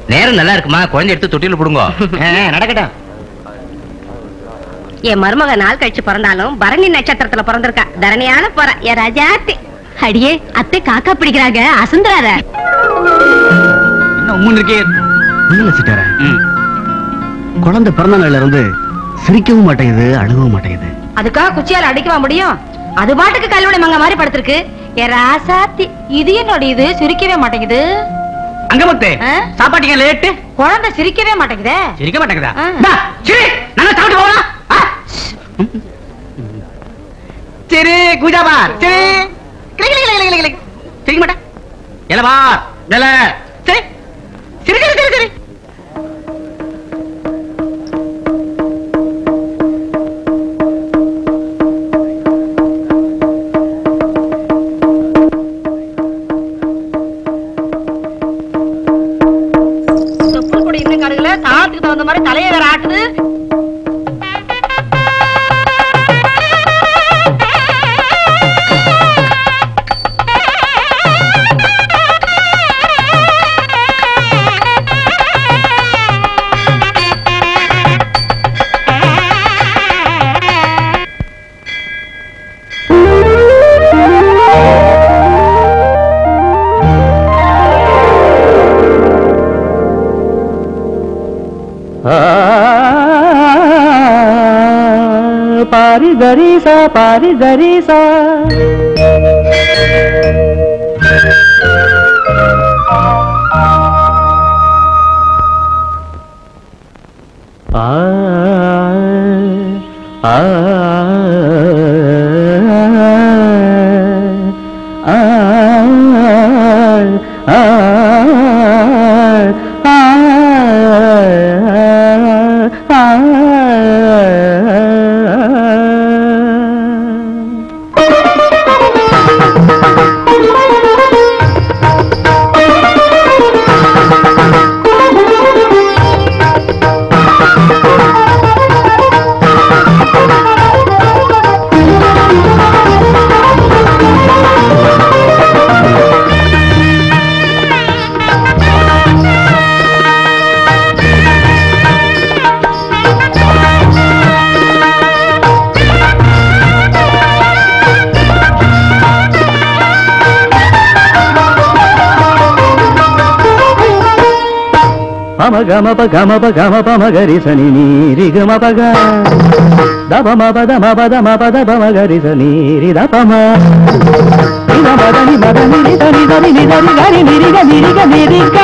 நேரம் நல்லா இருக்குமா குழந்தை எடுத்து தொட்டில புடுங்க நடக்கட்டும் என் மருமக நாள் கழிச்சு பிறந்தாலும் பரணி நட்சத்திரத்துல பிறந்திருக்கா தரணியான போற என் ராஜாத்தி அடியே அத்தை காக்கா பிடிக்கிறாங்க அசந்துறாத இன்னும் உம்முன்னு இருக்கே இல்ல சிட்டார ம். குழந்தை பிறந்த நாள்ல இருந்து சிரிக்கவும் மாட்டேங்குது அழுகவும் மாட்டேங்குது அதுக்காக குச்சியால அடிக்கவா முடியும் அது பாட்டுக்கு கல்லுடைய மங்க மாதிரி படுத்திருக்கு என் ராசாத்தி இது என்னோட இது சிரிக்கவே மாட்டேங்குது அங்க முத்து ஆ? சாப்பாட்டுக்கு லேட்டு குழந்தை சிரிக்கவே மாட்டேங்குதே சிரிக்க மாட்டேங்குதா ஆ. இந்தா, சிரி நல்லா சாப்பிட்டு போகலாம் ஆ. சரி கூஜா பார் சரி கிளி, கிளி, கிளி, கிளி, கிளி. சிரிக்க மாட்டேன் எல பார் எல சரி சரி சரி சரி சரி தொப்புள் கூட இன்னும் கருகுல தாளத்துக்கு தகுந்த மாதிரி தலையை வேற ஆட்டுது பாரி கரீசா பாரி கரீசா ஆ ஆ ஆ పమ గమ ప గమ ప గమ పమ గరి సని నీరి గమ పగ దప మ పద మ పద మ పద పమ గరి సని రి దప మ నిద మద ని మద ని ని దని దని ని దని గరి నిరి గ నిరి గ నిరి గ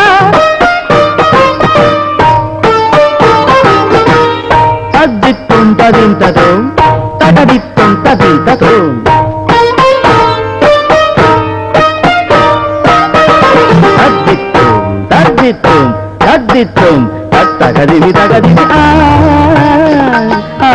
తద్దిత్తుం తదింతతో తటదిత్తుం తదింతతో తద్దిత్తుం తద్దిత్తుం తద్దిత్తుం తత్తగదిమి తగదిమి ఆ ఆ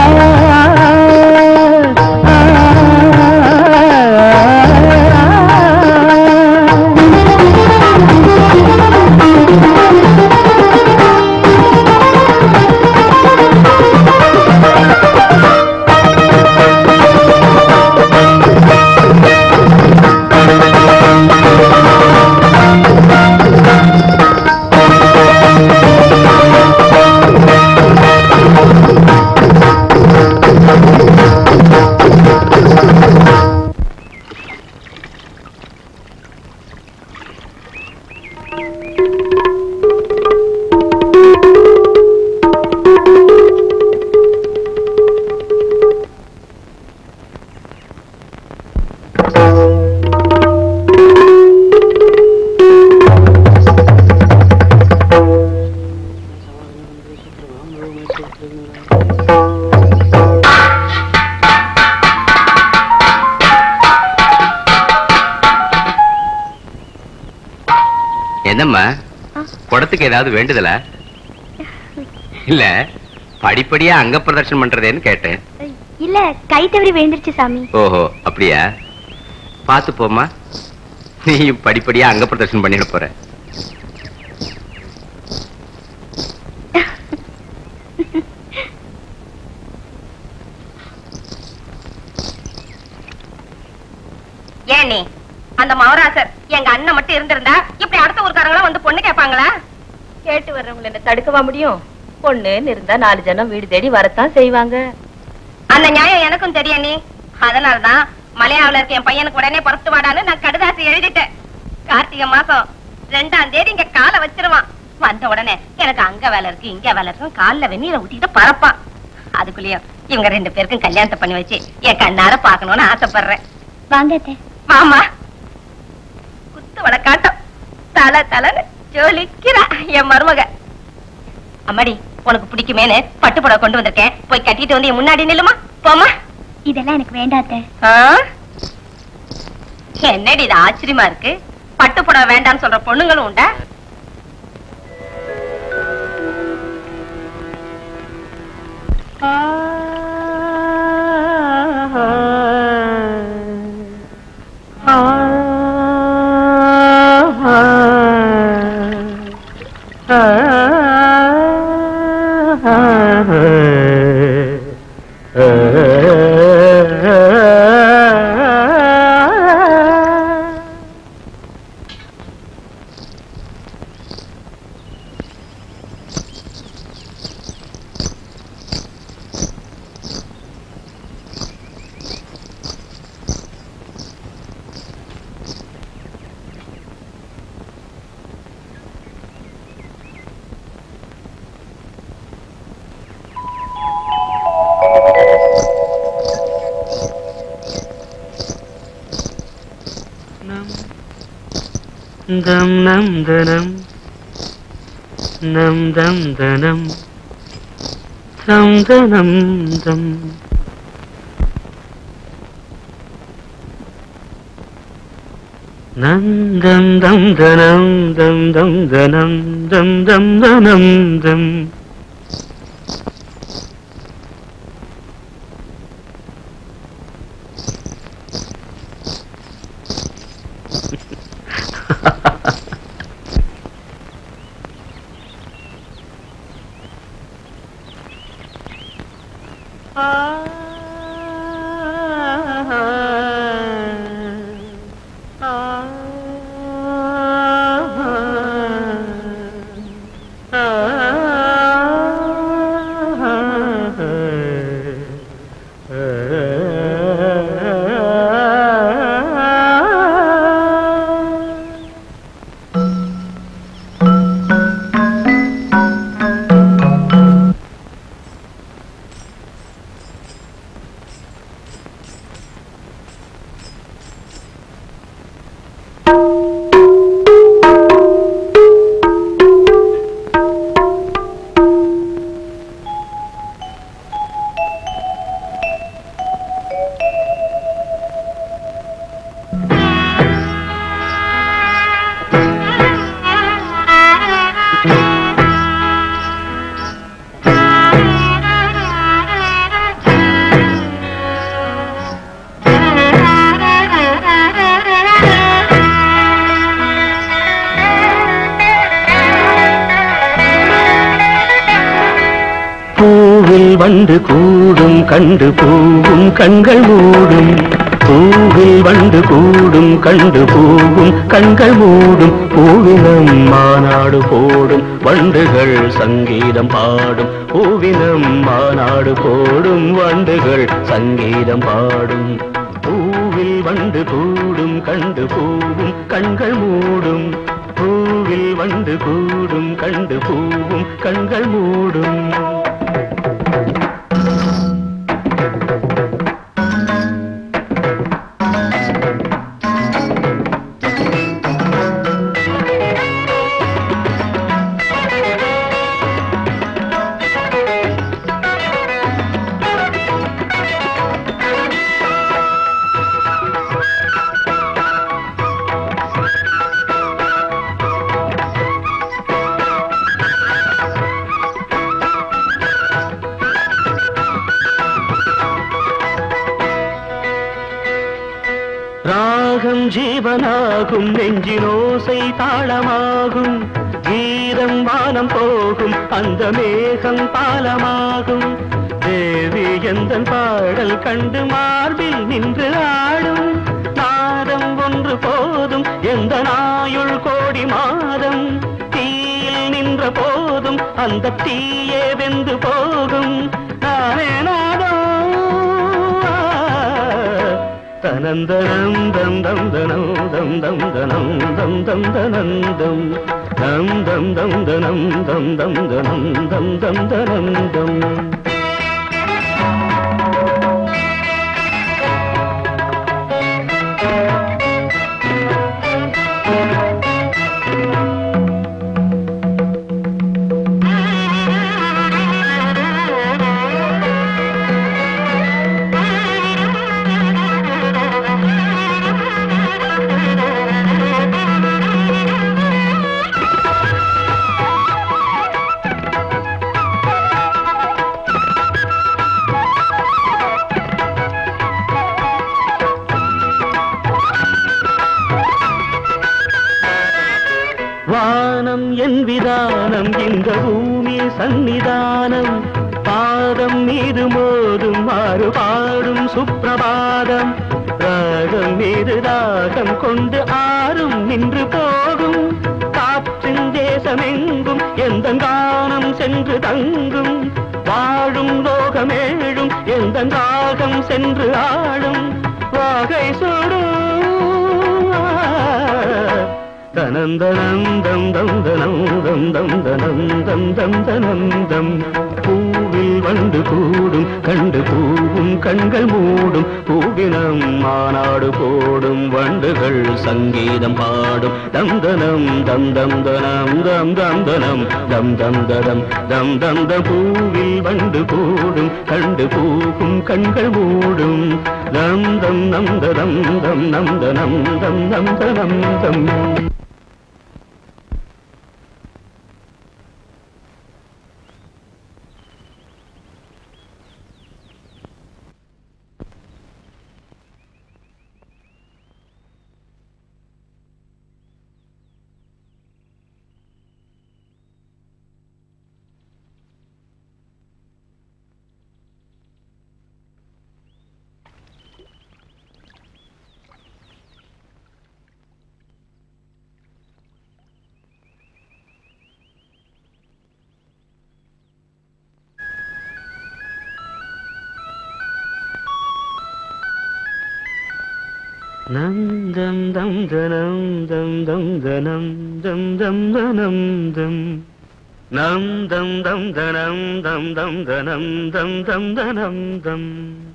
என்னம்மா குடத்துக்கு ஏதாவது வேண்டுதல இல்ல படிப்படியா அங்க பிரதர்ஷனம் பண்றதேன்னு கேட்டேன் இல்ல கை தவறி விழுந்துருச்சு சாமி ஓஹோ அப்படியா பாத்து போம்மா நீயும் படிப்படியா அங்க பிரதர்ஷனம் பண்ணிட போற ஏன் நீ அந்த மவராசர் எங்க அண்ணன் மட்டும் இருந்திருந்தா இப்படி அடுத்த ஊருக்காரங்களா வந்து பொண்ணு கேட்பாங்களா கேட்டு வர்றவங்களை என்ன தடுக்கவா முடியும் பொண்ணுன்னு இருந்தா நாலு ஜனம் வீடு தேடி வரத்தான் செய்வாங்க அந்த நியாயம் எனக்கும் தெரியும் நீ அதனாலதான் மலையாள இருக்க என் பையனுக்கு உடனே புறத்து வாடான்னு நான் கடுதாசி எழுதிட்டேன் கார்த்திகை மாசம் ரெண்டாம் தேதி இங்க காலை வச்சிருவான் வந்த உடனே எனக்கு அங்க வேலை இருக்கு இங்க வேலை இருக்கு கால்ல வெந்நீரை ஊத்திட்டு பறப்பான் அதுக்குள்ளேயும் இவங்க ரெண்டு பேருக்கும் கல்யாணத்தை பண்ணி வச்சு என் கண்ணார பாக்கணும்னு ஆசைப்படுறேன் வாங்க அத்தை மாமா குத்து வழக்காட்டம் தல தலன்னு ஜொலிக்கிறா என் மருமக அம்மாடி உனக்கு பிடிக்குமேனு பட்டு புடவை கொண்டு வந்திருக்கேன் போய் கட்டிட்டு வந்து என் முன்னாடி நில்லுமா போமா இதெல்லாம் எனக்கு வேண்டாம் அத்தை ஆ? என்னடி இது ஆச்சரியமா இருக்கு பட்டு புடவை வேண்டாம்னு சொல்ற பொண்ணுங்களும் உண்டா தம் நம் தனம் நம் தம் தனம் தம் தனம் தம் நந்தம் தம் தனம் தம் தம் தனம் தம் தம் தனம் தம் பூவில் வண்டு கூடும் கண்டு பூவும் கண்கள் மூடும் பூவில் வண்டு கூடும் கண்டு பூவும் கண்கள் மூடும் பூவினம் மாநாடு போடும் வண்டுகள் சங்கீதம் பாடும் பூவினம் மாநாடு போடும் வண்டுகள் சங்கீதம் பாடும் பூவில் வண்டு கூடும் கண்டு பூவும் கண்கள் மூடும் பூவில் வண்டு கூடும் கண்டு பூவும் கண்கள் மூடும் ராகம் ஜீவனாகும் நெஞ்சினோசை தாளமாகும் கீதம் வானம் போகும் அந்த மேகம் பாலமாகும் தேவி எந்த பாடல் கண்டு மார்பில் நின்று ஆடும் நாதம் ஒன்று போதும் எந்த நாயுள் கோடி மாதம் தீயில் நின்ற நின்ற போதும் அந்த தீயே வெந்து போகும் நானே நாதம் தனந்தனம் தம் தம் தனம் தம் தம் தனம் தம் தம் தனந்தம் தம் தம் தம் தனம் தம் தம் தனம் தம் தம் தனந்தம் வானம் என் விதானம் இந்த பூமி சந்நிதானம் பாதம் மீது மோதும் மாறு பாடும் சுப்பிரபாதம் ராகம் மீது தாகம் கொண்டு ஆறும் நின்று போகும் காற்றின் தேசமெங்கும் எந்த கானம் சென்று தங்கும் வாழும் லோகமேழும் எந்த ராகம் சென்று ஆளும் வாகை சுடும் தனந்தனம் தம் தம் தனம் தம் தம் தனம் தம் தம் தனந்தம் பூவில் வண்டு கூடும் கண்டு பூவும் கண்கள் மூடும் பூவினம் மாநாடு போடும் வண்டுகள் சங்கீதம் பாடும் தம் தனம் தம் தம் தனம் தம் தம் தனம் தம் தம் ததம் தம் தம் த பூவில் வண்டு கூடும் கண்டு பூவும் கண்கள் மூடும் தம் தம் நம் தம் தம் நம் தனம் தம் நம் தனம் தம் நம் தம் தம் தனம் தம் தம் தனம் தம் தம் தனம் தம் நம் தம் தம் தனம் தம் தம் தனம் தம் தம் தனம் தம்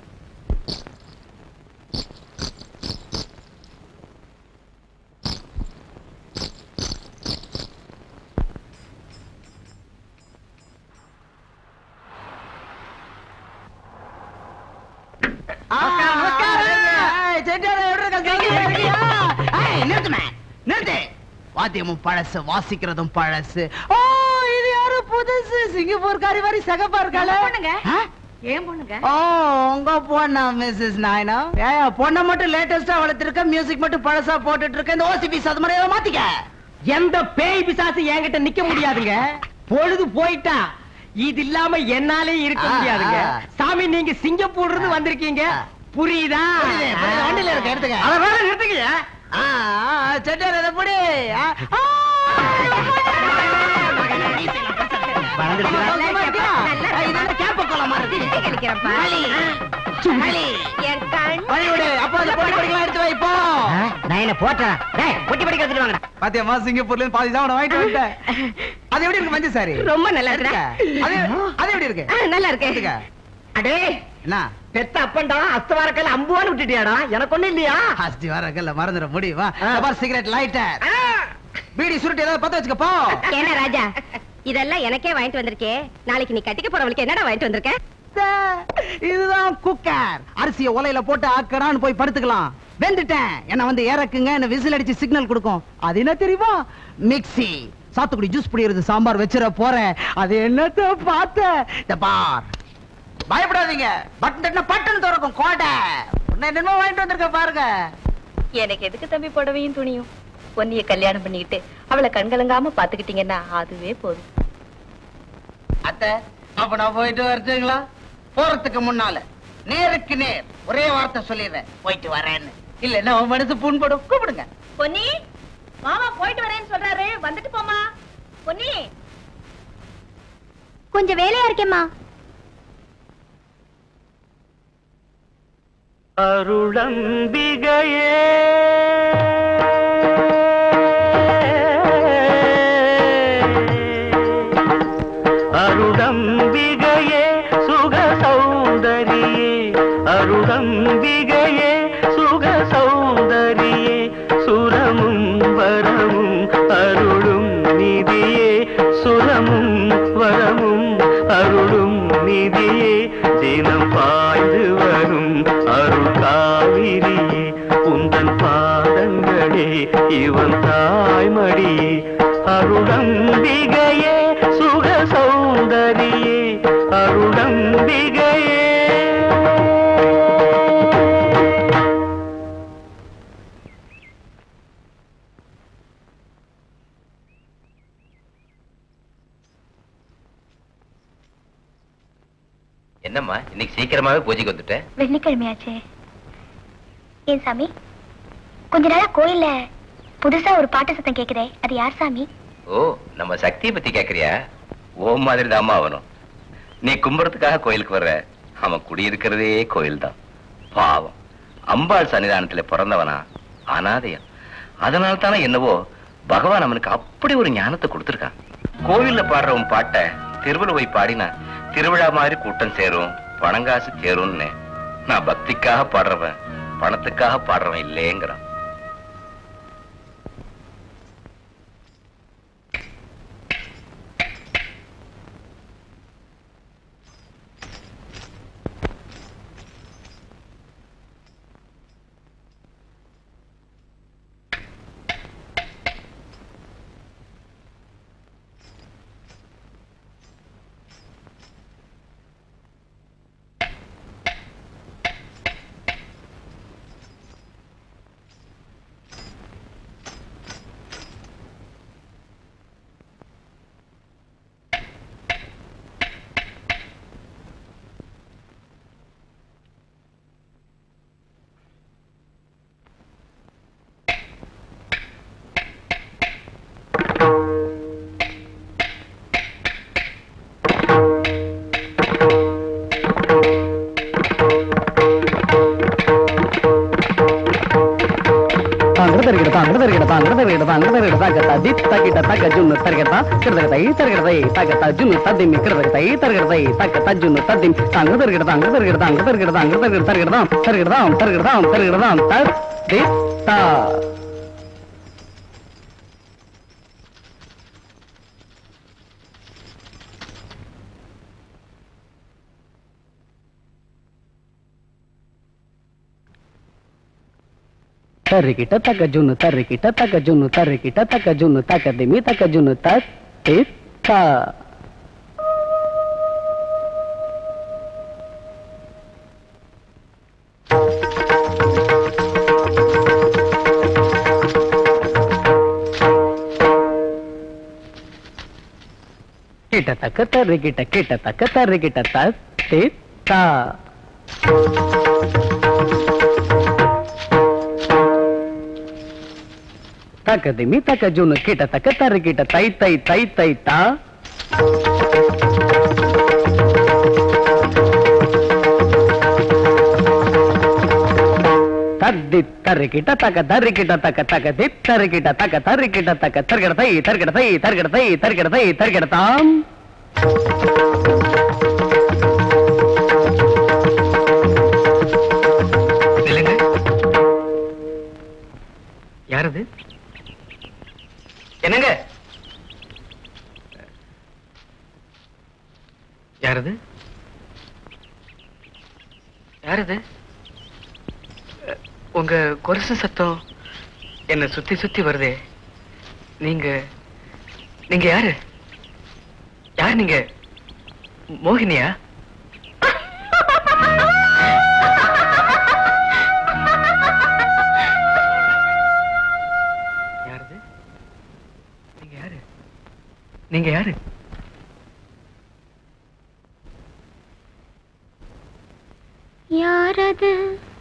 வாத்தியமும் பழசு வாசிக்கிறதும் பழசு ஓ இது யாரு புதுசு சிங்கப்பூர்காரி மாதிரி சகப்பா இருக்காளே பொண்ணுங்க. ஆ? ஏன் பொண்ணுங்க ஓ உங்க பொண்ணா மிஸ்ஸஸ் நாயனா ஏயா பொண்ணை மட்டும் லேட்டஸ்டா வளர்த்திருக்க மியூசிக் மட்டும் பழசா போட்டுட்டு இருக்க இந்த ஓசி பீஸ் அது மாதிரி மாத்திக்க எந்த பேய் பிசாசு என்கிட்ட நிக்க முடியாதுங்க பொழுது போயிட்டா இது இல்லாம என்னாலே இருக்க ஆ, முடியாதுங்க ஆ. சாமி நீங்க சிங்கப்பூர்ல இருந்து வந்திருக்கீங்க ஆ. புரியுதா புரியுது, புரியுது. வண்டியில இருக்க, எடுத்துக்க. அத வேற நிறுத்துக்கீங்க ஆ, ஆ, செட்டியார் இதை புடி. ஆ, ஆ. வளர்ந்துருச்சுடா. சும்மா இருக்கியா? ஆ, இது என்ன கேப்ப கோலமா இருக்கு? கழிக்கிறப்பா வலி. வலி. என் கண் வலி விடு. அப்போ அந்த பொட்டி படிக்கலாம் எடுத்து வை, போ. நான் என்ன போட்டேன் பொட்டி படிக்க வச்சுட்டு வாங்க பாத்தியாம்மா, சிங்கப்பூர்ல இருந்து பாதி தான் உன்னை வாங்கிட்டு வந்துட்டேன். அது எப்படி இருக்கு மஞ்சள் சாரி ரொம்ப நல்லா எடுத்துக்க. இருக்கு அது அது எப்படி இருக்கு ஆ, நல்லா இருக்கு எடுத்துக்க. அடே என்ன பெத்த அப்பன்டா அஸ்தவாரக்கல் அம்புவான்னு விட்டுட்டியாடா எனக்கு ஒண்ணு இல்லையா அஸ்தி வரக்கல்ல மறந்துட முடியுமா ஆ. பார் சிகரெட் லைட்டர் பீடி சுருட்டு ஏதாவது பத்த வச்சுக்க போ என்ன ராஜா இதெல்லாம் எனக்கே வாங்கிட்டு வந்திருக்கே நாளைக்கு நீ கட்டிக்க போறவளுக்கு என்னடா வாங்கிட்டு வந்திருக்க இதுதான் குக்கர் அரிசிய உலையில போட்டு ஆக்கறான்னு போய் படுத்துக்கலாம் வெந்துட்டேன் என்ன வந்து இறக்குங்க என்ன விசில் அடிச்சு சிக்னல் கொடுக்கும் அது என்ன தெரியுமா மிக்ஸி சாத்துக்குடி ஜூஸ் புடிக்கிறது சாம்பார் வச்சிட போறேன் அது என்னத்த பார்த்த இந்த பார் பயப்படாதீங்க பட்டன் தட்டினா பட்டன் திறக்கும் கோட்டை உன்னை என்னமோ வாங்கிட்டு வந்திருக்க பாருங்க எனக்கு எதுக்கு தம்பி புடவையும் துணியும் பொன்னிய கல்யாணம் பண்ணிக்கிட்டு அவளை கண்கலங்காம பாத்துக்கிட்டீங்கன்னா அதுவே போதும் அத்தை அப்ப நான் போயிட்டு வரட்டுங்களா போறதுக்கு முன்னால நேருக்கு நேர் ஒரே வார்த்தை சொல்லிடுறேன் போயிட்டு வரேன்னு இல்லன்னா உன் மனசு புண்படும் கூப்பிடுங்க பொன்னி மாமா போயிட்டு வரேன்னு சொல்றாரு வந்துட்டு போமா பொன்னி கொஞ்சம் வேலையா இருக்கேம்மா அருளம்பிகையே அருளம்பிகையே சுக சௌந்தரியே அருளம்பிகையே சுக சௌந்தரியே சுரமும் வரமும் அருளும் நிதியே சுரமும் வரமும் அருளும் நிதியே தினம் பாய்ந்து வரும் அருள் காவிரியே உந்தன் பாதங்களே இவன் தாய்மடியே அருளம்பிகையே சுக சௌந்தரியே அருளம்பிகையே என்னம்மா இன்னைக்கு சீக்கிரமாவே பூஜைக்கு வந்துட்டேன் வெள்ளிக்கிழமையாச்சே ஏன் சாமி கொஞ்ச நாளா கோயில்ல புதுசா ஒரு பாட்டு சத்தம் கேக்குதே அது யார் சாமி ஓ நம்ம சக்தியை பத்தி கேக்குறியா ஓ மாதிரி தாமா அவனும் நீ கும்புறதுக்காக கோயிலுக்கு வர்ற அவன் குடியிருக்கிறதே கோயில் தான் பாவம் அம்பாள் சன்னிதானத்துல பிறந்தவனா அனாதையா அதனால தானே என்னவோ பகவான் அவனுக்கு அப்படி ஒரு ஞானத்தை கொடுத்திருக்கான் கோவில்ல பாடுறவன் பாட்டை திருவிழா போய் பாடினா திருவிழா மாதிரி கூட்டம் சேரும் பணங்காசு சேரும்னு நான் பக்திக்காக பாடுறவன் பணத்துக்காக பாடுறவன் இல்லேங்கிறான் தாங்கட தருகிட தாங்கட தருகிட தாங்கட தருகிட தாங்கட தருகிட தாக்கத்தா தித் தக்கிட்ட தக்க ஜுன்னு தருகிடதா கிருதகதை தருகிடதை தக்கத்தா ஜுன்னு தத்திம் கிருதகதை தருகிடதை தக்கத்தா ஜுன்னு தத்திம் தாங்கட தருகிட தாங்கட தருகிட தாங்கட தருகிட தாங்கட தருகிட தருகிடதாம் தருகிடதாம் தருகிடதாம் தருகிடதாம் தத் தித் தா ತರ್ರಿಕಿಟ ತಕ ಜುನು ತರ್ರಿಕಿಟ ತಕ ಜುನು ತರ್ರಿಕಿಟ ತಕ ಜುನು ತಕ ದಿಮಿ ತಕ ಜುನು ತತ್ ತಿತ್ ತ ಕಿಟ ತಕ ತರ್ರಿಕಿಟ ಕಿಟ ತಕ ತರ್ರಿಕಿಟ ತತ್ ತಿತ್ ತ ತಕ ದಿಮಿ ತಕ ಜುನು ಕಿಟ ತಕ ತರ್ರಿಕಿಟ ತೈ ತೈ ತೈ ತೈ ತಾ ತದ್ದಿ ತರ್ರಿಕಿಟ ತಕ ತರ್ರಿಕಿಟ ತಕ ತಕ ದಿತ್ ತರ್ರಿಕಿಟ ತಕ ತರ್ರಿಕಿಟ ತಕ ತರ್ಗಡ ತೈ ತರ್ಗಡ ತೈ ತರ್ಗಡ ತೈ ತರ್ಗಡ ತೈ ತರ್ಗಡ ತಾಂ நில்லுங்க யாரது என்னங்க யாரது யாரது அஹ், உங்க கொலுசு சத்தம் என்ன சுத்தி சுத்தி வருதே நீங்க நீங்க யாரு யார் நீங்க மோகினியா யாரது நீங்க யாரு நீங்க யாரு யாரது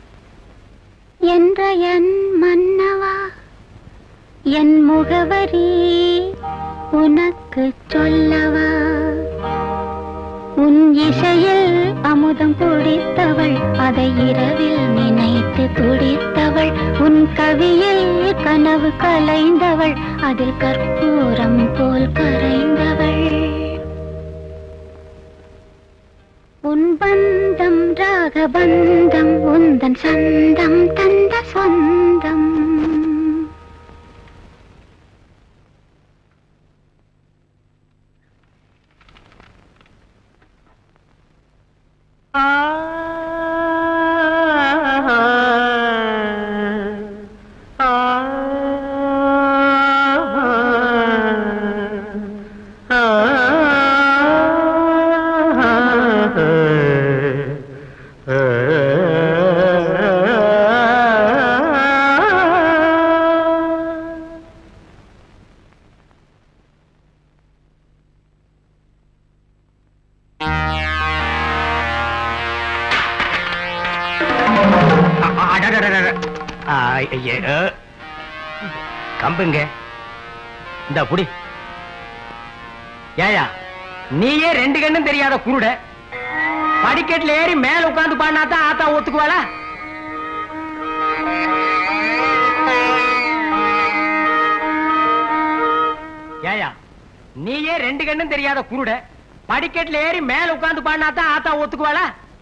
என்ற என் மன்னவா என் முகவரி உனக்கு சொல்லவா இசையில் அமுதம் குடித்தவள் அதை இரவில் நினைத்து துடித்தவள் உன் கவியில் கனவு கலைந்தவள் அதில் கற்பூரம் போல் கரைந்தவள் உன் பந்தம் ராகபந்தம் உந்தன் சந்தம் தந்த சொந்தம் கம்புங்க இந்த புடி ஏயா நீயே ரெண்டு கண்ணும் தெரியாத குருட படிக்கட்டுல ஏறி மேல உட்கார்ந்து பாடினா தான் ஆத்தா ஒத்துக்குவாளா ஏயா நீயே ரெண்டு கண்ணும் தெரியாத குருட படிக்கட்டுல ஏறி மேல உட்கார்ந்து பாடினா தான் ஆத்தா ஒத்துக்குவாளா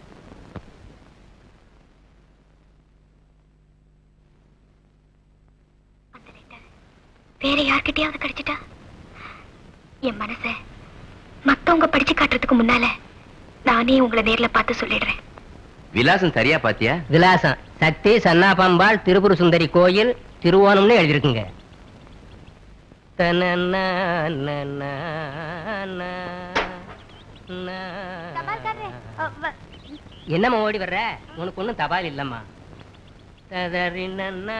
வேற யார்கிட்டயாவது கிடைச்சிட்டா என் மனச மத்தவங்க படிச்சு காட்டுறதுக்கு முன்னால நானே உங்களை நேர்ல பார்த்து சொல்லிடுறேன் விலாசம் சரியா பாத்தியா விலாசம் சக்தி சன்னாபம்பாள் திருப்புர சுந்தரி கோயில் திருவோணம்னு எழுதிருக்குங்க என்னம்மா ஓடி வர்ற உனக்கு ஒண்ணும் தபால் இல்லம்மா ததறி நன்னா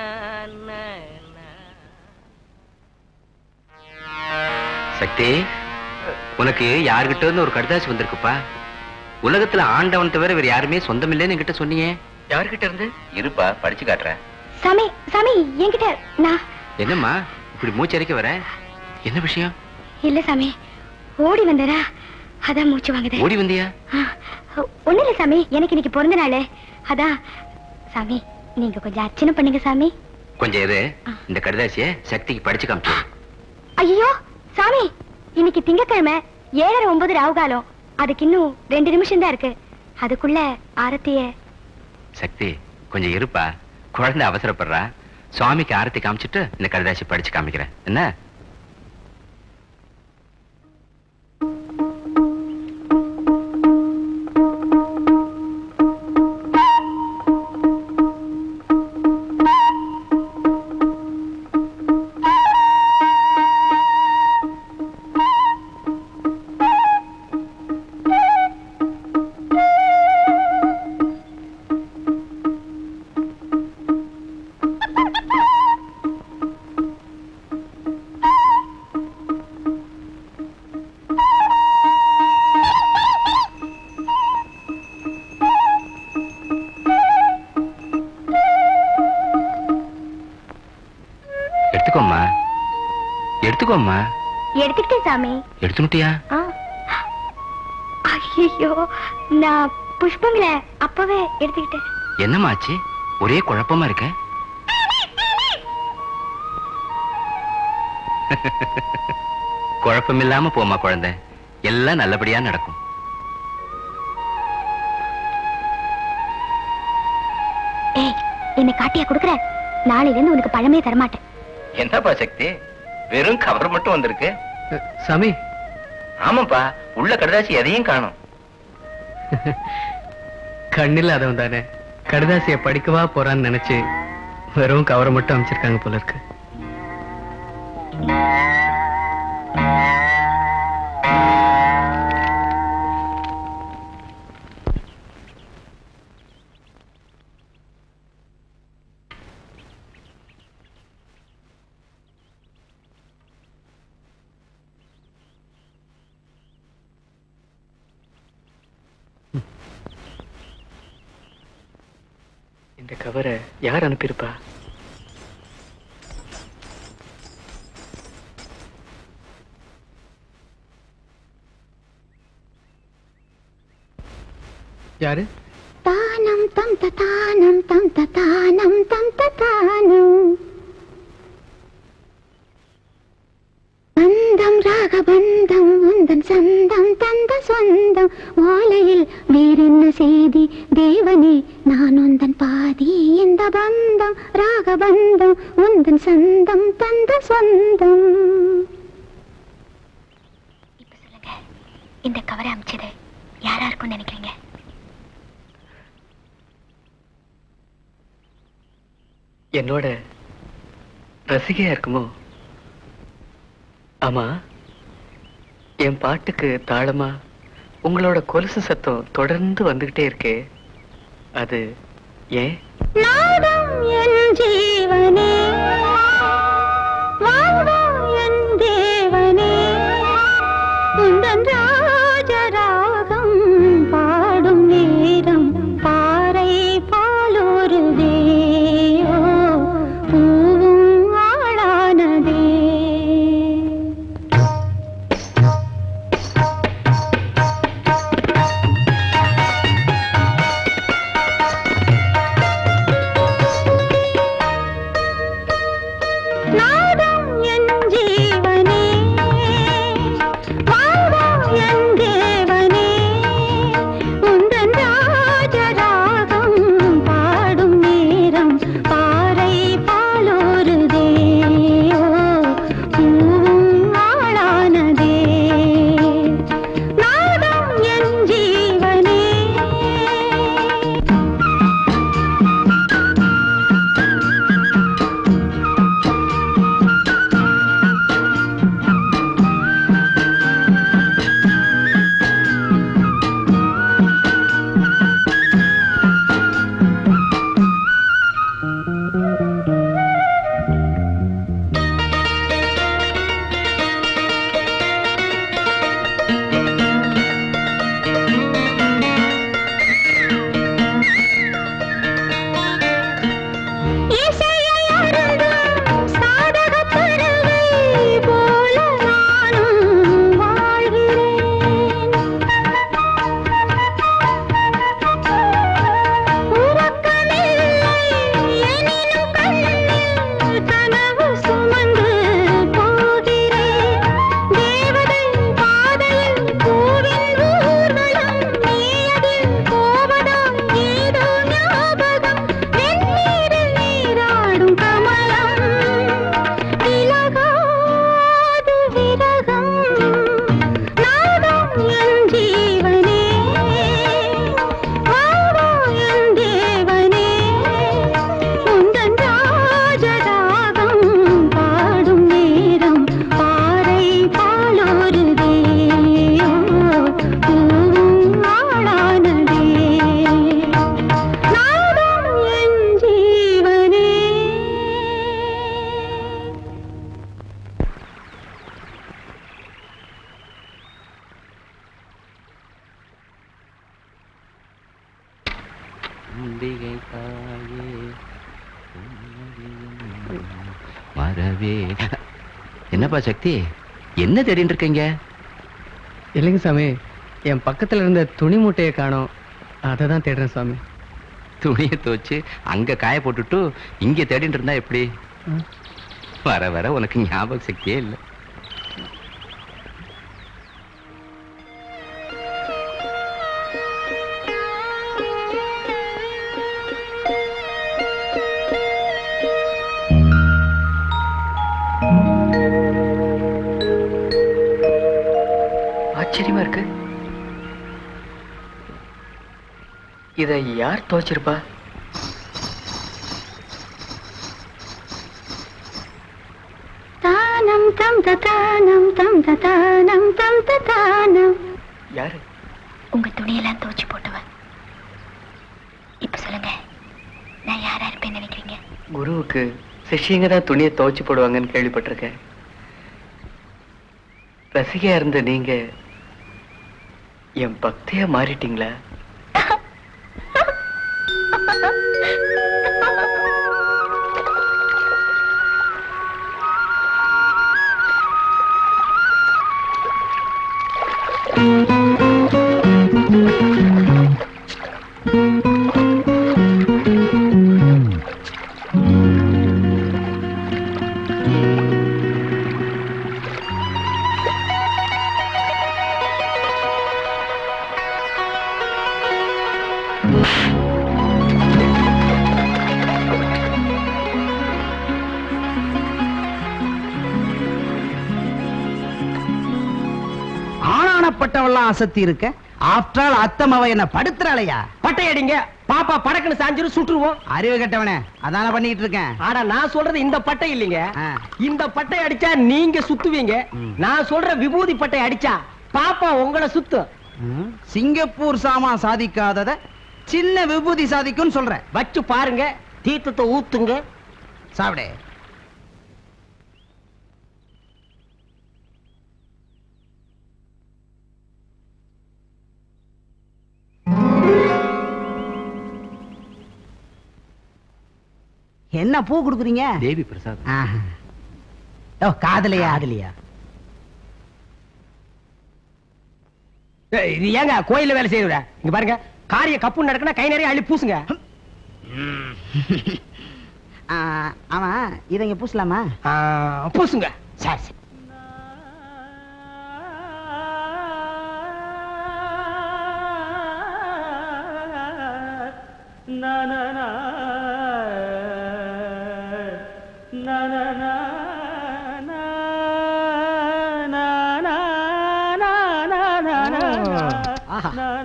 சக்தி உனக்கு யாருகிட்ட இருந்து ஒரு கடுதாசி வந்திருக்குப்பா உலகத்துல ஆண்டவன் தவிர வேற யாருமே சொந்தம் இல்லைன்னு என்கிட்ட சொன்னீங்க யாருகிட்ட இருந்து இருப்பா படிச்சு காட்டுறேன் சாமி சாமி என்கிட்ட நான் என்னம்மா இப்படி மூச்சரிக்க வர என்ன விஷயம் இல்ல சாமி ஓடி வந்தனா அதான் மூச்சு வாங்குது ஓடி வந்தியா ஒண்ணு இல்ல சாமி எனக்கு இன்னைக்கு பிறந்த நாள் அதான் சாமி நீங்க கொஞ்சம் அர்ச்சனை பண்ணுங்க சாமி கொஞ்சம் இரு இந்த கடுதாசிய சக்திக்கு படிச்சு காமிச்சு ஐயோ சாமி இன்னைக்கு திங்கக்கிழமை ஏழரை ஒன்பது ராவுகாலம் அதுக்கு இன்னும் ரெண்டு நிமிஷம் தான் இருக்கு அதுக்குள்ள ஆரத்திய சக்தி கொஞ்சம் இருப்பா குழந்தை அவசரப்படுறா சுவாமிக்கு ஆரத்தி காமிச்சிட்டு இந்த கடுதாசி படிச்சு காமிக்கிறேன் என்ன எடுத்துக்கோம்மா எடுத்துக்கோம்மா எடுத்துக்கிட்டேன் சாமி எடுத்துட்டியா ஐயோ நான் புஷ்பங்களை அப்பவே எடுத்துக்கிட்டேன் என்னம்மா ஆச்சு ஒரே குழப்பமா இருக்க குழப்பம் இல்லாம போமா குழந்தை எல்லாம் நல்லபடியா நடக்கும் ஏய் என்னை காட்டியா கொடுக்குற நாளையில இருந்து உனக்கு பழமே தரமாட்டேன் என்னப்பா சக்தி வெறும் கவர் மட்டும் வந்திருக்கு சாமி ஆமாப்பா உள்ள கடுதாசி எதையும் காணும் கண்ணில்லாதவன் தானே கடுதாசிய படிக்கவா போறான்னு நினைச்சு வெறும் கவரை மட்டும் அமைச்சிருக்காங்க போல இருக்கு இந்த கவரை யார் அனுப்பியிருப்பா யாரு தானம் தம் தானம் தம் தானம் தம் தானம் பந்தம் ராகபந்தம் உந்தன் சந்தம் தந்த சொந்தம் ஓலையில் வேறென்ன செய்தி தேவனே நான் உந்தன் பாதி இந்த பந்தம் ராகபந்தம் உந்தன் சந்தம் தந்த சொந்தம் இப்ப சொல்லுங்க இந்த கவரை அமைச்சது யாரா இருக்கும்னு நினைக்கிறீங்க என்னோட ரசிகையா இருக்குமோ ஆமா என் பாட்டுக்கு தாளமா உங்களோட கொலுசு சத்தம் தொடர்ந்து வந்துகிட்டே இருக்கே அது ஏன் நாதம் என் ஜீவனே வாழ்வம் என் தேவனே உந்தன் ராஜராகம் பாடும் நேரம் பாறை பாலோருதே ஓ, பூவும் ஆளானதே நாதம் என் ஜீவனே வாழ்வம் என் தேவனே உந்தன் ராஜராகம் பாடும் நேரம் பாறை பாலோருதே ஓ, பூவும் ஆளானதே நாதம் என் ஜீவனே இசையை அருந்தும் சாதகப் பறவை போல நானும் வாழ்கிறேன். உறக்கமில்லை எனினும் கண்ணில் கனவு சுமந்து போகிறேன். தேவதை பாதையில் பூவின் ஊர்வலம் நீயதில் போவதோ ஏதோ ஞாபகம் வெந்நீரில் நீராடும் கமலம் விலகாது விரகம் நாதம் என் ஜீவனே வாவா என் தேவனே உந்தன் ராஜராகம் பாடும் நேரம் பாறை பாலோருதே பூவும் ஆளானதே நாதம் என் ஜீவனே வரவே என்னப்பா சக்தி என்ன தேடிட்டு இருக்கீங்க இல்லைங்க சாமி என் பக்கத்துல இருந்த துணி மூட்டையை காணோம் அதை தான் தேடுறேன் சாமி துணியை துவச்சு அங்க காய போட்டுட்டு இங்க தேடிட்டு இருந்தா எப்படி ம். வர வர உனக்கு ஞாபக சக்தியே இல்லை ஆச்சரியமா இருக்கு இதை யார் துவைச்சிருப்பா தானம் தம் தானம் தம் தானம் தம் தானம் யாரு உங்க துணியெல்லாம் துவச்சு போட்டவன் இப்ப சொல்லுங்க நான் யாரா இருப்பேன்னு நினைக்கிறீங்க குருவுக்கு சிஷ்யங்க தான் துணியை துவைச்சு போடுவாங்கன்னு கேள்விப்பட்டிருக்கேன் ரசிகையா இருந்த நீங்க என் பக்தியா மாறிட்டீங்களா ஆனப்பட்டவெல்லாம் அசத்தி இருக்க ஆஃப்டர் ஆல் அத்தமவ என்ன படுத்துறாளையா பட்டை அடிங்க பாப்பா படக்குன்னு சாஞ்சிரும் சுட்டுருவோம் அறிவு கெட்டவனே அதான பண்ணிட்டு இருக்கேன் ஆனா நான் சொல்றது இந்த பட்டை இல்லைங்க ஆ. இந்த பட்டை அடிச்சா நீங்க சுத்துவீங்க ம். நான் சொல்ற விபூதி பட்டை அடிச்சா பாப்பா உங்களை சுத்து ம், சிங்கப்பூர் சாமா சாதிக்காதத சின்ன விபூதி சாதிக்கும்னு சொல்றேன் வச்சு பாருங்க தீர்த்தத்தை ஊத்துங்க சாப்பிடு என்ன பூ கொடுக்குறீங்க தேவி பிரசாத் ஆஹா. ஓ காதலியா காதலியா ஏய், இது ஏங்க கோயில்ல வேலை செய்யுற இங்க பாருங்க காரிய கப்பு நடக்குனா கை நிறைய அள்ளி பூசுங்க ஆமா இதை இங்க பூசலாமா ஆ, பூசுங்க சரி சரி ஆஹா.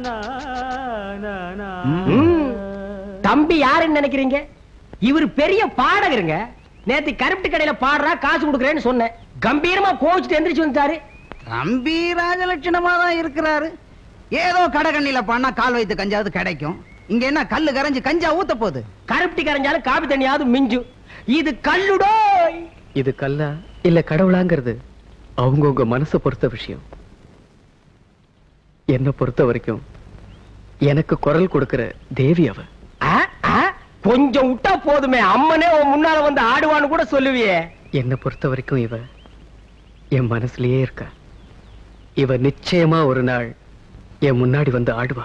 ம். தம்பி யாருன்னு நினைக்கிறீங்க இவர் பெரிய பாடகருங்க நேத்து கருப்பு கடையில பாடுறா காசு கொடுக்கறேன்னு சொன்னேன் கம்பீரமா கோச்சிட்டு எந்திரிச்சு வந்துட்டாரு தம்பி ராஜலட்சணமா தான் இருக்கிறாரு ஏதோ கடகண்ணில பண்ணா கால் வைத்து கஞ்சாவது கிடைக்கும் இங்க என்ன கல்லு கரைஞ்சு கஞ்சா ஊத்த போகுது கருப்பட்டி கரைஞ்சாலும் காபி தண்ணியாவது மிஞ்சும் இது கல்லுடோ இது கல்லா இல்ல கடவுளாங்கிறது அவங்கவுங்க மனசை பொறுத்த விஷயம் என்ன பொறுத்த வரைக்கும் எனக்கு குரல் கொடுக்கிற தேவி அவ ஆ, ஆ, கொஞ்சம் விட்டா போதுமே அம்மனே உன் முன்னால வந்து ஆடுவான்னு கூட சொல்லுவியே என்ன பொறுத்த வரைக்கும் இவ என் மனசுலயே இருக்கா இவ நிச்சயமா ஒரு நாள் என் முன்னாடி வந்து ஆடுவா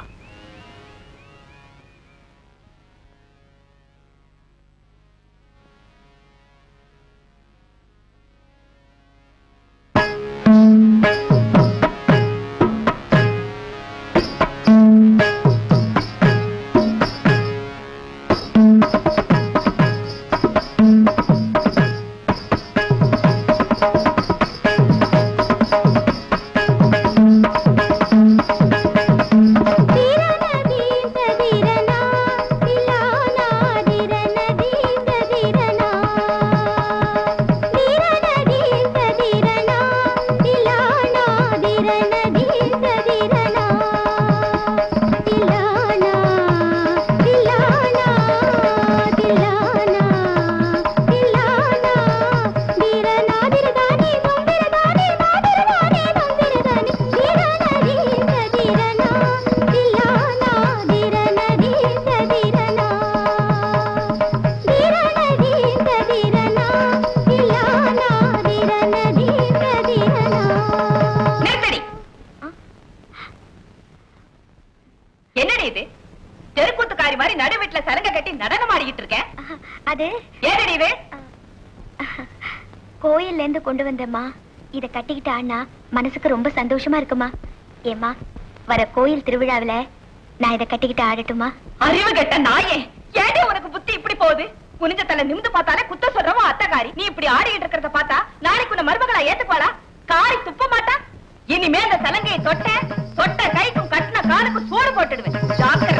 நிறுத்தடி என்னடி இது தெருக்கூத்துக்காரி மாதிரி நடு வீட்டுல சரங்க கட்டி நடனம் ஆடிக்கிட்டு இருக்கேன் அது ஏனடி இது கோயில்ல இருந்து கொண்டு வந்தம்மா இத கட்டிக்கிட்டு ஆனா மனசுக்கு ரொம்ப சந்தோஷமா இருக்குமா ஏமா வர கோயில் திருவிழாவுல நான் இத கட்டிக்கிட்டு ஆடட்டுமா அறிவு கெட்ட நாயே ஏடி உனக்கு புத்தி இப்படி போகுது குனிஞ்ச தலை நிமிந்து பார்த்தாலே குத்த சொல்றவன் அத்தக்காரி நீ இப்படி ஆடிட்டு இருக்கிறத பார்த்தா நாளைக்கு உன்னை மருமகளா ஏத்துக்குவாளா காரி துப்ப மாட்டா இனிமே அந்த சலங்கையை தொட்ட தொட்ட கைக்கும் கட்டின காலுக்கும் சோறு போட்டுடுவேன் ஜாக்கிரதை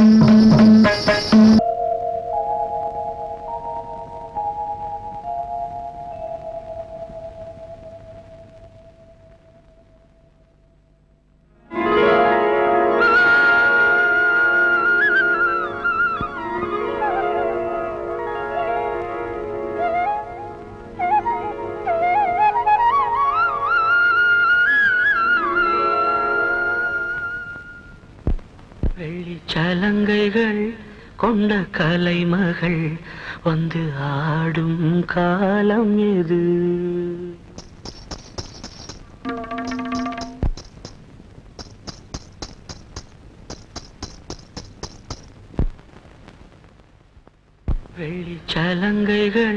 வெள்ளிச்சலங்கைகள் கொண்ட கலைமகள் வந்து ஆடும் காலம் எது வெள்ளிச்சலங்கைகள்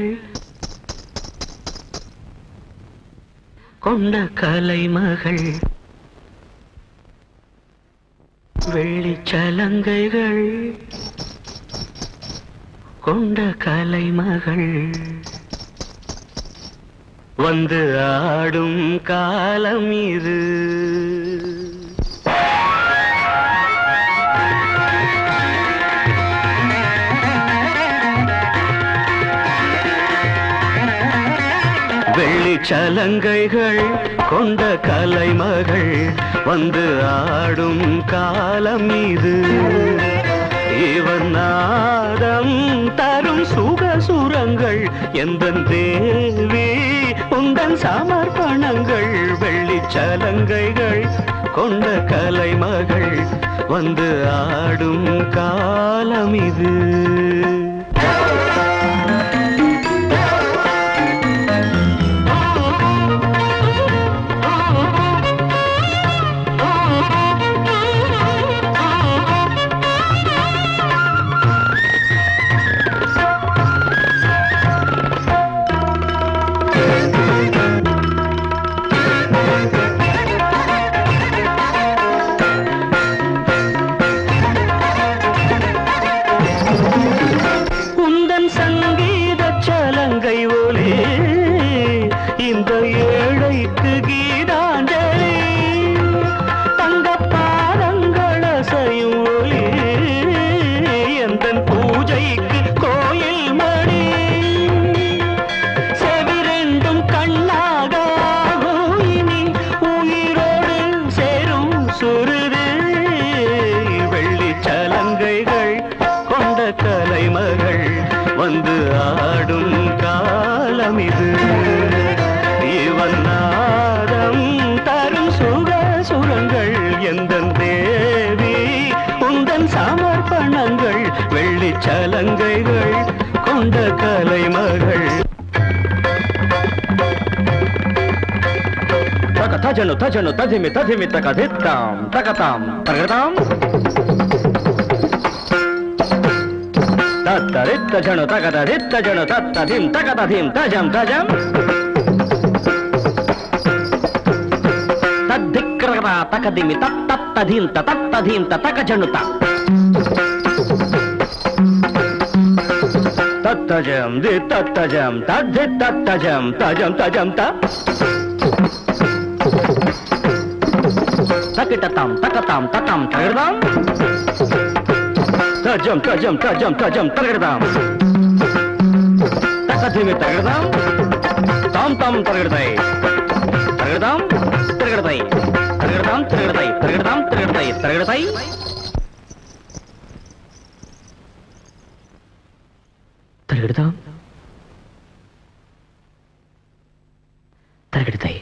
கொண்ட கலைமகள் வெள்ளிச்சலங்கைகள் கொண்ட கலைமகள் வந்து ஆடும் காலம் இது சலங்கைகள் கொண்ட கலைமகள் வந்து ஆடும் காலம் இது இவன் நாதம் தரும் சுக சுரங்கள் எந்த தேவி உந்தன் சமர்ப்பணங்கள் வெள்ளி சலங்கைகள் கொண்ட கலைமகள் வந்து ஆடும் காலம் இது உந்தன் சங்கீத சலங்கை ஒலி இந்த ஏழைக்கு கீதாஞ்சலி தங்க பாதங்கள் அசையும் ஒலி எந்தன் பூஜைக்கு கோயில் மணி செவிரெண்டும் கண்ணாக ஆகும் இனி உயிரோடு சேரும் சுருது வெள்ளி சலங்கைகள் கொண்ட கலைமகள் வந்து ஆடும் காலம் இது இவன் நாதம் தரும் சுக சுரங்கள் எந்த தேவி உந்தன் சமர்ப்பணங்கள் வெள்ளி சலங்கைகள் கொண்ட கலைமகள் తక తజను తజను తజిమి తజిమి తక ధిత్తాం తకతాం తగడతాం తత్తరిత్త జను తగద ధిత్త జను తత్త ధిం తగద ధిం తజం తజం తద్ధిక్రగత తకదిమి తత్తత్త ధింత తత్త ధింత తక జనుత తత్తజం ది తత్తజం తద్ధి తత్తజం తజం తజం త తకిటతాం తకతాం తతాం తగడదాం తజం తజం తజం తజం తగడదాం తకధిమి తగడదాం తాం తాం తగడదాయి తగడదాం తిరగడదాయి తగడదాం తిరగడదాయి తగడదాం తిరగడదాయి తగడదాయి తరగడదాం తరగడతాయి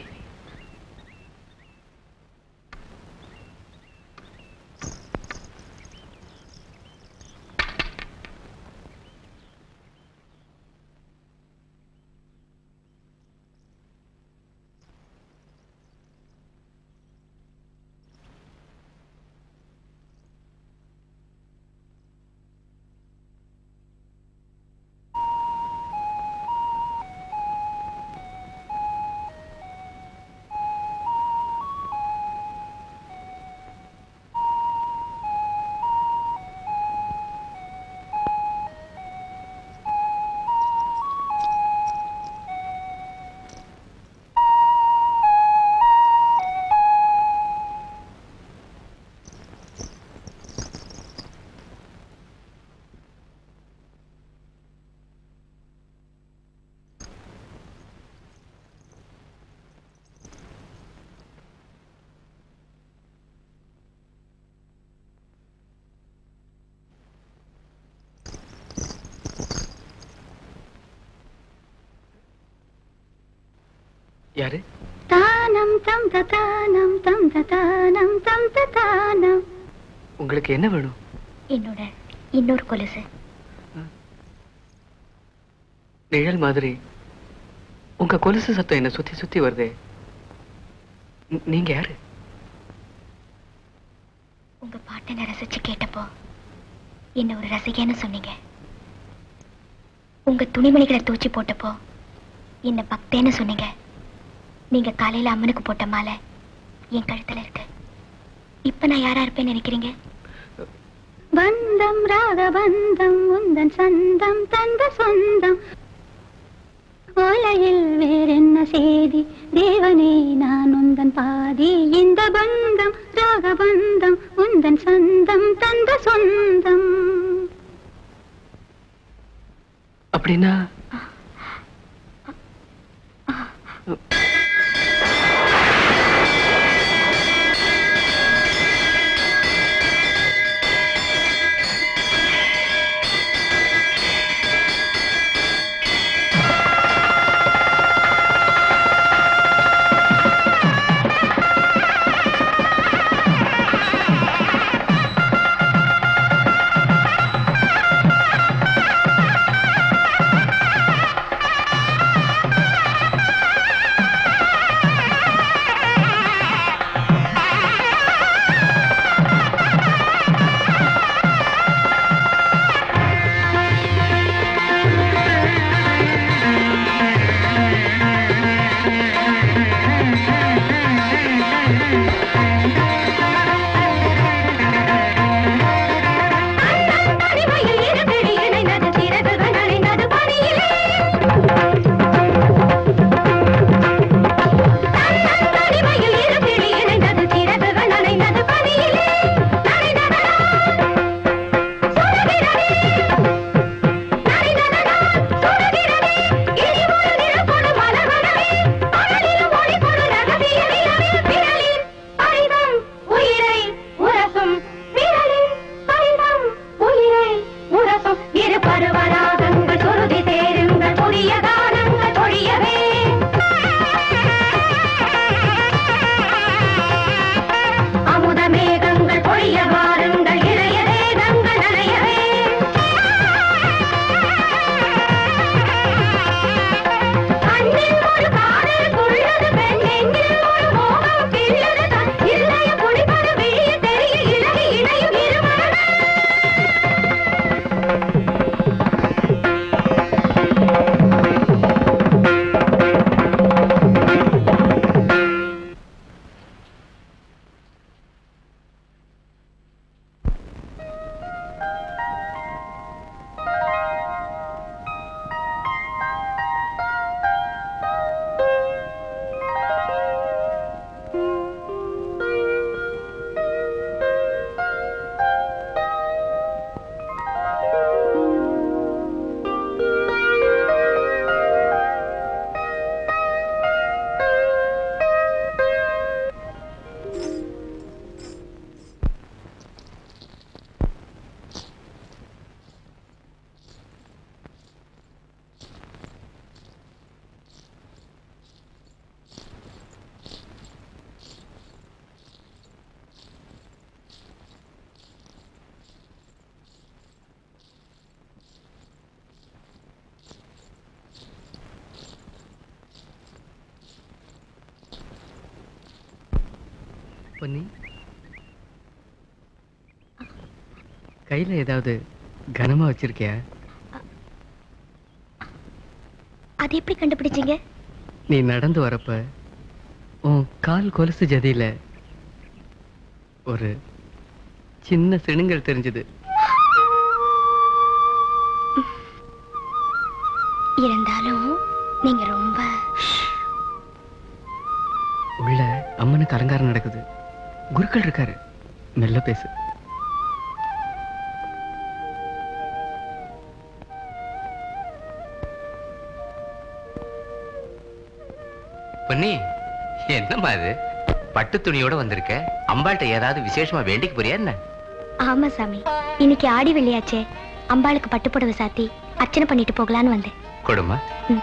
யாரு தானம் தம் தானம் தம் தானம் தம் தானம் உங்களுக்கு என்ன வேணும் என்னோட இன்னொரு கொலுசு நிழல் மாதிரி உங்க கொலுசு சத்தம் என்ன சுத்தி சுத்தி வருதே ந- நீங்க யாரு உங்க பாட்டை நான் ரசிச்சு கேட்டப்போ என்ன ஒரு ரசிகன்னு சொன்னீங்க உங்க துணிமணிகளை தூச்சி போட்டப்போ என்ன பக்தேன்னு சொன்னீங்க நீங்க காலையில அம்மனுக்கு போட்ட மாலை என் கழுத்துல இருக்கு இப்ப நான் யாரா இருப்பேன்னு நினைக்கிறீங்க பந்தம் ராக பந்தம் உந்தன் சந்தம் தந்த சொந்தம் ஓலையில் வேறென்ன செய்தி தேவனே நான் உந்தன் பாதி இந்த பந்தம் ராக பந்தம் உந்தன் சந்தம் தந்த சொந்தம் அப்படின்னா தனிமையில் இருபிடி இணைந்தது சிறகுகள் நனைந்தது பனியிலே தனிமையில் இருபிடி இணைந்தது சிறகுகள் நனைந்தது பனியிலே நனைந்ததடா சுடுகிறதே நனைந்ததடா சுடுகிறதே இனி ஒரு நிறப்பொடு மலர்வனமே பகலிலும் ஒளி கொடு ரகசிய நிலவே விரலின் பரிதம் உயிரை உரசும் விரலின் பரிதம் உயிரை உரசும் இரு பருவராகங்கள் சுருதி சேருங்கள் புதிய கானங்கள் பொழியவே அமுத மேகங்கள் பொழிய வாருங்கள் இளைய வேதங்கள் நனையவே கண்ணில் ஒரு காதல் துள்ளது பெண் நெஞ்சில் ஒரு மோகம் கிள்ளது தன் இல்லைய குடிபடு விழிய தெரிய இழகி இணையும் இருமனங்கள் பொன்னி கையில ஏதாவது கனமா வச்சிருக்கியா அது எப்படி கண்டுபிடிச்சீங்க நீ நடந்து வரப்ப உன் கால் கொலுசு ஜதியில ஒரு சின்ன சிணுங்கல் தெரிஞ்சது இருந்தாலும் நீங்க ரொம்ப உள்ள அம்மனுக்கு அலங்காரம் நடக்குது குருக்கள் இருக்காரு மெல்ல பேசு பொன்னி என்னம்மா இது பட்டு துணியோட வந்திருக்க அம்பாள்கிட்ட ஏதாவது விசேஷமா வேண்டிக்க போறியா என்ன ஆமா சாமி இன்னைக்கு ஆடி வெள்ளியாச்சே அம்பாளுக்கு பட்டு புடவை சாத்தி அர்ச்சனை பண்ணிட்டு போகலான்னு வந்தேன் கொடுமா ம்.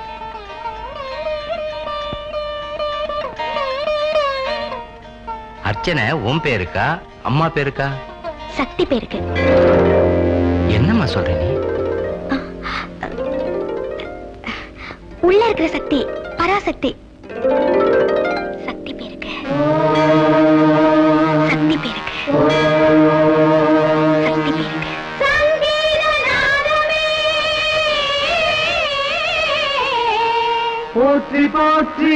அர்ச்சனை உன் பேருக்கா அம்மா பேருக்கா சக்தி பேருக்கு என்னம்மா சொல்ற நீ உள்ள இருக்கிற சக்தி பராசக்தி சக்தி பேருக்கு சக்தி பேருக்கு சக்தி பேருக்கு போற்றி போற்றி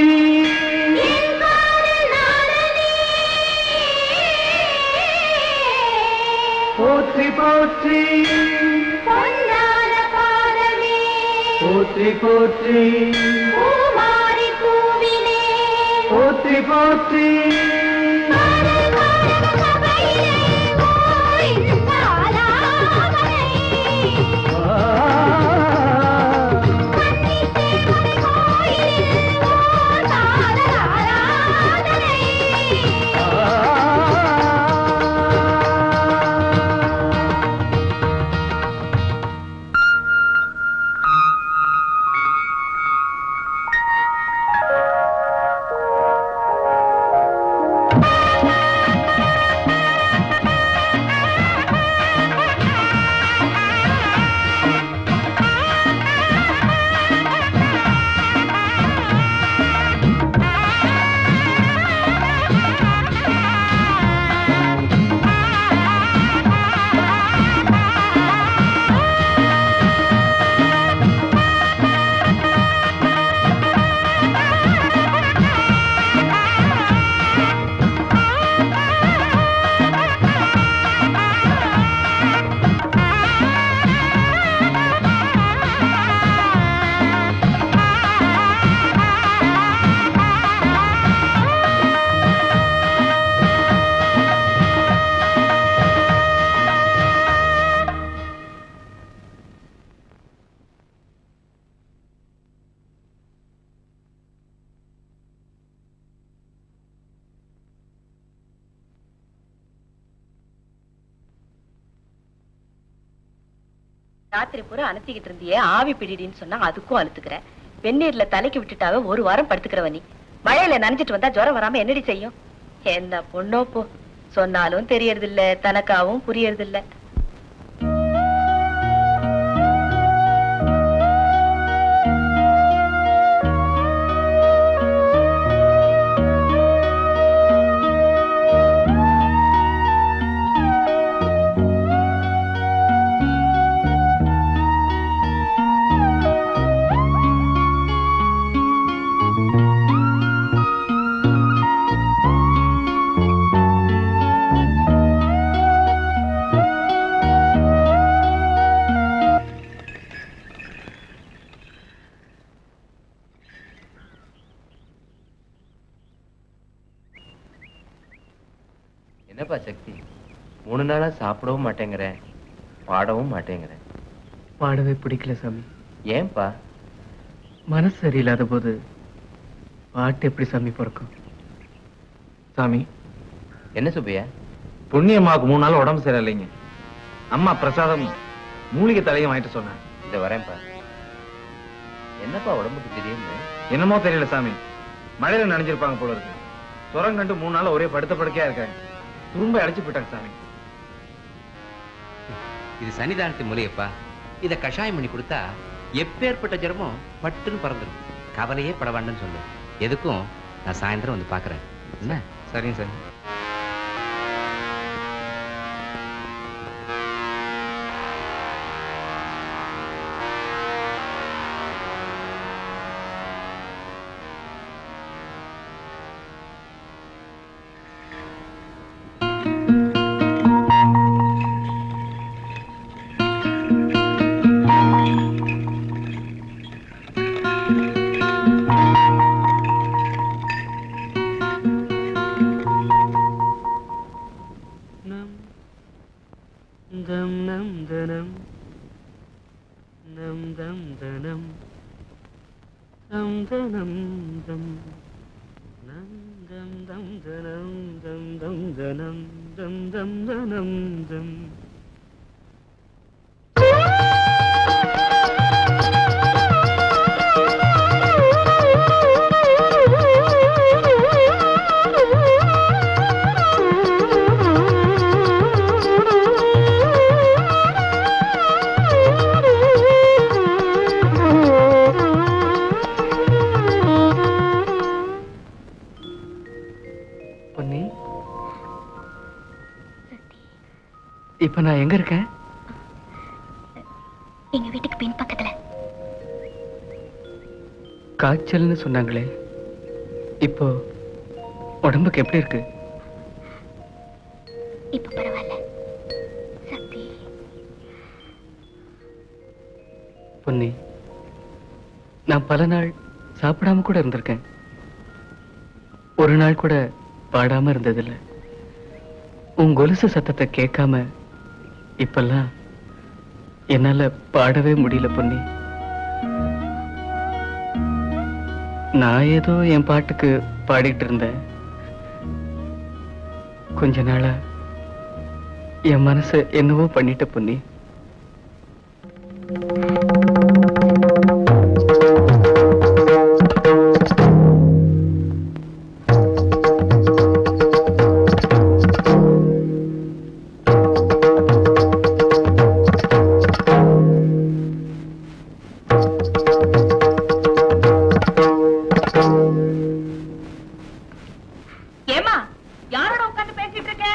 போற்றி போற்றி பொன்னான பாதமே போற்றி போற்றி பூமாரி பூவிலே போற்றி போற்றி ஆ ராத்திரி பூரா அனுத்திக்கிட்டு இருந்தியே ஆவி பிடிடின்னு சொன்னா அதுக்கும் அழுத்துக்கிற வெந்நீர்ல தலைக்கு விட்டுட்டாவே ஒரு வாரம் படுத்துக்கிறவ நீ மழையில நனைஞ்சிட்டு வந்தா ஜுரம் வராம என்னடி செய்யும் என்ன பொண்ணோ போ சொன்னாலும் தெரியறது இல்ல தனக்காவும் புரியறது இல்ல என்னப்பா சக்தி மூணு நாளா சாப்பிடவும் மாட்டேங்கிறேன் பாடவும் மாட்டேங்கிறேன் பாடவே பிடிக்கல சாமி ஏன்பா மனசு சரியில்லாத போது பாட்டு எப்படி சாமி பிறக்கும் சாமி என்ன சுப்பையா புண்ணியம்மாவுக்கு மூணு நாள் உடம்பு சரியில்லைங்க அம்மா பிரசாதம் மூலிகை தலையும் வாங்கிட்டு சொன்னேன் இத வரேன்ப்பா என்னப்பா உடம்புக்கு திடீர்னு என்னமோ தெரியல சாமி மழையில நனைஞ்சிருப்பாங்க போல இருக்கு சுரம் கண்டு மூணு நாள் ஒரே படுத்த படுக்கையா இருக்காங்க துரும்ப அடிச்சு போயிட்டாங்க சாமி இது சன்னிதானத்து மூலியப்பா இத கஷாயம் பண்ணி கொடுத்தா எப்பேற்பட்ட ஜரமும் பட்டுன்னு பறந்துடும் கவலையே பட வேண்டாம்னு சொல்லு எதுக்கும் நான் சாயந்தரம் வந்து பாக்குறேன் என்ன சரிங்க சாமி தம் நம் தனம் நம் தம் தனம் தம் தனம் தம் நம் தம் தம் தனம் தம் தம் தனம் தம் தம் தனம் தம் பொன்னி இப்ப நான் எங்க இருக்கேன் எங்க வீட்டுக்கு பின் பக்கத்துல காய்ச்சல்னு சொன்னாங்களே இப்போ உடம்புக்கு எப்படி இருக்கு இப்ப பரவாயில்ல சக்தி பொன்னி நான் பல நாள் சாப்பிடாம கூட இருந்திருக்கேன் ஒரு நாள் கூட பாடாம இருந்ததில்ல உன் கொலுசு சத்தத்தை கேட்காம இப்பெல்லாம் என்னால பாடவே முடியல பொன்னி நான் ஏதோ என் பாட்டுக்கு பாடிட்டு இருந்தேன் கொஞ்ச நாளா என் மனசை என்னவோ பண்ணிட்ட பொன்னி ஏமா யாரோட உட்கார்ந்து பேசிட்டு இருக்க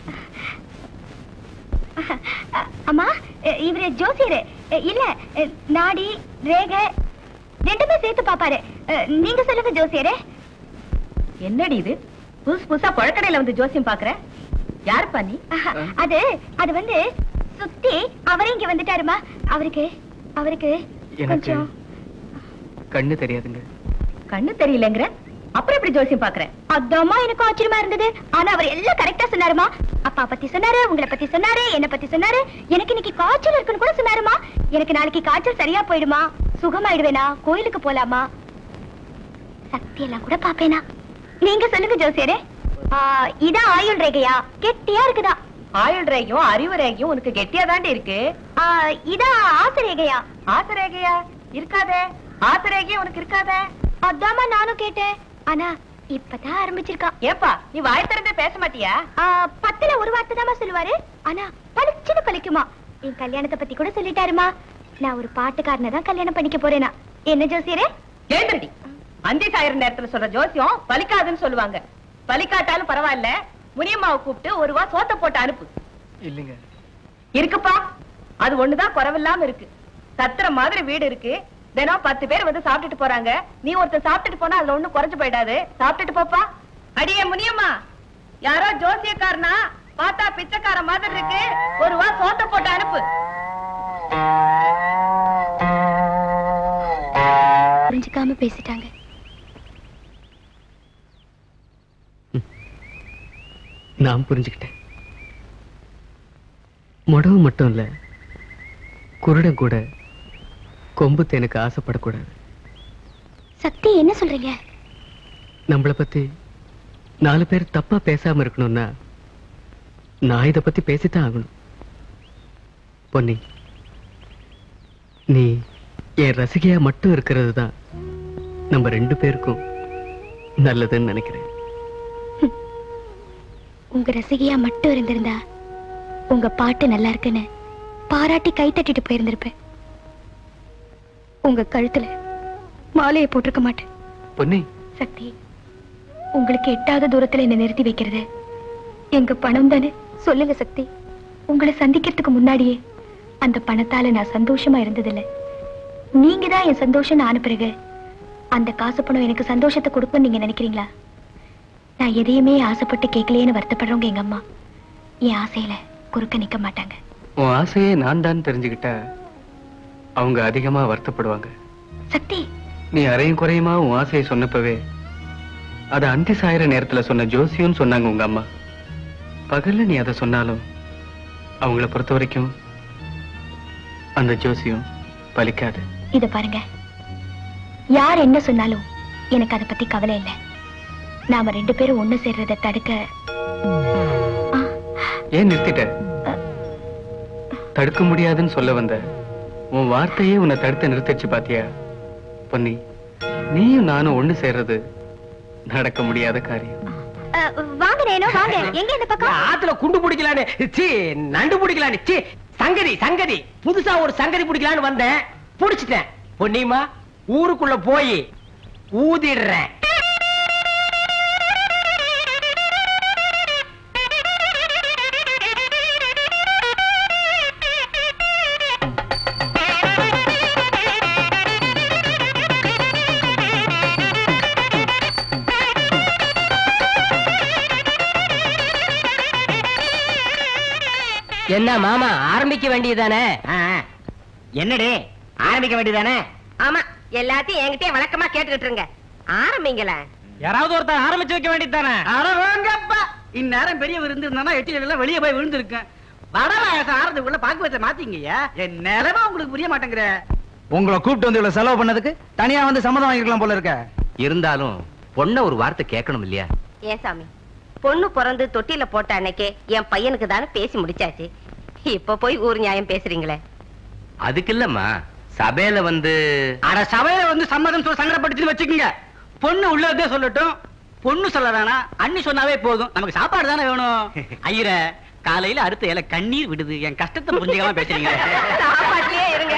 அ- அம்மா அ, இவரு ஜோசியரு அ, இல்ல அ, நாடி ரேகை ரெண்டுமே சேர்த்து பாப்பாரு அ, நீங்க சொல்லுங்க ஜோசியரே என்னடி இது புதுசு புதுசா பழக்கடையில வந்து ஜோசியம் பாக்குற யாருப்பா நீ அஹ, அது அது வந்து சுத்தி அவரே இங்க வந்துட்டாருமா அவருக்கு அவருக்கு எனக்கு கொஞ்சம் கண்ணு தெரியாதுங்க கண்ணு தெரியலங்கிற அப்புறம் எப்படி ஜோசியம் பாக்குற அதாம்மா எனக்கு ஆச்சரியமா இருந்தது ஆனா அவர் எல்லாம் கரெக்டா சொன்னாருமா அப்பா பத்தி சொன்னாரு உங்களை பத்தி சொன்னாரு என்ன பத்தி சொன்னாரு எனக்கு இன்னைக்கு காய்ச்சல் இருக்குன்னு கூட சொன்னாருமா எனக்கு நாளைக்கு காய்ச்சல் சரியா போயிடுமா சுகமாயிடுவேனா கோயிலுக்கு போலாமா சக்தி எல்லாம் கூட பாப்பேனா நீங்க சொல்லுங்க ஜோசியரே ஆ, இதான் ஆயுள் ரேகையா கெட்டியா இருக்குதா ஆயுள் ரேகையும் அறிவு ரேகையும் உனக்கு கெட்டியா தாண்டி இருக்கு ஆ, இதான் ஆசிரியகையா ஆசரேகையா இருக்காதே ஆசரேகையும் உனக்கு இருக்காதே அதாம்மா நானும் கேட்டேன் ஆனா இப்பதான் ஆரம்பிச்சிருக்கான் ஏப்பா நீ வாய் திறந்தே பேச மாட்டியா ஆ, பத்துல ஒரு வார்த்தை தாம்மா சொல்லுவாரு ஆனா பளிச்சுன்னு பழிக்குமா என் கல்யாணத்தை பத்தி கூட சொல்லிட்டாருமா நான் ஒரு பாட்டுக்காரனை தான் கல்யாணம் பண்ணிக்க போறேனா என்ன ஜோசியரே கேட்டுடி அந்தி சாயிர நேரத்துல சொல்ற ஜோசியம் பலிக்காதுன்னு சொல்லுவாங்க பலிக்காட்டாலும் பரவாயில்ல முனியம்மாவை கூப்பிட்டு ஒரு வா சோத்த போட்டு அனுப்பு இல்லைங்க இருக்குப்பா அது ஒண்ணுதான் குறவில்லாம இருக்கு சத்திர மாதிரி வீடு இருக்கு தினம் பத்து பேர் வந்து சாப்பிட்டுட்டு போறாங்க நீ ஒருத்தர் சாப்பிட்டுட்டு போனா அதுல ஒண்ணும் குறைஞ்சு போயிடாது சாப்பிட்டுட்டு போப்பா அடியே முனியம்மா யாரோ ஜோசியக்காரனா பார்த்தா பிச்சைக்கார மாதிரி இருக்கு ஒரு வா சோத்த போட்டு அனுப்பு புரிஞ்சுக்காம பேசிட்டாங்க நான் புரிஞ்சுக்கிட்டேன் முடவு மட்டும் இல்ல குருடன் கூட கொம்பு தேனுக்கு ஆசைப்படக்கூடாது சக்தி என்ன சொல்றீங்க நம்மளை பத்தி நாலு பேர் தப்பா பேசாம இருக்கணும்னா நான் இத பத்தி பேசித்தான் ஆகணும் பொன்னி நீ என் ரசிகையா மட்டும் இருக்கிறது தான் நம்ம ரெண்டு பேருக்கும் நல்லதுன்னு நினைக்கிறேன் உங்க ரசிகையா மட்டும் இருந்திருந்தா உங்க பாட்டு நல்லா இருக்குன்னு பாராட்டி கை தட்டிட்டு போயிருந்திருப்பேன் உங்க கழுத்துல மாலையை போட்டிருக்க மாட்டேன் பொன்னி சக்தி உங்களுக்கு எட்டாத தூரத்துல என்ன நிறுத்தி வைக்கிறது எங்க பணம் தானே சொல்லுங்க சக்தி உங்களை சந்திக்கிறதுக்கு முன்னாடியே அந்த பணத்தால நான் சந்தோஷமா இருந்ததில்ல நீங்க தான் என் சந்தோஷம் ஆன பிறகு அந்த காசு பணம் எனக்கு சந்தோஷத்தை கொடுக்கும்னு நீங்க நினைக்கிறீங்களா நான் எதையுமே ஆசைப்பட்டு கேட்கலையேன்னு வருத்தப்படுறவங்க எங்க அம்மா என் ஆசையில குறுக்க நிக்க மாட்டாங்க உன் ஆசையே நான் தான் தெரிஞ்சுக்கிட்டா அவங்க அதிகமா வருத்தப்படுவாங்க சக்தி நீ அரையும் குறையுமா உன் ஆசையை சொன்னப்பவே அத அந்தி சாயிர நேரத்துல சொன்ன ஜோசியம் சொன்னாங்க உங்க அம்மா பகல்ல நீ அதை சொன்னாலும் அவங்கள பொறுத்த வரைக்கும் அந்த ஜோசியம் பலிக்காது இத பாருங்க யார் என்ன சொன்னாலும் எனக்கு அதை பத்தி கவலை இல்லை நாம ரெண்டு பேரும் ஒண்ணு சேர்றதை தடுக்க ஏன் நிறுத்திட்ட தடுக்க முடியாதுன்னு சொல்ல வந்த உன் வார்த்தையே உன்னை தடுத்து நிறுத்திச்சு பாத்தியா பொன்னி நீயும் நானும் ஒண்ணு சேர்றது நடக்க முடியாத காரியம் வாங்க ரேணு வாங்க எங்க இந்த பக்கம் ஆத்துல குண்டு பிடிக்கலான்னு சி நண்டு பிடிக்கலான்னு சி சங்கதி சங்கதி புதுசா ஒரு சங்கதி பிடிக்கலான்னு வந்தேன் புடிச்சிட்டேன் பொன்னியம்மா ஊருக்குள்ள போய் ஊதிடுறேன் என்ன மாமா ஆரம்பிக்க வேண்டியதானே என்னடே ஆரம்பிக்க வேண்டியதானே ஆமா எல்லாத்தையும் என்கிட்டயே வழக்கமா கேட்டுக்கிட்டு இருங்க ஆரம்பிங்களேன் யாராவது ஒருத்தர் ஆரம்பிச்சு வைக்க வேண்டியதானே வாங்கப்பா இந்நேரம் பெரிய விருந்து இருந்தா எட்டில எல்லாம் வெளியே போய் விழுந்திருக்கேன் வடவாயசம் ஆறதுக்குள்ள பாக்கு வச்ச மாத்தீங்கய்யா என் நிலைமை உங்களுக்கு புரிய மாட்டேங்கிற உங்களை கூப்பிட்டு வந்து இவ்வளவு செலவு பண்ணதுக்கு தனியா வந்து சம்மதம் வாங்கிக்கலாம் போல இருக்க இருந்தாலும் பொண்ண ஒரு வார்த்தை கேட்கணும் இல்லையா ஏன் சாமி பொண்ணு பிறந்து தொட்டில போட்ட அன்னைக்கே என் பையனுக்கு தானே பேசி முடிச்சாச்சு இப்ப போய் ஊர் நியாயம் பேசுறீங்களே அதுக்கு இல்லம்மா சபையில வந்து அட சபையில வந்து சம்மதம் சொல்ல சங்கடப்பட்டுச்சுன்னு வச்சுக்கோங்க பொண்ணு உள்ளதே சொல்லட்டும் பொண்ணு சொல்ல வேணாம் அண்ணி சொன்னாவே போதும் நமக்கு சாப்பாடு தானே வேணும் ஐயர காலையில அடுத்த இலை கண்ணீர் விடுது என் கஷ்டத்தை புரிஞ்சுக்காம பேசுறீங்க சாப்பாட்டிலே இருங்க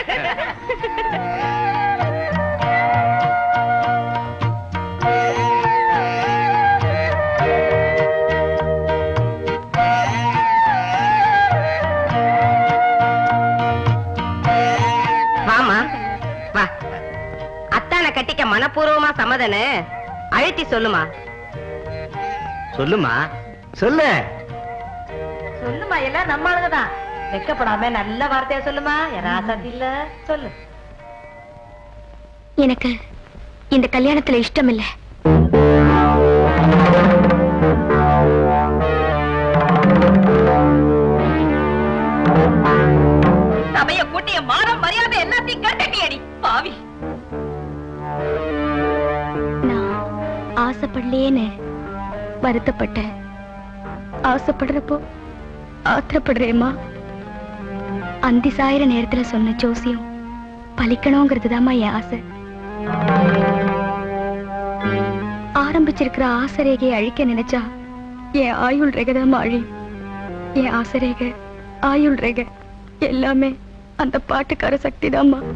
வாமா வா அத்தானை கட்டிக்க மனப்பூர்வமா சம்மதன்னு அழுத்தி சொல்லுமா சொல்லுமா சொல்லு சொல்லுமா எல்லாம் நம்ம ஆளுங்கதான் வெக்கப்படாம நல்ல வார்த்தையா சொல்லுமா ராசாத்தி இல்ல சொல்லு எனக்கு இந்த கல்யாணத்துல இஷ்டம் இல்ல சபைய கூட்டிய மானம் மரியாதை எல்லாத்தையும் கட்டட்டியடி பாவி நான் ஆசைப்படலையேன்னு வருத்தப்பட்டேன் ஆசைப்படுறப்போ ஆத்திரப்படுறேம்மா அந்தி சாயிர நேரத்துல சொன்ன ஜோசியம் பலிக்கணுங்கிறதுதாம்மா என் ஆசை ஆரம்பிச்சிருக்கிற ஆசை ரேகையை அழிக்க நினைச்சா என் ஆயுள் ரேகைதாம்மா அழியும் என் ஆசை ரேகை ஆயுள் ரேகை எல்லாமே அந்த பாட்டுக்கார சக்தி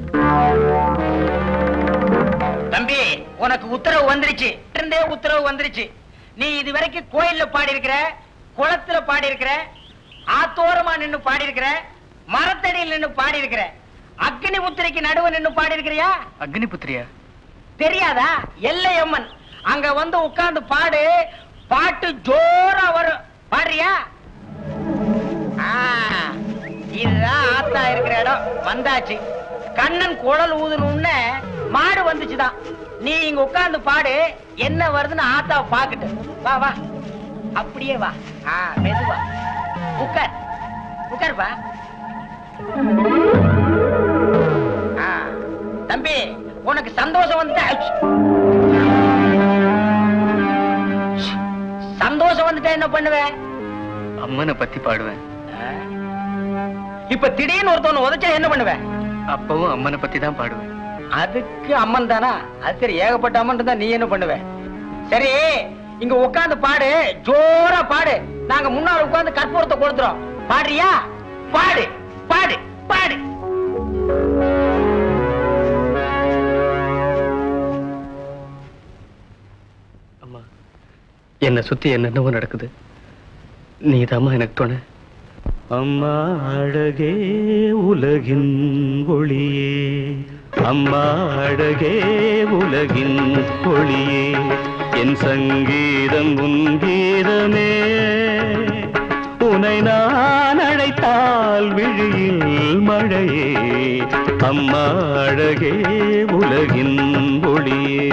தம்பி உனக்கு உத்தரவு வந்துருச்சு இருந்தே உத்தரவு வந்துருச்சு நீ இது வரைக்கும் கோயில்ல பாடி இருக்கிற குளத்துல பாடி இருக்கிற ஆத்தோரமா நின்னு பாடி இருக்கிற மரத்தடியில் நின்னு பாடி இருக்கிற அக்னி முத்திரைக்கு நடுவு நின்னு பாடி இருக்கிறியா அக்னி புத்திரியா தெரியாதா எல்லையம்மன் அங்க வந்து உட்கார்ந்து பாடு பாட்டு ஜோரா வரும் பாடுறியா ஆ, இதுதான் ஆத்தா இருக்கிற இடம் வந்தாச்சு கண்ணன் குழல் ஊதுனு மாடு வந்துச்சுதான் நீ இங்க உட்கார்ந்து பாடு என்ன வருதுன்னு ஆத்தாவை பாக்கட்டு வா வா அப்படியே வா ஆ மெதுவா உட்கார் உட்காருப்பா ஆ, தம்பி உனக்கு சந்தோஷம் வந்துட்டா சந்தோஷம் வந்துட்டா என்ன பண்ணுவேன் அம்மனை பத்தி பாடுவேன் இப்ப திடீர்னு ஒருத்தவன உதைச்சா என்ன பண்ணுவேன் அப்பவும் அம்மனை பத்தி தான் பாடுவேன் அதுக்கு அம்மன் தானா அது சரி ஏகப்பட்ட அம்மன் இருந்தா நீ என்ன பண்ணுவ சரி இங்க உட்கார்ந்து பாடு ஜோரா பாடு நாங்க முன்னால உட்கார்ந்து கற்பூரத்தை கொடுத்துறோம் பாடுறியா பாடு பாடு பாடு அம்மா என்னை சுத்தி என்னென்னவோ நடக்குது நீதாம்மா எனக்கு துணை அம்மா அழகே உலகின் ஒளியே அம்மா அழகே உலகின் ஒளியே என் சங்கீதம் உன் கீதமே உனை நான் அழைத்தால் விழியில் மழையே அம்மா அழகே உலகின் ஒளியே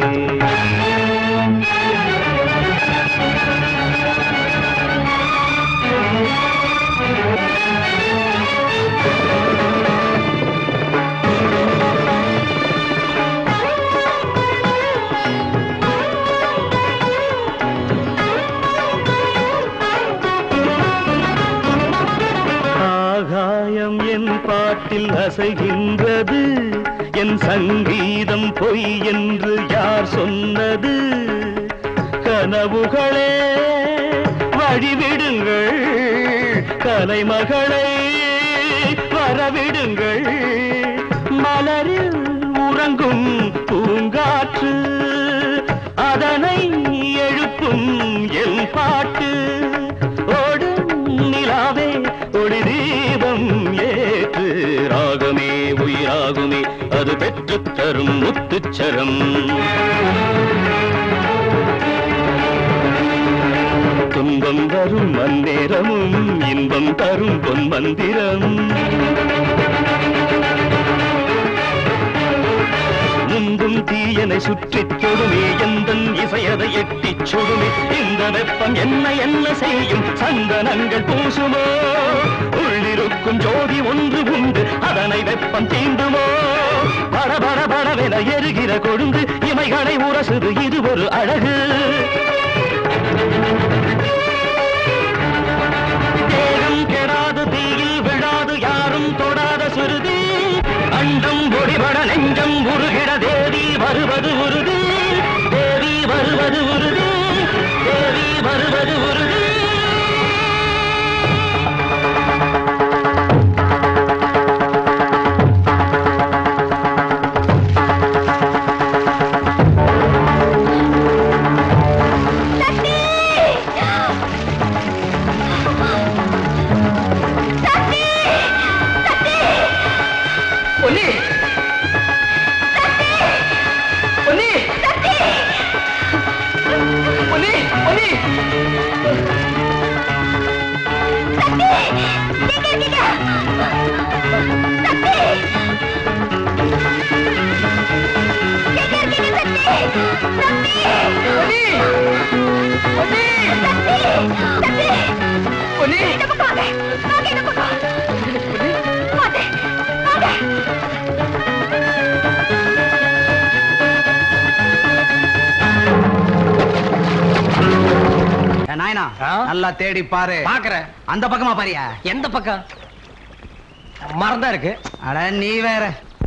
ஆகாயம் என் பாட்டில் அசைகின்றது என் சங்கீதம் பொய் என்று யார் சொன்னது கனவுகளே வழிவிடுங்கள் கலைமகளை வரவிடுங்கள் மலரில் உறங்கும் பூங்காற்று அதனை எழுப்பும் என் பாட்டு ஓடும் நிலாவே ஒளி தீபம் ஏற்று ராகமே உயிராகுமே அது பெற்றுத் தரும் முத்துச்சரம் துன்பம் வரும் மந்தேரமும் இன்பம் தரும் பொன் மந்திரம் முன்பும் தீயனை சுற்றித் தொடுமே எந்தன் இசையதை எட்டிச் சுடுமே இந்த வெப்பம் என்ன என்ன செய்யும் சந்தனங்கள் பூசுமோ உள்ளிருக்கும் ஜோதி ஒன்று உண்டு அதனை வெப்பம் தீண்டுமோ பட பட படவென எருகிற கொழுந்து இமைகளை உரசுது இது ஒரு அழகு தேகம் கெடாது தீயில் விழாது யாரும் தொடாத சுருதி அண்டம் ஒளிபட நெஞ்சம் உருகிட தேவி வருவது உறுதி தேவி வருவது உறுதி தேவி வருவது உறுதி பொன்னி பொன்னி பொன்னி பொன்னி பொன்னி நாயனா நல்லா தேடி பாரு பாக்குறேன் அந்த பக்கமா பாரியா எந்த பக்கம் மரம் தான் இருக்கு அட நீ வேற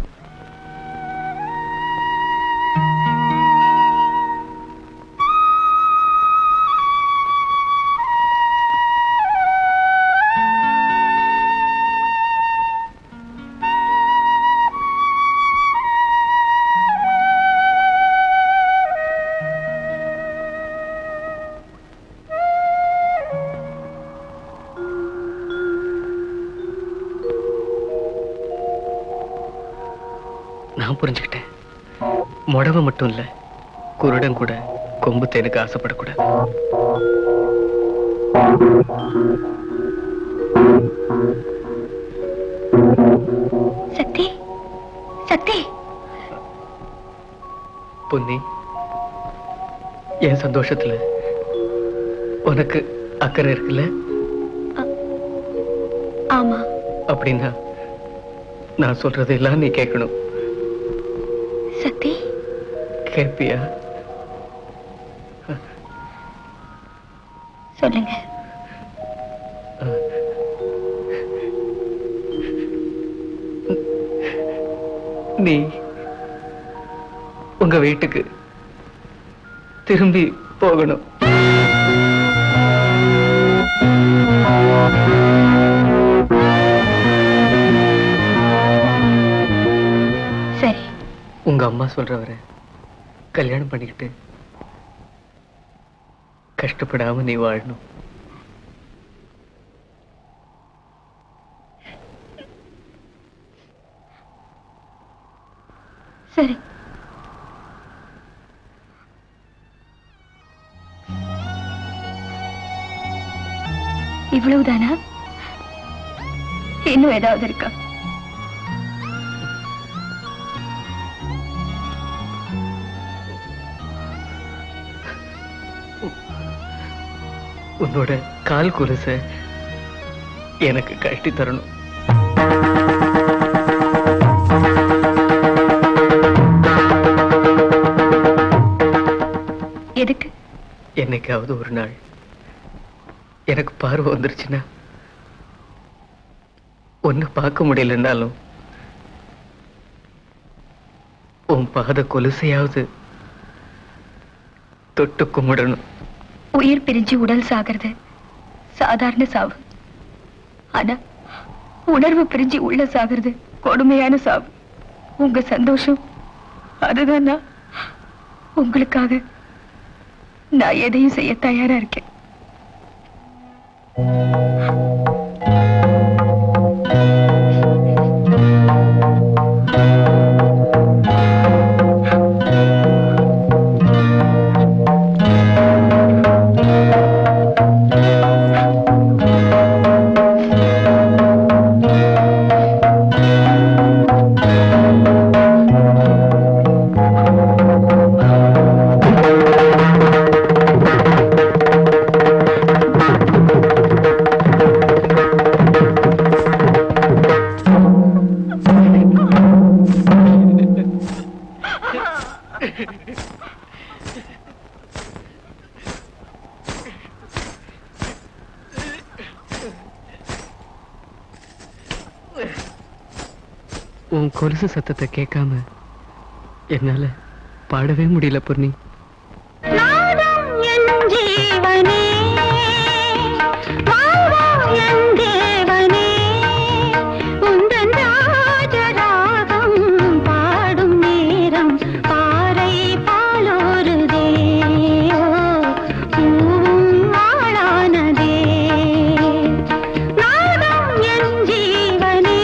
நான் புரிஞ்சுக்கிட்டேன் முடவை மட்டும் இல்ல குருடன் கூட கொம்பு தேனுக்கு ஆசைப்படக்கூடாது சக்தி சக்தி பொன்னி என் சந்தோஷத்துல உனக்கு அக்கறை இருக்குல்ல ஆமா அப்படின்னா நான் சொல்றதெல்லாம் நீ கேட்கணும் சக்தி கேப்பியா சொல்லுங்க நீ உங்க வீட்டுக்கு திரும்பி போகணும் சரி உங்க அம்மா சொல்றவரை கல்யாணம் பண்ணிக்கிட்டு கஷ்டப்படாம நீ வாழணும் சரி இவ்வளவுதானா இன்னும் ஏதாவது இருக்கா உன்னோட கால் குலுச எனக்கு கட்டி தரணும் எதுக்கு என்னைக்காவது ஒரு நாள் எனக்கு பார்வை வந்துருச்சுன்னா ஒன்னு பார்க்க முடியலன்னாலும் உன் பாத கொலுசையாவது தொட்டு கும்பிடணும் உயிர் பிரிஞ்சு உடல் சாகிறது சாதாரண சாவு ஆனா உணர்வு பிரிஞ்சு உள்ள சாகிறது கொடுமையான சாவு உங்க சந்தோஷம் அதுதான் நான் உங்களுக்காக நான் எதையும் செய்ய தயாரா இருக்கேன் உன் கொலுசு சத்தத்தை கேட்காம என்னால பாடவே முடியல பொன்னி ஜீவனே வாழ்வா என் தேவனே உந்தன் ராஜராகம் பாடும் நேரம் பாறை பாலோருதே ஓ, பூவும் ஆளானதே நாதம் என் ஜீவனே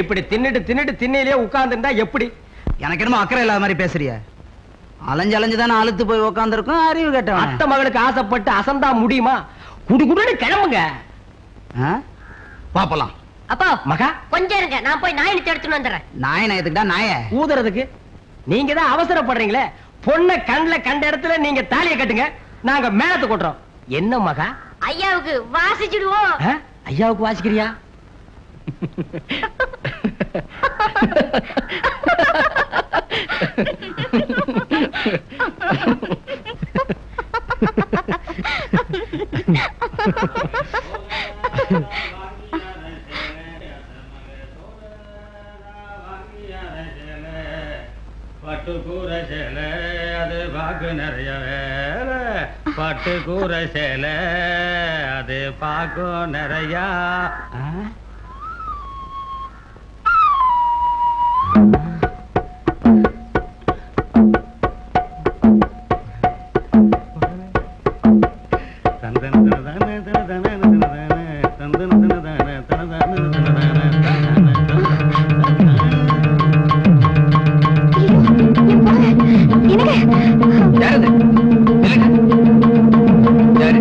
இப்படி தின்னுட்டு தின்னுட்டு திண்ணையிலே உட்கார்ந்துருந்தா எப்படி எனக்கு என்னமோ அக்கறை இல்லாத மாதிரி பேசுறிய அலைஞ்சு அலைஞ்சு தானே அழுத்து போய் உட்காந்துருக்கோம் அறிவு கேட்டவன் அத்தை மகளுக்கு ஆசைப்பட்டு அசந்தா முடியுமா குடு குடுன்னு கிளம்புங்க பாப்பலாம் அப்பா மகா கொஞ்சம் இருங்க நான் போய் நாய் இழுத்து எடுத்துட்டு வந்துடுறேன் நாய நயத்துக்கிட்டா நாய ஊதுறதுக்கு நீங்க தான் அவசரப்படுறீங்களே பொண்ணை கண்ணுல கண்ட இடத்துல நீங்க தாலியை கட்டுங்க நாங்க மேலத்து கொட்டுறோம் என்ன மகா ஐயாவுக்கு வாசிச்சுடுவோம் ஆ? ஐயாவுக்கு வாசிக்கிறியா பட்டு கூரை சேலை அது பாக்கு நிறைய வேலை பட்டு கூரை சேலை அது பாக்கும் நிறையா யாரது யாரு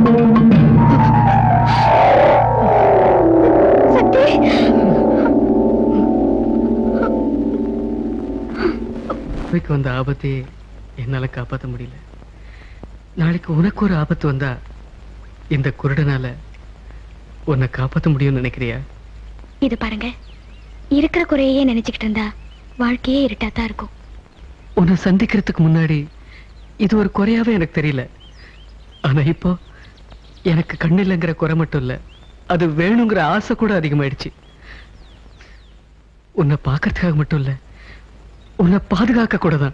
அவைக்கு வந்த ஆபத்தையே என்னால காப்பாத்த முடியல நாளைக்கு உனக்கு ஒரு ஆபத்து வந்தா இந்த குருடனால உன்னை காப்பாத்த முடியும்னு நினைக்கிறியா இது பாருங்க இருக்கிற குறையே நினைச்சுக்கிட்டு இருந்தா வாழ்க்கையே இருட்டாதான் இருக்கும் உன்னை சந்திக்கிறதுக்கு முன்னாடி இது ஒரு குறையாவே எனக்கு தெரியல ஆனா இப்போ எனக்கு கண்ணு இல்லைங்கிற குறை மட்டும் இல்ல அது வேணுங்கிற ஆசை கூட அதிகமாயிடுச்சு உன்னை பார்க்கறதுக்காக மட்டும் இல்ல உன்னை பாதுகாக்க கூட தான்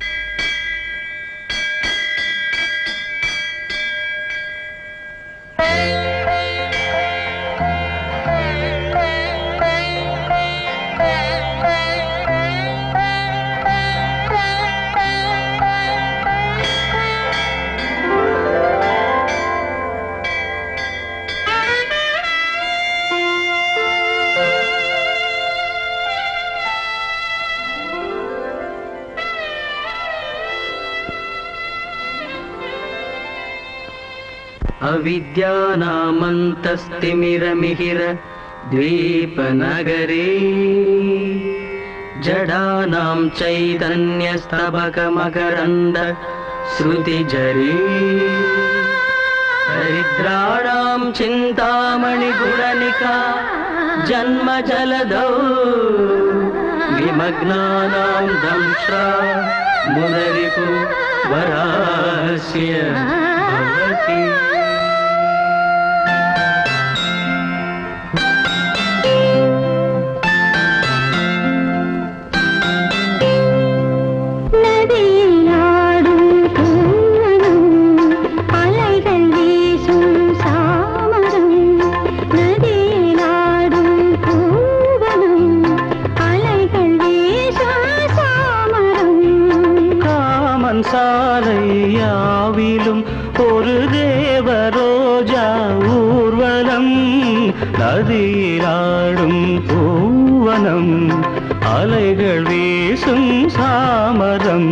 अविद्यानामन्तस्तिमिरमिहिर द्वीपनगरे जडानां चैतन्यस्तबकमकरन्द श्रुतिजरे दरिद्राणां चिन्तामणिगुणनिका जन्मजलदौ विमग्नानां दंश्रा मुदरिपु वरास्य भवति நதியிலாடும் பூவனம், அலைகள் வீசும் சாமரம். நதியிலாடும் பூவனம், அலைகள் வீசும் சாமரம். காமன் சாலை யாவிலும் ஒரு தேவரோஜா ஊர்வலம் நதியிலாடும் பூவனம் அலைகள் வீசும் சாமரம்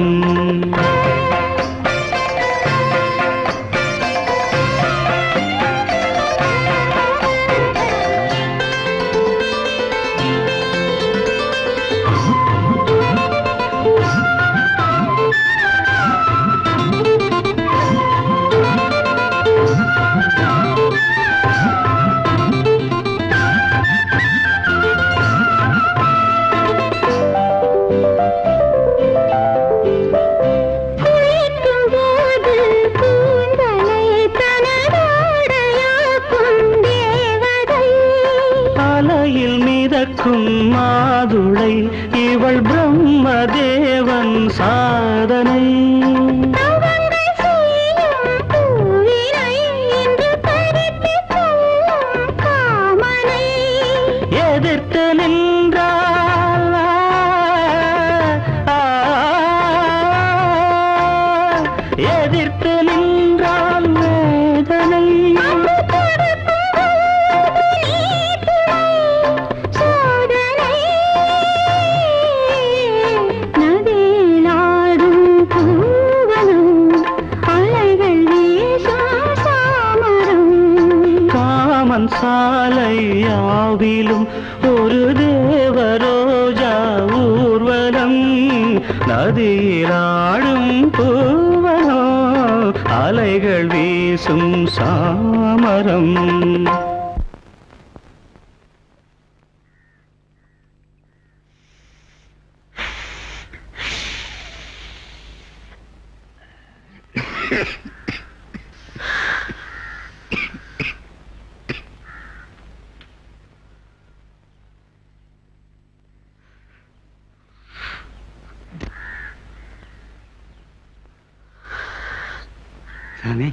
குளிக்கும்போது கூந்தலை தனதோடையாக்கும் தேவதை. அலையில் மிதக்கும் மாதுளை இவள் பிரம்மதேவன் சாதனை தவங்கள் செய்யும் பூவினை இன்று பறித்துக் கொள்ளும் காமனை. எதிர்த்து நின்றால் ஆ, எதிர்த்து நின்றால் வேதனை அம்பு தொடுக்கும்போது நீ துணை. சோதனை அலைகள் வீசும் சாமரம் சாமி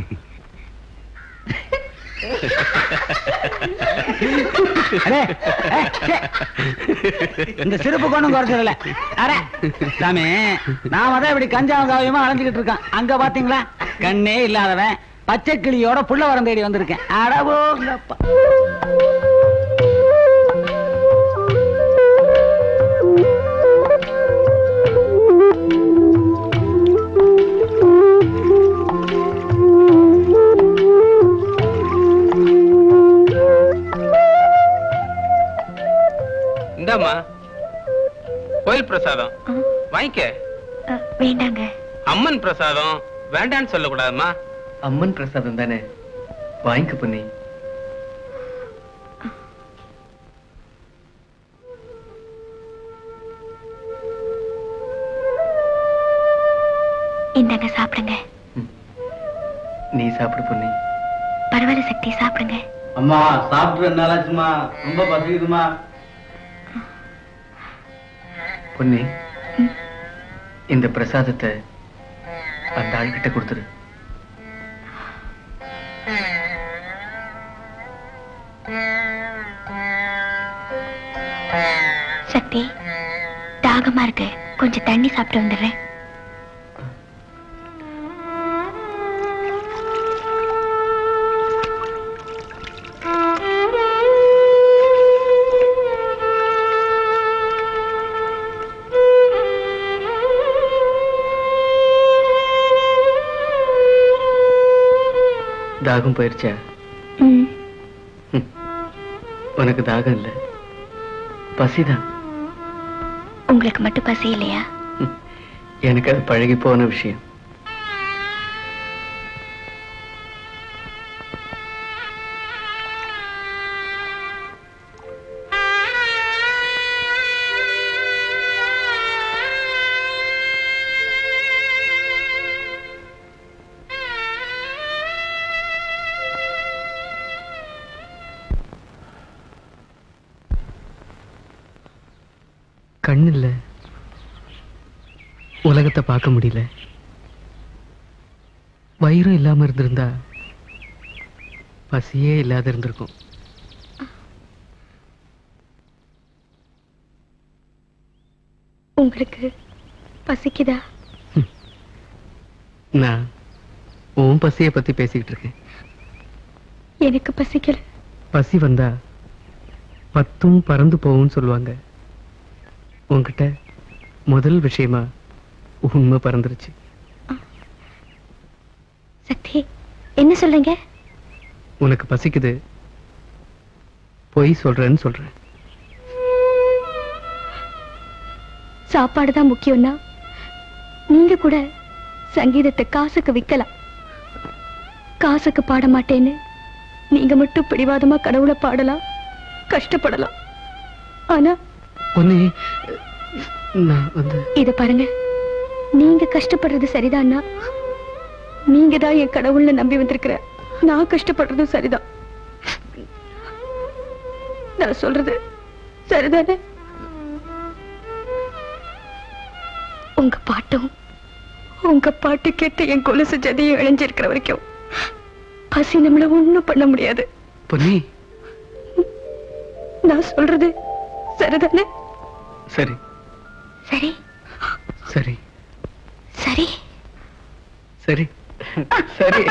அடே, ஏ, சே. இந்த சிறப்பு கொண்டும் குறைச்சிடல அட சாமி நாம தான் இப்படி கஞ்சாவும் காவியமா அலைஞ்சுக்கிட்டு இருக்கான் அங்க பாத்தீங்களா கண்ணே இல்லாதவன் பச்சை கிளியோட புள்ள வரம் தேடி வந்திருக்கேன் அடவோங்கப்பா இந்தாம்மா கோயில் பிரசாதம் வாங்கிக்க வேண்டாங்க அம்மன் பிரசாதம் வேண்டான்னு சொல்லக்கூடாதும்மா அம்மன் பிரசாதம் தானே வாங்கிக்க பொன்னி இந்தாங்க சாப்பிடுங்க நீ சாப்பிடு பொன்னி பரவாயில்ல சக்தி சாப்பிடுங்க அம்மா சாப்பிட்டு ரெண்டு நாளாச்சுமா ரொம்ப பசிக்குதுமா பொன்னி இந்த பிரசாதத்தை அந்த ஆள்கிட்ட கொடுத்துரு சக்தி தாகமா இருக்கு கொஞ்சம் தண்ணி சாப்பிட்டு வந்துடுறேன் தாகம் போயிருச்சா ம், உனக்கு தாகம் இல்ல பசிதான் உங்களுக்கு மட்டும் பசி இல்லையா எனக்கு அது பழகி போன விஷயம் கண் இல்ல உலகத்தை பார்க்க முடியல வயிறும் இல்லாம இருந்திருந்தா பசியே இல்லாத இருந்திருக்கும் உங்களுக்கு பசிக்குதா நான் உன் பசியை பத்தி பேசிக்கிட்டு இருக்கேன் எனக்கு பசிக்கல பசி வந்தா பத்தும் பறந்து போகும்னு சொல்லுவாங்க உன்கிட்ட முதல் விஷயமா உண்மை பறந்துருச்சு சக்தி என்ன சொல்றீங்க உனக்கு பசிக்குது பொய் சொல்றேன்னு சொல்றேன் சாப்பாடு தான் முக்கியம்னா நீங்க கூட சங்கீதத்தை காசுக்கு விக்கலாம் காசுக்கு பாட மாட்டேன்னு நீங்க மட்டும் பிடிவாதமா கடவுளை பாடலாம் கஷ்டப்படலாம் ஆனா பொன்னி நான் வந்து இத பாருங்க நீங்க கஷ்டப்படுறது சரிதான்னா நீங்க தான் என் கடவுள்னு நம்பி வந்திருக்கிற நான் கஷ்டப்படுறதும் சரிதான் நான் சொல்றது சரிதானே உங்க பாட்டும் உங்க பாட்டு கேட்டு என் கொலுசு ஜதியும் இணைஞ்சிருக்கிற வரைக்கும் பசி நம்மள ஒண்ணும் பண்ண முடியாது பொன்னி நான் சொல்றது சரிதானே சரி சரி சரி சரி சரி சரி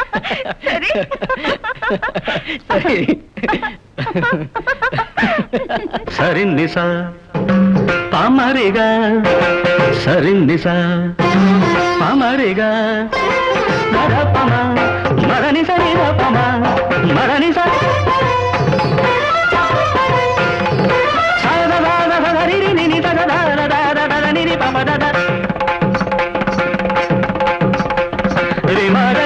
சரி సరి నిస పామరిగా సరి నిస పామరిగా మరపమ మరని సరి రపమ మరని స రి మర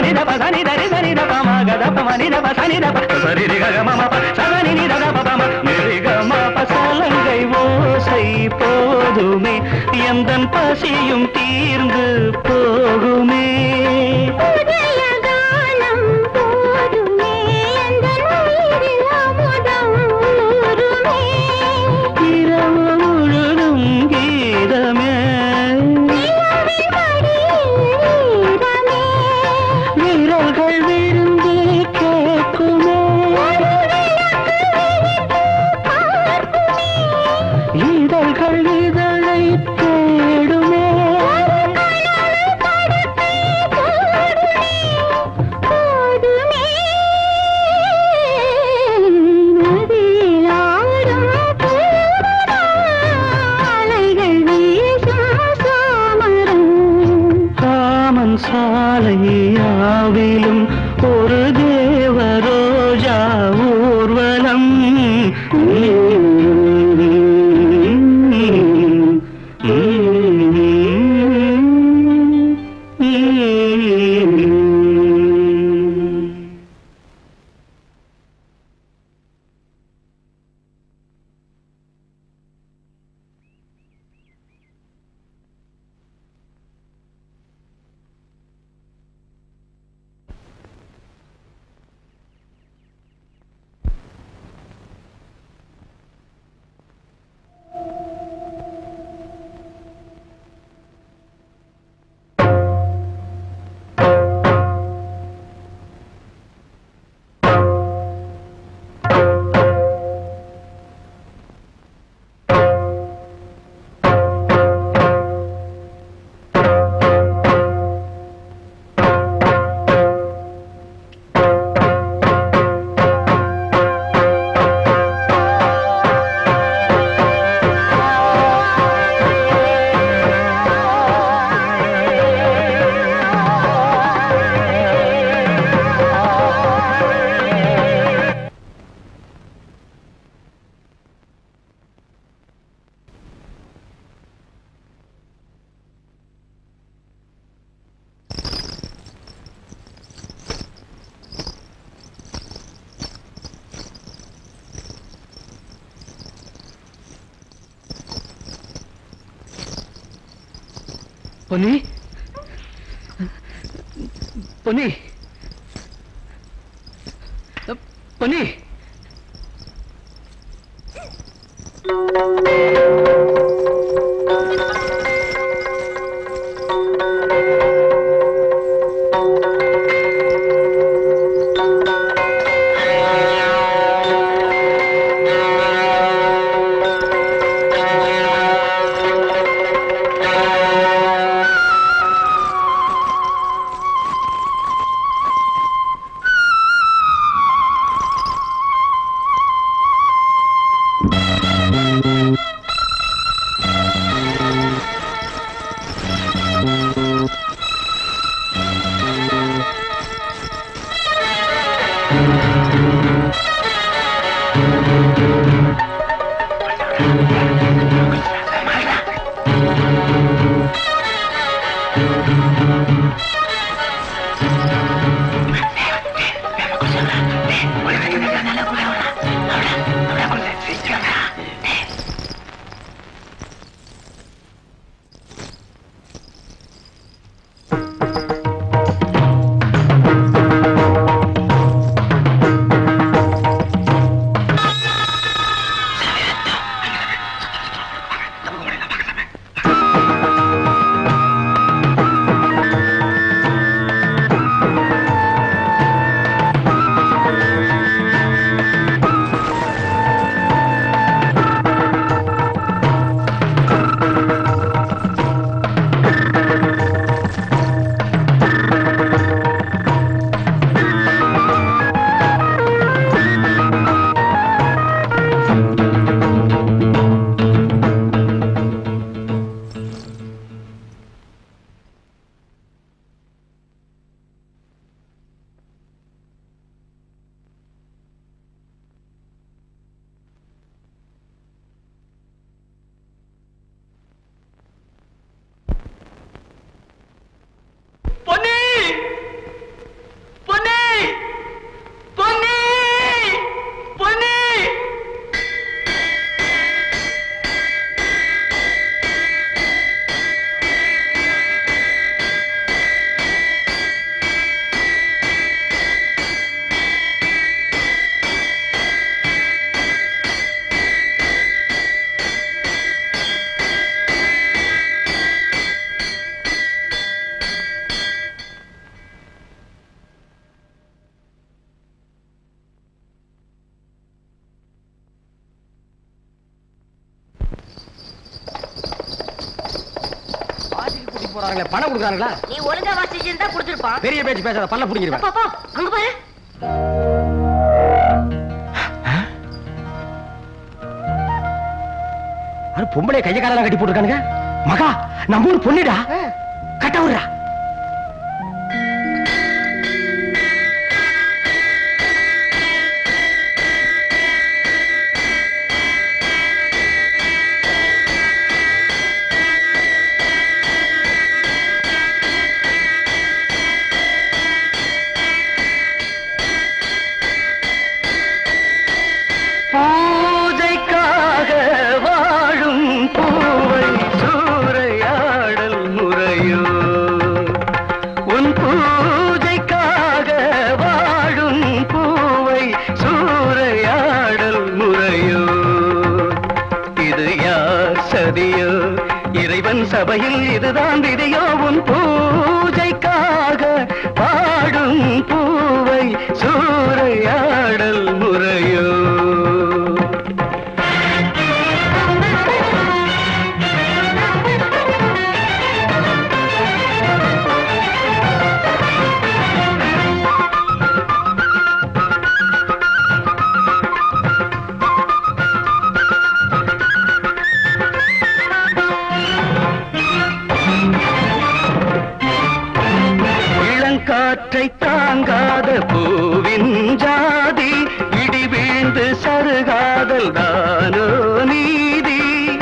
ப சனி த ப சரி ரி க க ம ம ப சகனி நி த த ப ப ம நி ரி க ம ப சலங்கை ஓசை போதுமே எந்தன் பசியும் தீர்ந்து போகுமே இரவு முழுதும் கீதமே வீரர்கள் விரும்பி கேட்குமே இதழ்கள் இதழை தேடுமே காமன் சாலையாவிலும் ஒரு தேவ ரோஜா ஊர்வலம் பொன்னி பொன்னி பொன்னி போறாங்களே பணம் கொடுக்குறாங்களா நீ ஒழுங்கா வாசிச்சிருந்தா குடுத்துருப்பான் பெரிய பேச்சு பேசாத பல்ல புடிங்கிருவேன் போ, போ, அங்க பாரு அது பொம்பளை கைய காலெல்லாம் கட்டி போட்டுருக்கானுங்க மகா நம்ம ஊர் பொண்ணுடா கட்ட விடுறா பூஜைக்காக வாழும் பூவை சூறையாடல் முறையோ உன் பூஜைக்காக வாழும் பூவை சூறையாடல் முறையோ இது யார் சதியோ இறைவன் சபையில் இதுதான் விதியோ உன் பூஜைக்காக வாடும் பூவை சூறையாடல் முறையோ இளங்காற்றை தாங்காத பூவின் ஜாதி இடி வீழ்ந்து சருகாதல் தானோ நீதி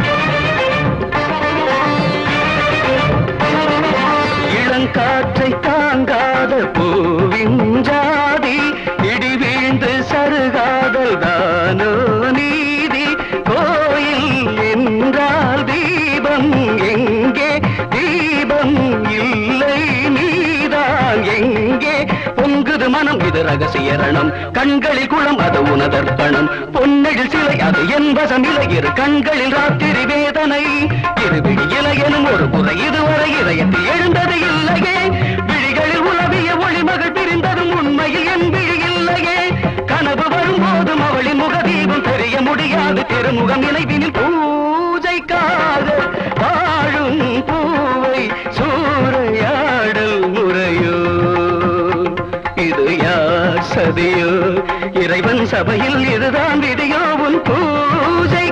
இளங்காற்றை தாங்காத பூவின் ஜாதி இடி வீழ்ந்து சருகாதல் தானோ நீதி கோயில் என்றால் தீபம் எங்கே தீபம் இல்லை நீதான் எங்கே பொங்குது மனம் இது ரகசிய ரணம் கண்களில் குளம் அது உனதர்ப்பணம் பொன்னெழில் சிலை அது என் வசம் இலை இரு கண்களில் ராத்திரி வேதனை இருவிழி இலையனும் ஒரு புறை இதுவரை இதயத்தில் எழுந்தது இல்லையே விழிகளில் உலவிய ஒளிமகள் பிரிந்ததும் உண்மையில் என் விழி இல்லையே கனவு வரும்போதும் அவளின் முகதீபம் தெரிய முடியாது திருமுகம் நினைவினில் பூஜைக்காக வாழும் பூவை சூறையாடல் முறையோ இது யார் சதியோ இறைவன் சபையில் இதுதான் விதியோ உன் பூஜை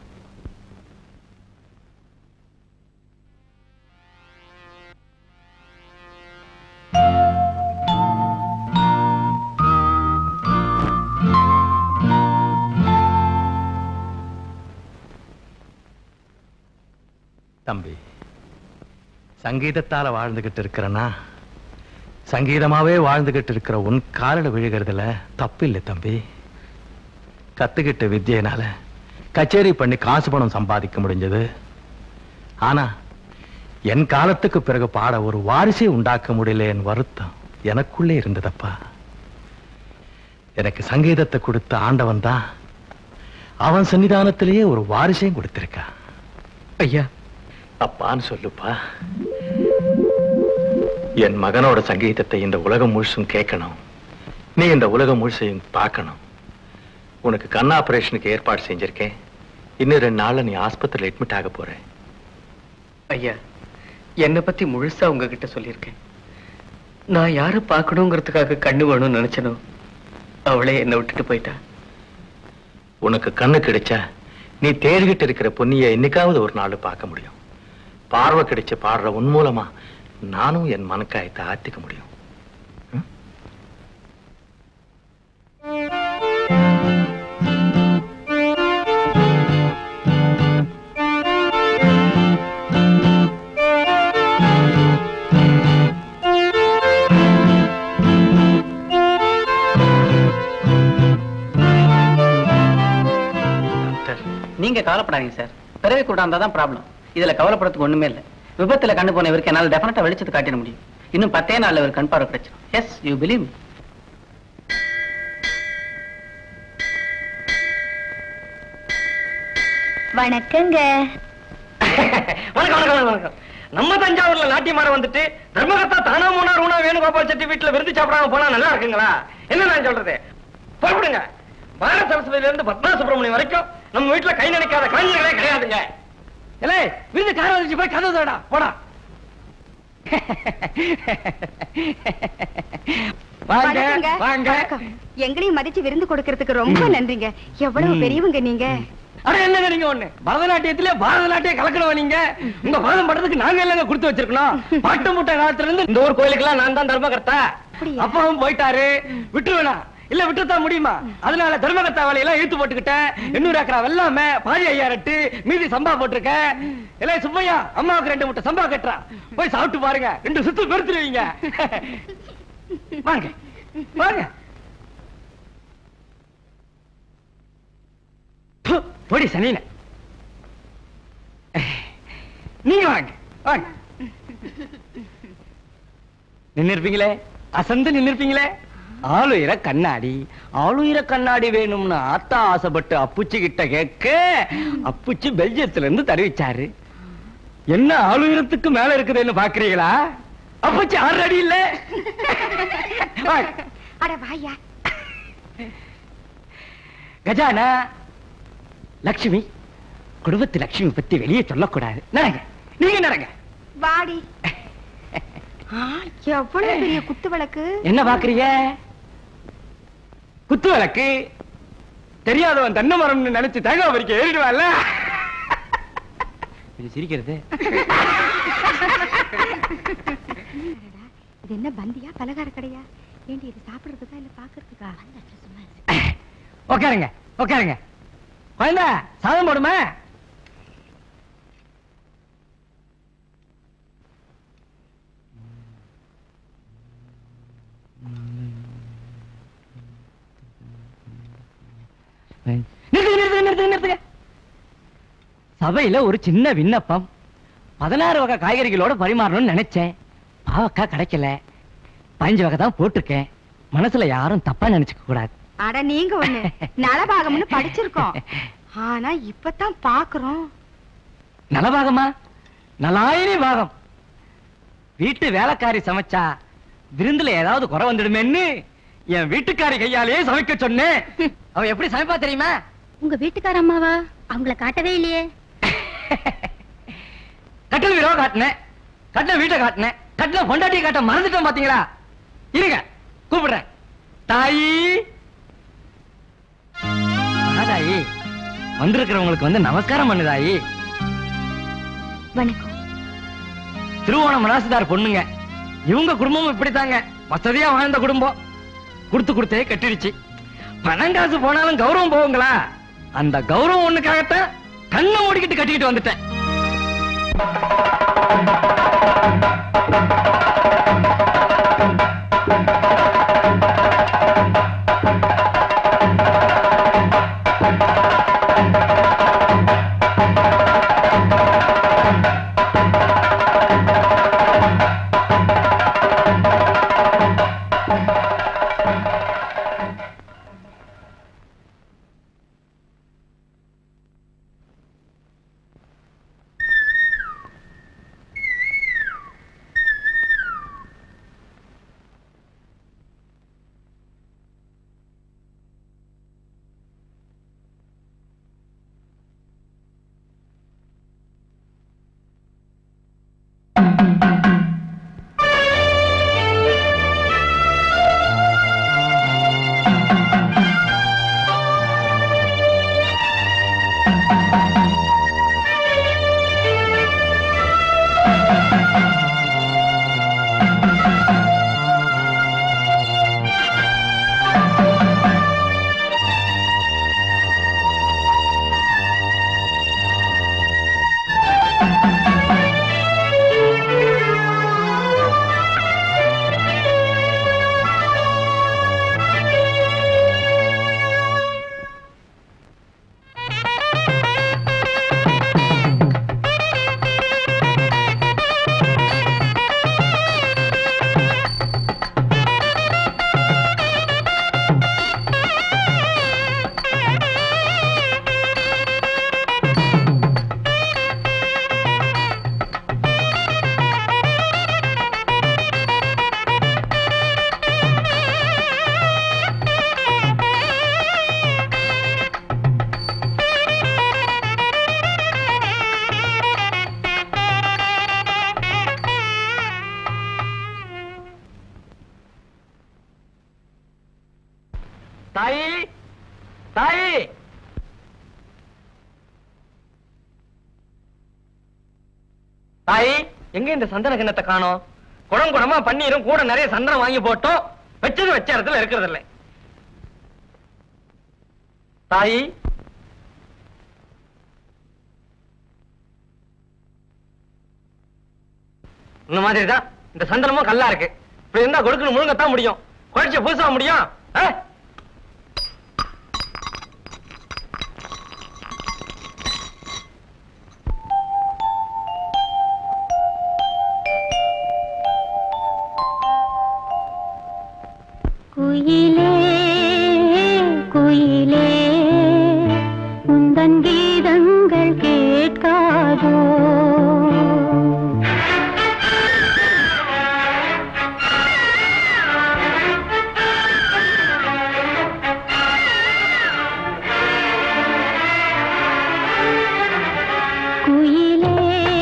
தம்பி சங்கீதத்தால வாழ்ந்துகிட்டு இருக்கிறனா சங்கீதமாவே வாழ்ந்துகிட்டு இருக்கிற உன் காலில் விழுகிறதுல தப்பு இல்லை தம்பி கத்துக்கிட்ட வித்தியினால கச்சேரி பண்ணி காசு பணம் சம்பாதிக்க முடிஞ்சது ஆனா என் காலத்துக்கு பிறகு பாட ஒரு வாரிசை உண்டாக்க முடியல என் வருத்தம் எனக்குள்ளே இருந்ததப்பா எனக்கு சங்கீதத்தை கொடுத்த ஆண்டவன் தான் அவன் சன்னிதானத்திலேயே ஒரு வாரிசையும் கொடுத்திருக்கா ஐயா அப்பான்னு சொல்லுப்பா என் மகனோட சங்கீதத்தை இந்த உலகம் முழுசும் கேட்கணும் நீ இந்த உலகம் முழுசையும் பார்க்கணும் உனக்கு கண் ஆபரேஷனுக்கு ஏற்பாடு செஞ்சிருக்கேன் இன்னும் ரெண்டு நாள்ல நீ ஆஸ்பத்திரியில் அட்மிட் ஆக போற ஐயா என்னை பத்தி முழுசா உங்ககிட்ட சொல்லியிருக்கேன் நான் யாரை பார்க்கணுங்கிறதுக்காக கண்ணு வேணும்னு நினைச்சனோ அவளே என்னை விட்டுட்டு போயிட்டா உனக்கு கண்ணு கிடைச்சா நீ தேடிக்கிட்டு இருக்கிற பொன்னிய என்னைக்காவது ஒரு நாள் பார்க்க முடியும் பார்வை கிடைச்ச பாடுற உன் மூலமா நானும் என் மனக்காயத்தை ஆத்திக்க முடியும் நீங்க கவலைப்படாதீங்க சார் பிறவி கூட இருந்தா தான் ப்ராப்ளம் இதுல கவலைப்படுறதுக்கு ஒண்ணுமே இல்ல விபத்துல கண்டு போன இவருக்கு என்னால டெஃபினட்டா வெளிச்சத்தை காட்டிட முடியும் இன்னும் பத்தே நாள்ல இவர் கண் பார்வை கிடைச்சிடும் எஸ் யூ பிலீவ் வணக்கங்க வணக்கம் வணக்கம் வணக்கம் நம்ம தஞ்சாவூர்ல நாட்டியமாரம் வந்துட்டு தர்மகர்த்தா தானா மூணா ரூணா வேணுகோபால் செட்டி வீட்டுல விருந்து சாப்பிடாம போனா நல்லா இருக்குங்களா என்ன நான் சொல்றது புறப்படுங்க பாரத சரஸ்வதியில இருந்து பத்மா சுப்பிரமணியம் வரைக்கும் நம்ம வீட்டுல கை நினைக்காத கலைஞர்களே கிடையாதுங்க இல்லை விருந்து கார வச்சு போய் கதவு தடா போடா வாங்க வணக்கங்க. வாங்க வணக்கம். எங்களையும் மதிச்சு விருந்து கொடுக்கறதுக்கு ரொம்ப நன்றிங்க எவ்வளவு ம். பெரியவங்க நீங்க அட என்னங்க நீங்க ஒண்ணு பரதநாட்டியத்திலே பாரதநாட்டியம் கலக்கணும் நீங்க உங்க பரதம் படத்துக்கு நாங்க இல்லங்க கொடுத்து வச்சிருக்கணும் பாட்டு முட்டை காலத்துல இருந்து இந்த ஊர் கோயிலுக்கெல்லாம் நான் தான் தர்மகர்த்தா அப்பாவும் போயிட்டாரு விட்டுருவேனா இல்ல விட்டுத்தான் முடியுமா அதனால தர்மகர்த்தா வேலையெல்லாம் இழுத்து போட்டுக்கிட்டேன் எண்ணூறு ஏக்கரா வெள்ளாம பாதி ஐயாயிரட்டு மீதி சம்பா போட்டிருக்கேன் எல்லாம் சுப்பையா அம்மாவுக்கு ரெண்டு முட்டை சம்பா கட்டுறா போய் சாப்பிட்டு பாருங்க ரெண்டு சுத்து பெருத்துருவீங்க வாங்க வாங்க ப்பு, போடி சனின நீங்க வாங்க வாங்க நின்னு இருப்பீங்களே அசந்து நின்னு இருப்பீங்களே ஆளுயிர கண்ணாடி ஆளுயிர கண்ணாடி வேணும்னு ஆத்தா ஆசைப்பட்டு அப்புச்சி கிட்ட கேட்க அப்புச்சி பெல்ஜியத்துல இருந்து தருவிச்சாரு என்ன ஆளுயரத்துக்கு மேல இருக்குதுன்னு பாக்குறீங்களா அப்புச்சி ஆறு அடி இல்ல வாங்க. அட வாயா கஜானா லட்சுமி குடும்பத்து லட்சுமி பத்தி வெளியே சொல்லக்கூடாது நடங்க நீங்க நடங்க வாடி ஆ, எவ்வளவு பெரிய குத்து விளக்கு என்ன பாக்குறீங்க குத்து விளக்கு தெரியாதவன் தென்னை மரம்னு நினைச்சு தேங்காய் பறிக்க ஏறிடுவான்ல இது சிரிக்கிறது இது என்ன பந்தியா பலகார கடையா ஏண்டி இது சாப்பிடுறதுக்கா இல்ல பாக்குறதுக்கா உட்காருங்க உட்காருங்க குழந்தை சாதம் போடுமா நிறுத்துங்க நிறுத்துங்க நிறுத்துங்க நிறுத்துங்க சபையில ஒரு சின்ன விண்ணப்பம் பதினாறு வகை காய்கறிகளோட பரிமாறணும்னு நினைச்சேன் பாவக்காய் கிடைக்கல பதினஞ்சு வகை தான் போட்டிருக்கேன் மனசுல யாரும் தப்பா நினைச்சுக்க கூடாது அட நீங்க ஒண்ணு நலபாகம்னு படிச்சிருக்கோம் ஆனா இப்பதான் பாக்குறோம் நலபாகமா நலாயினி பாகம் வீட்டு வேலைக்காரி சமைச்சா விருந்துல ஏதாவது குறை வந்துடுமேன்னு என் வீட்டுக்காரி கையாலேயே சமைக்க சொன்னேன் அவ எப்படி சமைப்பா தெரியுமா உங்க வீட்டுக்கார அம்மாவா அவங்கள காட்டவே இல்லையே கட்டில் வீரோ காட்டினேன் கட்டில வீட்டை காட்டினேன் கட்டில பொண்டாட்டியை காட்ட மறந்துட்டோம் பாத்தீங்களா இருங்க கூப்பிடுறேன் தாயி ஆ, தாயி வந்திருக்கிறவங்களுக்கு வந்து நமஸ்காரம் பண்ணு தாயி வணக்கம் திருவோணம் மனாசுதார் பொண்ணுங்க இவங்க குடும்பமும் இப்படித்தாங்க வசதியா வாழ்ந்த குடும்பம் கொடுத்து கொடுத்தே கட்டிடுச்சு பணம் காசு போனாலும் கௌரவம் போகுங்களா அந்த கௌரவம் ஒண்ணுக்காகத்தான் கண்ணை மூடிக்கிட்டு கட்டிக்கிட்டு வந்துட்டேன் தாயி தாயி தாயி எங்க இந்த சந்தன கிண்ணத்தை காணோம் குடம் குடமா பன்னீரும் கூட நிறைய சந்தனம் வாங்கி போட்டோம் வச்சது வச்ச இடத்துல இருக்கிறது இல்லை தாயி இந்த மாதிரி தான் இந்த சந்தனமும் கல்லா இருக்கு இப்படி இருந்தா கொடுக்கணும் முழுங்கத்தான் முடியும் குழைச்ச புதுசா முடியும் ஆ? குயிலே குயிலே உந்தன் கீதங்கள் கேட்காதோ குயிலே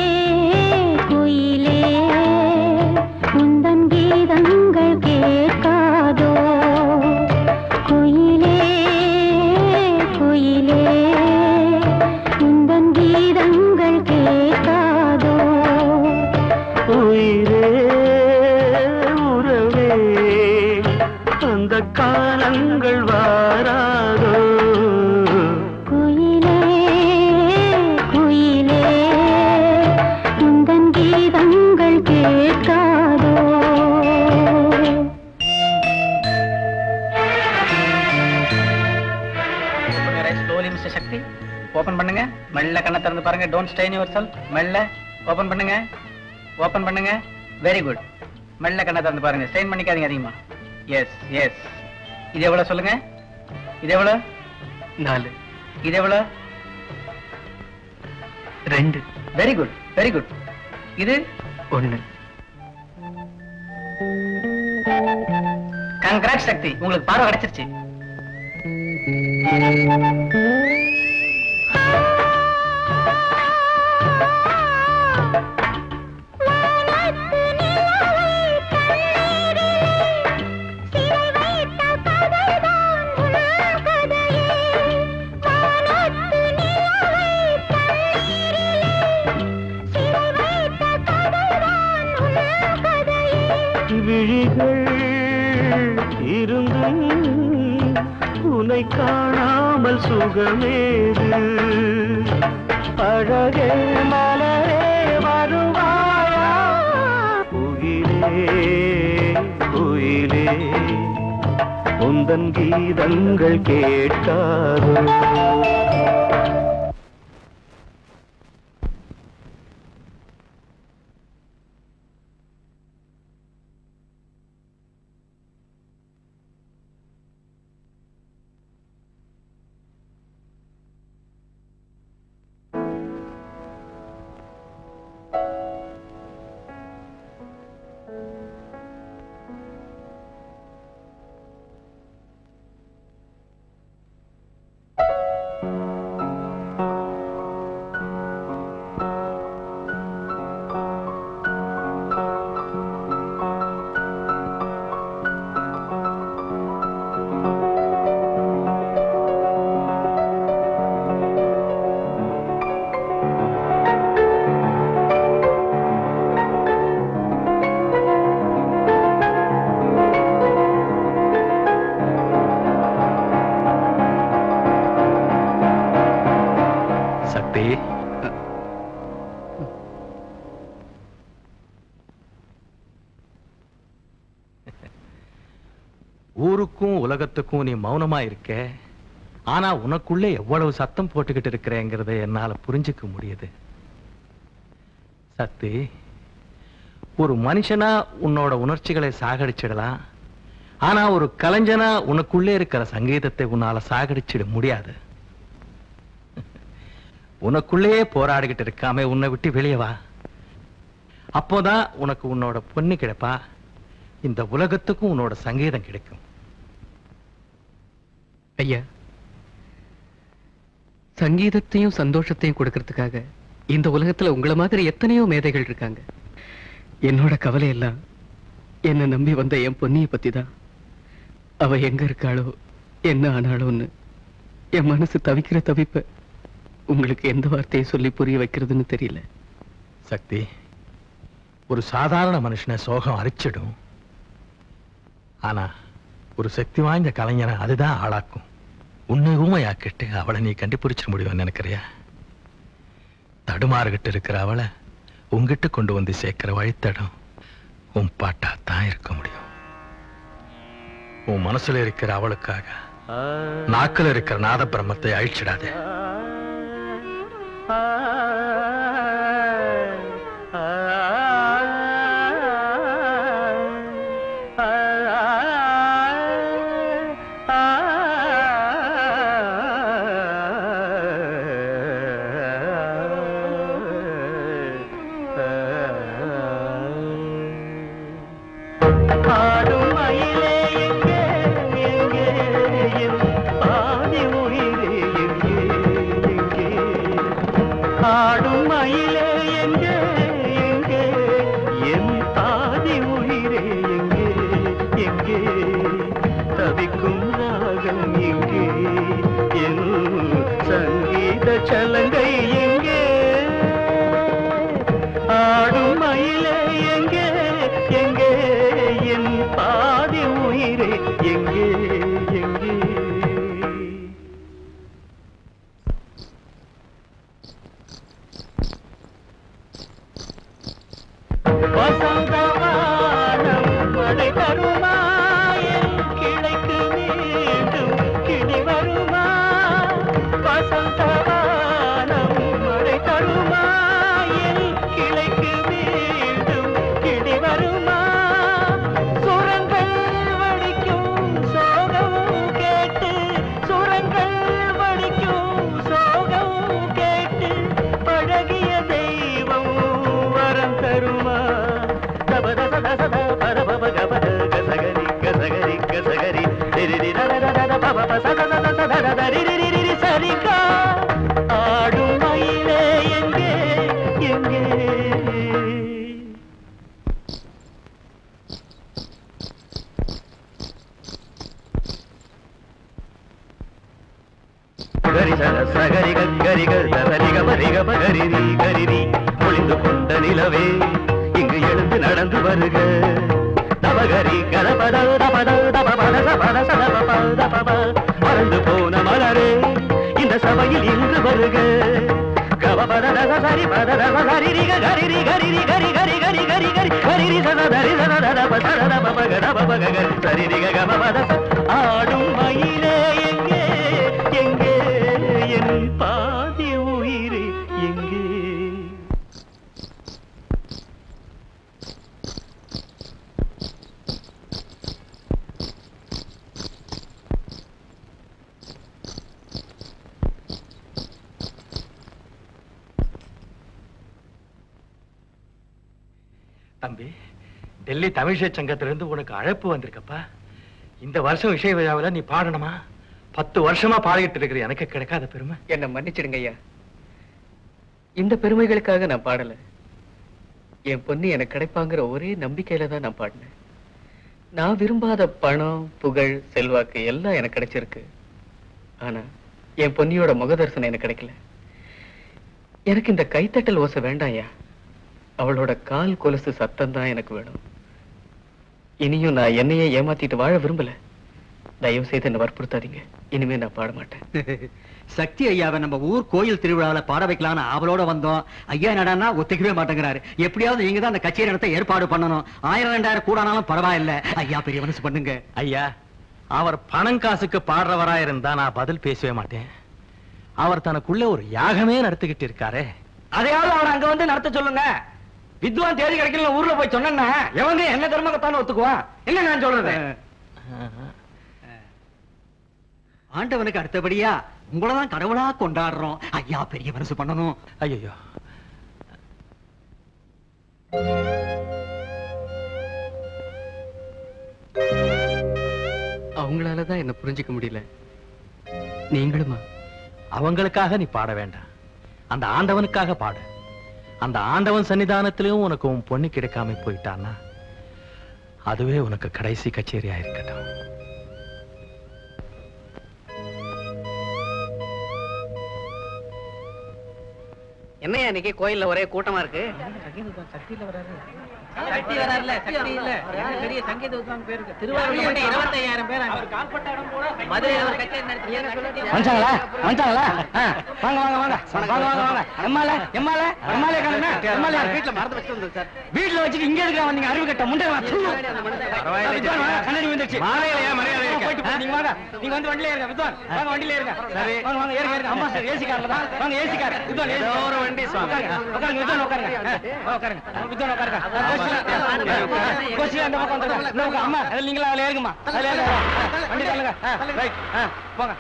குயிலே உந்தன் கீதங்கள் கேட்காதோ குயிலே குயிலே உந்தன் கீதங்கள் கேட்காதோ உயிரே உறவே அந்த காலங்கள் வாராதோ குயிலே குயிலே உந்தன் கீதங்கள் கேட்காதோ ஸ்லோலி மிஸ்டர் சக்தி ஓபன் பண்ணுங்க மெல்ல கண்ணை திறந்து பாருங்க டோன்ட் ஸ்டெயின் யுவர் செல்ஃப் மெல்ல ஓபன் பண்ணுங்க ஓபன் பண்ணுங்க வெரி குட் மெல்ல கண்ணை திறந்து பாருங்க ஸ்டெயின் பண்ணிக்காதீங்க அதிகமா எஸ் எஸ் இது எவ்வளவு சொல்லுங்க இது எவ்வளவு நாலு இது எவ்வளவு ரெண்டு வெரி குட் வெரி குட் இது ஒண்ணு கங்க்ராட் சக்தி உங்களுக்கு பார்வை கிடைச்சிருச்சு விழிகள் இருந்தும் உன்னை காணாமல் சுகமேது அழகே மலரே வருவாயா குயிலே குயிலே உந்தன் கீதங்கள் கேட்காதோ சக்தி ஊருக்கும் உலகத்துக்கும் நீ மௌனமா இருக்க ஆனா உனக்குள்ளே எவ்வளவு சத்தம் போட்டுக்கிட்டு இருக்கிறேங்கிறத என்னால புரிஞ்சுக்க முடியுது சக்தி ஒரு மனுஷனா உன்னோட உணர்ச்சிகளை சாகடிச்சிடலாம் ஆனா ஒரு கலைஞனா உனக்குள்ளே இருக்கிற சங்கீதத்தை உன்னால சாகடிச்சிட முடியாது உனக்குள்ளேயே போராடிக்கிட்டு இருக்காம உன்னை விட்டு வெளியே வா அப்போதான் உனக்கு உன்னோட பொண்ணு கிடைப்பா இந்த உலகத்துக்கும் உன்னோட சங்கீதம் கிடைக்கும் ஐயா சங்கீதத்தையும் சந்தோஷத்தையும் கொடுக்கறதுக்காக இந்த உலகத்துல உங்கள மாதிரி எத்தனையோ மேதைகள் இருக்காங்க என்னோட கவலை எல்லாம் என்ன நம்பி வந்த என் பொன்னிய பத்தி தான் அவ எங்க இருக்காளோ என்ன ஆனாலும்னு என் மனசு தவிக்கிற தவிப்ப உங்களுக்கு எந்த வார்த்தையை சொல்லி புரிய வைக்கிறதுன்னு தெரியல சக்தி ஒரு சாதாரண மனுஷனை சோகம் அரிச்சிடும் ஆனா ஒரு சக்தி வாய்ந்த கலைஞனை அதுதான் ஆளாக்கும் உன்னை ஊமையாக்கிட்டு அவளை நீ கண்டுபிடிச்சிட முடியும்னு நினைக்கிறியா தடுமாறுகிட்டு இருக்கிற அவளை உங்கிட்ட கொண்டு வந்து சேர்க்கிற வழித்தடம் உன் பாட்டா தான் இருக்க முடியும் உன் மனசுல இருக்கிற அவளுக்காக நாக்குல இருக்கிற நாத பிரம்மத்தை அழிச்சிடாதே ஆடும் மயிலே எங்கே எங்கே என் பாதி உயிரே எங்கே எங்கே ஆடும் மயிலே எங்கே எங்கே என் பாதி உயிரே எங்கே எங்கே தவிக்கும் ராகம் எங்கே என் சங்கீத சலங்கை எங்கே ஆடும் மயிலே எங்கே எங்கே என் பாதி உயிரே எங்கே எங்கே வசந்தவானம் மழை தருமா என் கிளைக்கு மீண்டும் கிளி வருமா வசந்தவானம் மழை தருமா என் கிளைக்கு மீண்டும் கிளி வருமா சுரங்கள் வடிக்கும் சோகம் கேட்டு சுரங்கள் வடிக்கும் சோகம் கேட்டு பழகிய தெய்வம் வரம் தருமா தபத சத சத பரபப கபத கசகரி கசகரி கசகரி திரிரி ததததத பபப சத சத சத தத ரிரிரிரிரி சரிகா ஆடும் மயிலே எங்கே எங்கே கரி சர சகரி கரி கரி கபரி கபகரி கரி ஒளிந்து கொண்ட நிலவே இங்கு எழுந்து நடந்து வருக தபகரி கரபத தபத தபபத சபத சதபப தபப மறந்து போன மலரே இந்த சபையில் இன்று வருக கபபத தச சரி பத தச சரி ரிக கரி ரி கரி ரி கரி கரி கரி கரி கரி கரி ரி சத தரி சத தத ப சத தப பக தப பக கரி சரி ரிக கபபத ச ஆடும் மயிலே எங்கே எங்கே என் பாதி உயிரே எங்கே தம்பி டெல்லி தமிழிசை சங்கத்திலிருந்து உனக்கு அழைப்பு வந்திருக்கப்பா இந்த வருஷம் இசை விழாவில் நீ பாடணுமா பத்து வருஷமா பாடிக்கிட்டு இருக்கிற எனக்கு கிடைக்காத பெருமை என்ன மன்னிச்சிடுங்க ஐயா இந்த பெருமைகளுக்காக நான் பாடல என் பொண்ணு எனக்கு கிடைப்பாங்கிற ஒரே நம்பிக்கையில தான் நான் பாடினேன் நான் விரும்பாத பணம் புகழ் செல்வாக்கு எல்லாம் எனக்கு கிடைச்சிருக்கு ஆனா என் பொன்னியோட முகதர்சனம் எனக்கு கிடைக்கல எனக்கு இந்த கைத்தட்டல் ஓசை வேண்டாம் ஐயா அவளோட கால் கொலுசு சத்தம் தான் எனக்கு வேணும் இனியும் நான் என்னையே ஏமாத்திட்டு வாழ விரும்பல தயவு செய்து என்ன வற்புறுத்தாதீங்க இனிமே நான் பாட மாட்டேன் சக்தி ஐயாவை நம்ம ஊர் கோயில் திருவிழாவில் பாட வைக்கலாம்னு ஆவலோட வந்தோம் ஐயா என்னடான்னா ஒத்துக்கவே மாட்டேங்கிறாரு எப்படியாவது நீங்க தான் அந்த கச்சேரி நடத்த ஏற்பாடு பண்ணணும் ஆயிரம் ரெண்டாயிரம் கூடானாலும் பரவாயில்ல ஐயா பெரிய மனசு பண்ணுங்க ஐயா அவர் பணம் காசுக்கு பாடுறவரா இருந்தா நான் பதில் பேசவே மாட்டேன் அவர் தனக்குள்ள ஒரு யாகமே நடத்திக்கிட்டு இருக்காரே அதையாவது அவர் அங்க வந்து நடத்த சொல்லுங்க வித்வான் தேதி கிடைக்கல ஊர்ல போய் சொன்னா எவங்க என்ன தர்மகத்தான ஒத்துக்குவான் என்ன நான் சொல்றது ஆண்டவனுக்கு அடுத்தபடியா உங்களை தான் கடவுளா கொண்டாடுறோம் ஐயா பெரிய மனசு பண்ணணும் ஐயோ அவங்களால தான் என்ன புரிஞ்சுக்க முடியல நீங்களுமா அவங்களுக்காக நீ பாட வேண்டாம் அந்த ஆண்டவனுக்காக பாடு அந்த ஆண்டவன் சன்னிதானத்திலையும் உனக்கு உன் பொண்ணு கிடைக்காம போயிட்டான்னா அதுவே உனக்கு கடைசி கச்சேரியா இருக்கட்டும் என்னையா இன்னைக்கு கோயில்ல ஒரே கூட்டமா இருக்கு சக்தி வராருல சக்தி இல்ல பெரிய சங்கீத வித்வான் பேருக்கு திருவாரூர் இருபத்தையாயிரம் பேர் மதுரையில் ஒரு கச்சேரி நடத்தி வந்துட்டாங்களா வந்துட்டாங்களா ஆ, வாங்க வாங்க வாங்க வாங்க வாங்க வாங்க எம்மால எம்மால எம்மாலே காணுமே எம்மாலே வீட்டுல மறந்து வச்சுட்டு வந்தது சார் வீட்டுல வச்சுட்டு இங்க இருக்க வந்தீங்க அறிவு கட்ட முண்டை கண்ணாடி வந்துருச்சு மாலையில ஏன் மரியாதை இருக்கு? போயிட்டு போ, நீங்க வாங்க நீங்க வந்து வண்டியில இருங்க வித்வான் வாங்க வண்டியில இருங்க சரி. வாங்க வாங்க ஏறுங்க ஏறுங்க அம்மா சார் ஏசி கார்ல தான் வாங்க ஏசி கார் வித்வான் ஏசி ஏதோ ஒரு வண்டி சுவாமி. உட்காருங்க உட்காருங்க வித்வான் உட்காருங்க ஆ, உட்காருங்க வித்வான் உட்காருங்க கோச்சில அந்த பக்கம் வந்துருங்க இந்த பக்கம் அம்மா அதுல நீங்களா அதுல ஏறுங்கம்மா அதுல ஏறுங்க வண்டி தள்ளுங்க ஆ, ரைட் ஆ, போங்க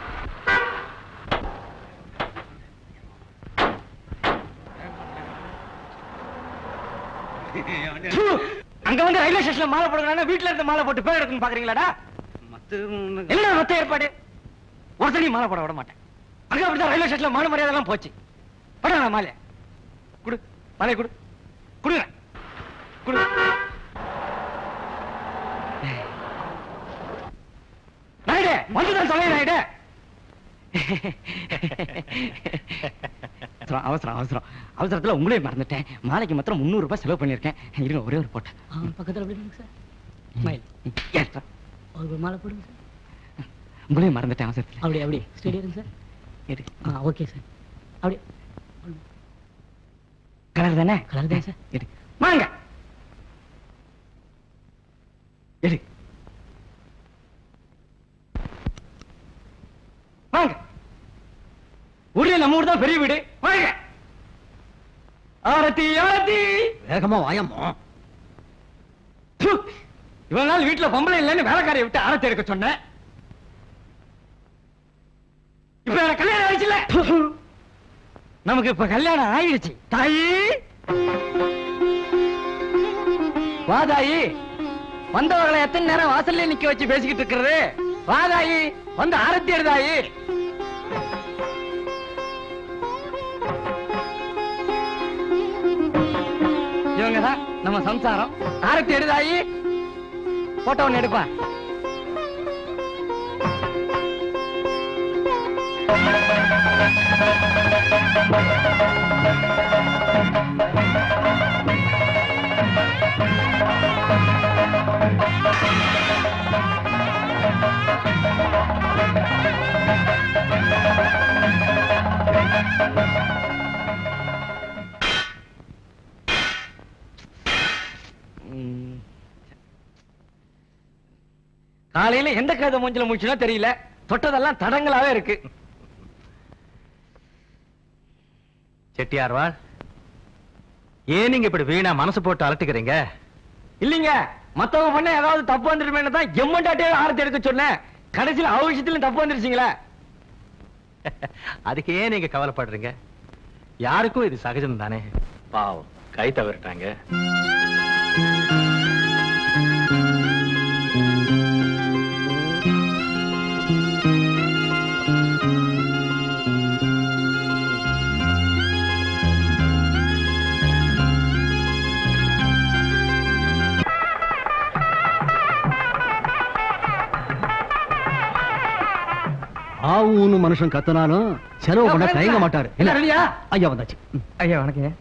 ப்பு! அங்க வந்து ரயில்வே ஸ்டேஷன்ல மாலை போடுறாங்க வீட்டுல இருந்து மாலை போட்டு பேர் எடுக்கணும் பாக்குறீங்களாடா என்ன மத்த ஏற்பாடு ஒருத்தனையும் மாலை போட விட மாட்டேன் அங்க அப்படிதான் ரயில்வே ஸ்டேஷன்ல மான மரியாதை எல்லாம் போச்சு படாங்க மாலை குடு மாலை குடு குடுங்க குடு நாயுடு வந்துதான் சொல்ல நாயுடு அவசரம் அவசரம் அவசரம் அவசரத்துல உங்களே மறந்துட்டேன் மாலைக்கு மாத்திரம் முந்நூறு ரூபாய் செலவு பண்ணிருக்கேன் இருங்க ஒரே ஒரு போட்டு பக்கத்துல விடுங்க சார் ஸ்மைல் ஏற்றம். ஒரு மாலை போடுங்க சார் உங்களே மறந்துட்டேன் அவசரத்துல அப்படி அப்படி ஸ்டெடி இருங்க சார் இரு. ஆ ஓகே சார் அப்படி கலர் தானே கலர் தான் சார் இரு. வாங்க எடு வாங்க ஊர்ல நம்ம ஊர் தான் பெரிய வீடு வாங்க ஆரத்தி ஆரத்தி வேகமா வாயம்மா ப்பு! இவ்வளவு நாள் வீட்டுல பொம்பளை இல்லைன்னு வேலைக்காரியை விட்டு ஆரத்தி எடுக்க சொன்னேன் இப்ப எனக்கு கல்யாணம் ஆயிடுச்சுல நமக்கு இப்ப கல்யாணம் ஆயிடுச்சு தாயி வா தாயி வந்தவர்களை எத்தனை நேரம் வாசல்ல நிக்க வச்சு பேசிக்கிட்டு இருக்கிறது வா தாயி வந்து ஆரத்தி எடு தாயி இவங்க தான் நம்ம சம்சாரம் ஆரத்தி எடு தாயி போட்டோ ஒண்ணு எடுப்பா ம். காலையில எந்த கதை மூஞ்சில முடிச்சுனா தெரியல தொட்டதெல்லாம் தடங்களாவே இருக்கு செட்டியார்வாள் ஏன் நீங்க இப்படி வீணா மனசு போட்டு அலட்டிக்கிறீங்க இல்லீங்க மத்தவங்க பண்ண ஏதாவது தப்பு வந்துருமேன்னு தான் எம்மண்டாட்டே ஆரத்தி எடுக்க சொன்னேன் கடைசியில அவ விஷயத்திலும் தப்பு வந்துருச்சுங்களே அதுக்கு ஏன் நீங்க கவலைப்படுறீங்க யாருக்கும் இது சகஜம் தானே பாவம் கை தவறிட்டாங்க ஆவுன்னு மனுஷன் கத்தனாலும் செலவு பண்ண தயங்க மாட்டாரு என்ன ரெடியா ஐயா வந்தாச்சு ம். ஐயா வணக்கம்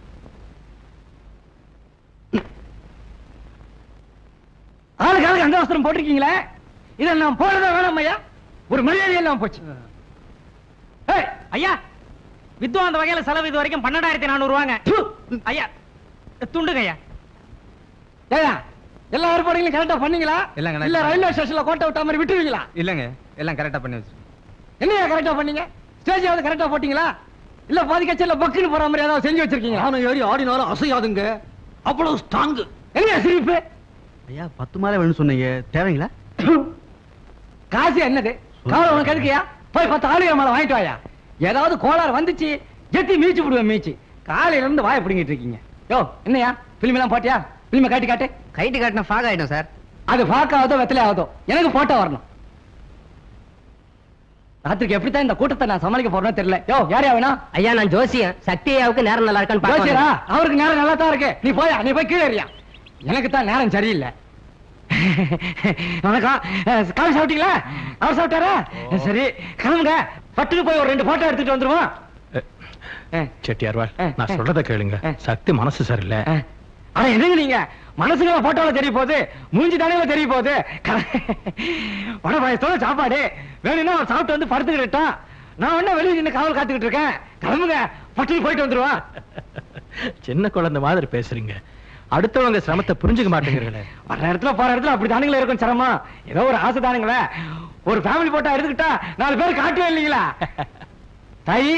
ஆளுக்கு ஆளுக்கு அந்த வஸ்திரம் போட்டிருக்கீங்களே இதை நான் போடுறதா வேணாம் ஐயா ஒரு மரியாதை எல்லாம் போச்சு ஏய், ஐயா வித்வான் அந்த வகையில செலவு இது வரைக்கும் பன்னெண்டாயிரத்தி நானூறு ரூபாங்க ப்பு! ஐயா துண்டுங்க ஐயா ஏயா எல்லா ஏற்பாடுகளையும் கரெக்டா பண்ணீங்களா இல்லங்க, இல்ல நான் ரயில்வே ஸ்டேஷன்ல கோட்டை விட்ட மாதிரி விட்டுருவீங்களா இல்லங்க எல்லாம் கரெக்டா பண்ணி வச்சு என்னையா கரெக்டா பண்ணீங்க ஸ்டேஜாவது கரெக்டா போட்டீங்களா இல்ல பாதி கட்சியில பக்குன்னு போற மாதிரி ஏதாவது செஞ்சு வச்சிருக்கீங்க நானும் ஏறி ஆடினாலும் அசையாதுங்க அவ்வளவு ஸ்ட்ராங் என்னையா சிரிப்பு ஐயா பத்து மாலை வேணும்னு சொன்னீங்க தேவைங்களா காசு என்னது கவலை உனக்கு எதுக்குயா போய் பத்து ஆளுநர் மேல வாங்கிட்டு வாயா ஏதாவது கோளாறு வந்துச்சு எத்தி மீச்சு விடுவேன் மீச்சு காலையில இருந்து வாயை பிடிங்கிட்டு இருக்கீங்க யோ என்னையா பிலிம் எல்லாம் போட்டியா பிலிமை காட்டி காட்டு கைட்டு காட்டின ஃபாக் ஆயிடும் சார் அது பாக்காவதோ வெத்தலை ஆகுதோ எனக்கு போட்டோ வரணும் ராத்திரிக்கு எப்படித்தான் இந்த கூட்டத்தை நான் சமாளிக்க போறேன்னு தெரியல யோ யாரையா வேணும் ஐயா நான் ஜோசியம் சக்தி ஐயாவுக்கு நேரம் நல்லா இருக்கான்னு ஜோசியரா பார்க்க அவருக்கு நேரம் நல்லா தான் இருக்கு நீ போயா நீ போய் கீழே ஏறியா எனக்கு தான் நேரம் சரியில்லை வணக்கம் அஹ், காலை சாப்பிட்டீங்களா அவர் சாப்பிட்டாரா சரி கிளம்புங்க பட்டுக்கு போய் ஒரு ரெண்டு போட்டோ எடுத்துட்டு வந்துருவோம் செட்டியார்வாள் நான் சொல்றத கேளுங்க சக்தி மனசு சரியில்லை அட என்னங்க நீங்க மனசுல போட்டோல தெரிய போகுது மூஞ்சி தானே தெரிய போகுது வட பாயசத்தோட சாப்பாடு வேணும்னா அவன் சாப்பிட்டு வந்து படுத்துக்கிட்டான் நான் என்ன வெளியே நின்று காவல் காத்துக்கிட்டு இருக்கேன் கிளம்புங்க பட்டுன்னு போயிட்டு வந்துருவான் சின்ன குழந்தை மாதிரி பேசுறீங்க அடுத்தவங்க சிரமத்தை புரிஞ்சுக்க மாட்டேங்கிறீங்களே வர்ற இடத்துல போற இடத்துல அப்படி தானுங்களே இருக்கும் சிரமம் ஏதோ ஒரு ஆசை தானுங்களே ஒரு ஃபேமிலி போட்டா எடுத்துக்கிட்டா நாலு பேர் காட்டவே இல்லைங்களா தாயி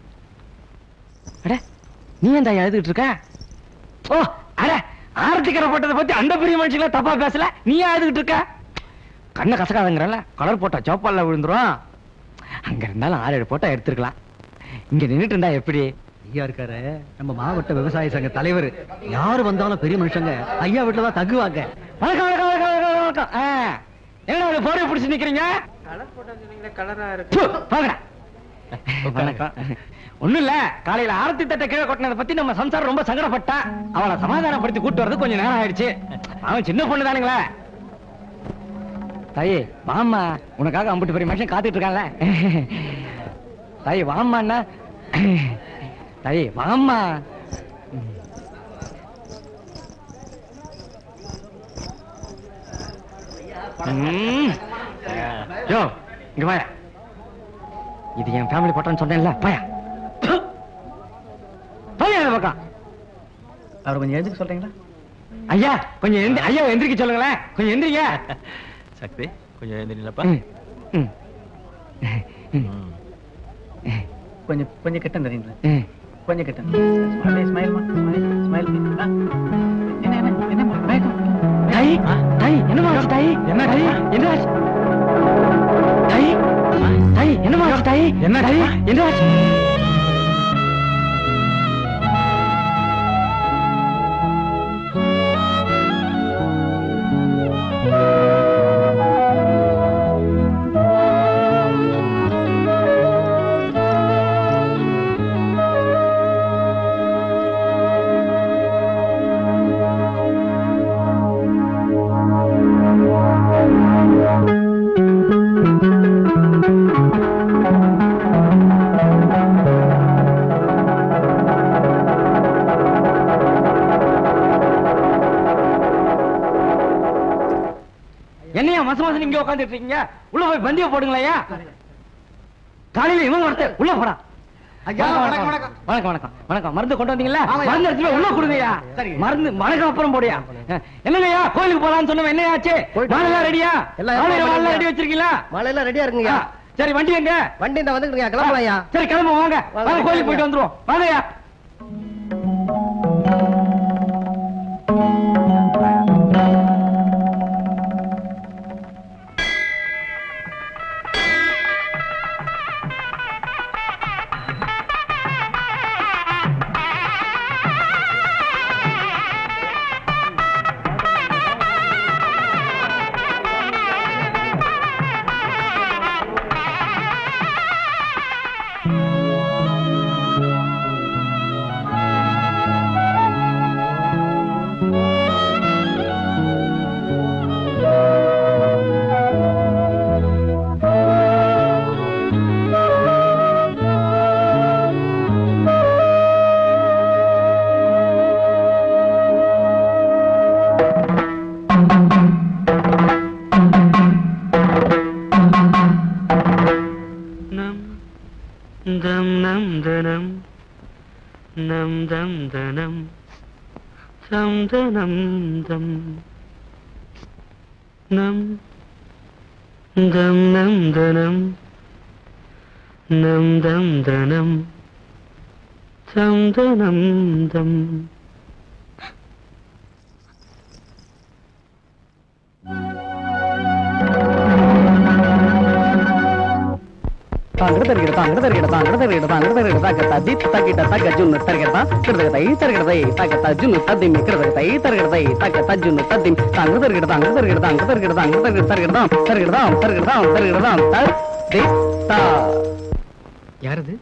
அட நீ ஏன் தாய் எழுதுகிட்டு இருக்க ஓ அட ஆரத்திக்கரை போட்டதை பத்தி அந்த பெரிய மனுஷங்கள தப்பா பேசல நீ ஏன் எழுதுகிட்டு இருக்க கண்ணை கசக்காதங்கிறல்ல கலர் போட்டா சோப்பால்ல விழுந்துரும் அங்க இருந்தாலும் ஆறு ஏழு போட்டா எடுத்துருக்கலாம் இங்க நின்னுட்டு இருந்தா எப்படி ஐயா இருக்காரு நம்ம மாவட்ட விவசாய சங்க தலைவர் யாரு வந்தாலும் பெரிய மனுஷங்க ஐயா வீட்டுல தான் தங்குவாங்க வணக்கம் வணக்கம் வணக்கம் வணக்கம் வணக்கம் ஆ, என்ன ஒரு போரை பிடிச்சு நிக்கிறீங்க கலரா ப்பு, போங்கடா. வணக்கம் ஒண்ணும் இல்ல காலையில ஆரத்தி தட்டை கீழே கொட்டினதை பத்தி நம்ம சம்சாரம் ரொம்ப சங்கடப்பட்டா அவளை சமாதானப்படுத்தி கூட்டு வரது கொஞ்சம் நேரம் ஆயிடுச்சு அவன் சின்ன பொண்ணு தானுங்களே தாயே வாம்மா உனக்காக அம்புட்டு பெரிய மனுஷன் காத்துட்டு இருக்கான்ல தாயே வாம்மா அண்ணா தாயே வாம்மா ம். யோ இங்க வாயா இது என் ஃபேமிலி போட்டோன்னு சொன்னேன்ல பாயா போயா இந்த பக்கம் அவர் கொஞ்சம் எதுக்கு சொல்றீங்களா ஐயா கொஞ்சம் எந்திரி ஐயா எந்திரிக்க சொல்லுங்களேன் கொஞ்சம் எந்திரிங்க சக்தி கொஞ்சம் எழுந்திரீங்களப்பா கொஞ்சம் கொஞ்சம் கிட்ட தெரியுங்களா கொஞ்சம் கிட்ட ஸ்மைல் ஸ்மைல் ஸ்மைல் என்ன என்ன என்ன மயக்கம் தாய் தாய் என்னமா ஆச்சு தாய் என்ன தாய் என்ன ஆச்சு தாய் தாய் என்னமா ஆச்சு தாய் என்ன தாய் என்ன ஆச்சு என்னையா மச மாசம் இங்க உட்காந்துட்டு இருக்கீங்க உள்ள போய் பந்திய போடுங்களேயா காலையில இவன் ஒருத்தர் உள்ள போடா ஐயா, வணக்கம் வணக்கம் வணக்கம் வணக்கம் வணக்கம் மருந்து கொண்டு வந்தீங்களா மருந்து எடுத்து போய் உள்ள கொடுங்கய்யா மருந்து வணக்கம் அப்புறம் போடுயா என்னங்கய்யா கோயிலுக்கு போலாம்னு சொன்னவன் என்ன ஆச்சு மாலையெல்லாம் ரெடியா எல்லாம் ரெடி வச்சிருக்கீங்களா மழையெல்லாம் ரெடியா இருக்குங்கய்யா சரி வண்டி எங்க வண்டி இந்த வந்துருக்கீங்க கிளம்பலாம்யா சரி கிளம்பு வாங்க வாங்க கோயிலுக்கு போயிட்டு வந்துருவோம் வாங்கய்யா நம் தம் நம் தனம் நம் தம் தனம் சம் தனம் தம் நம் தம் நம் தனம் நம் தம் தனம் சம் தனம் தம் தாங்கட தருகிட தாங்கட தருகிட தாங்கட தருகிட தாங்கட தருகிட தாக்கத்தா தித் தக்கிட்ட தக்க ஜுன்னு தருகிடதா கிருதகதை தருகிடதை தாக்கத்தா ஜுன்னு தத்திம் கிருதகதை தருகிடதை தாக்கத்தா ஜுன்னு தத்திம் தாங்கட தருகிட தாங்கட தருகிட தாங்கட தருகிட தாங்கட தருகிட தருகிடதாம் தருகிடதாம் தருகிடதாம் தருகிடதாம் தர் தி தா யாரது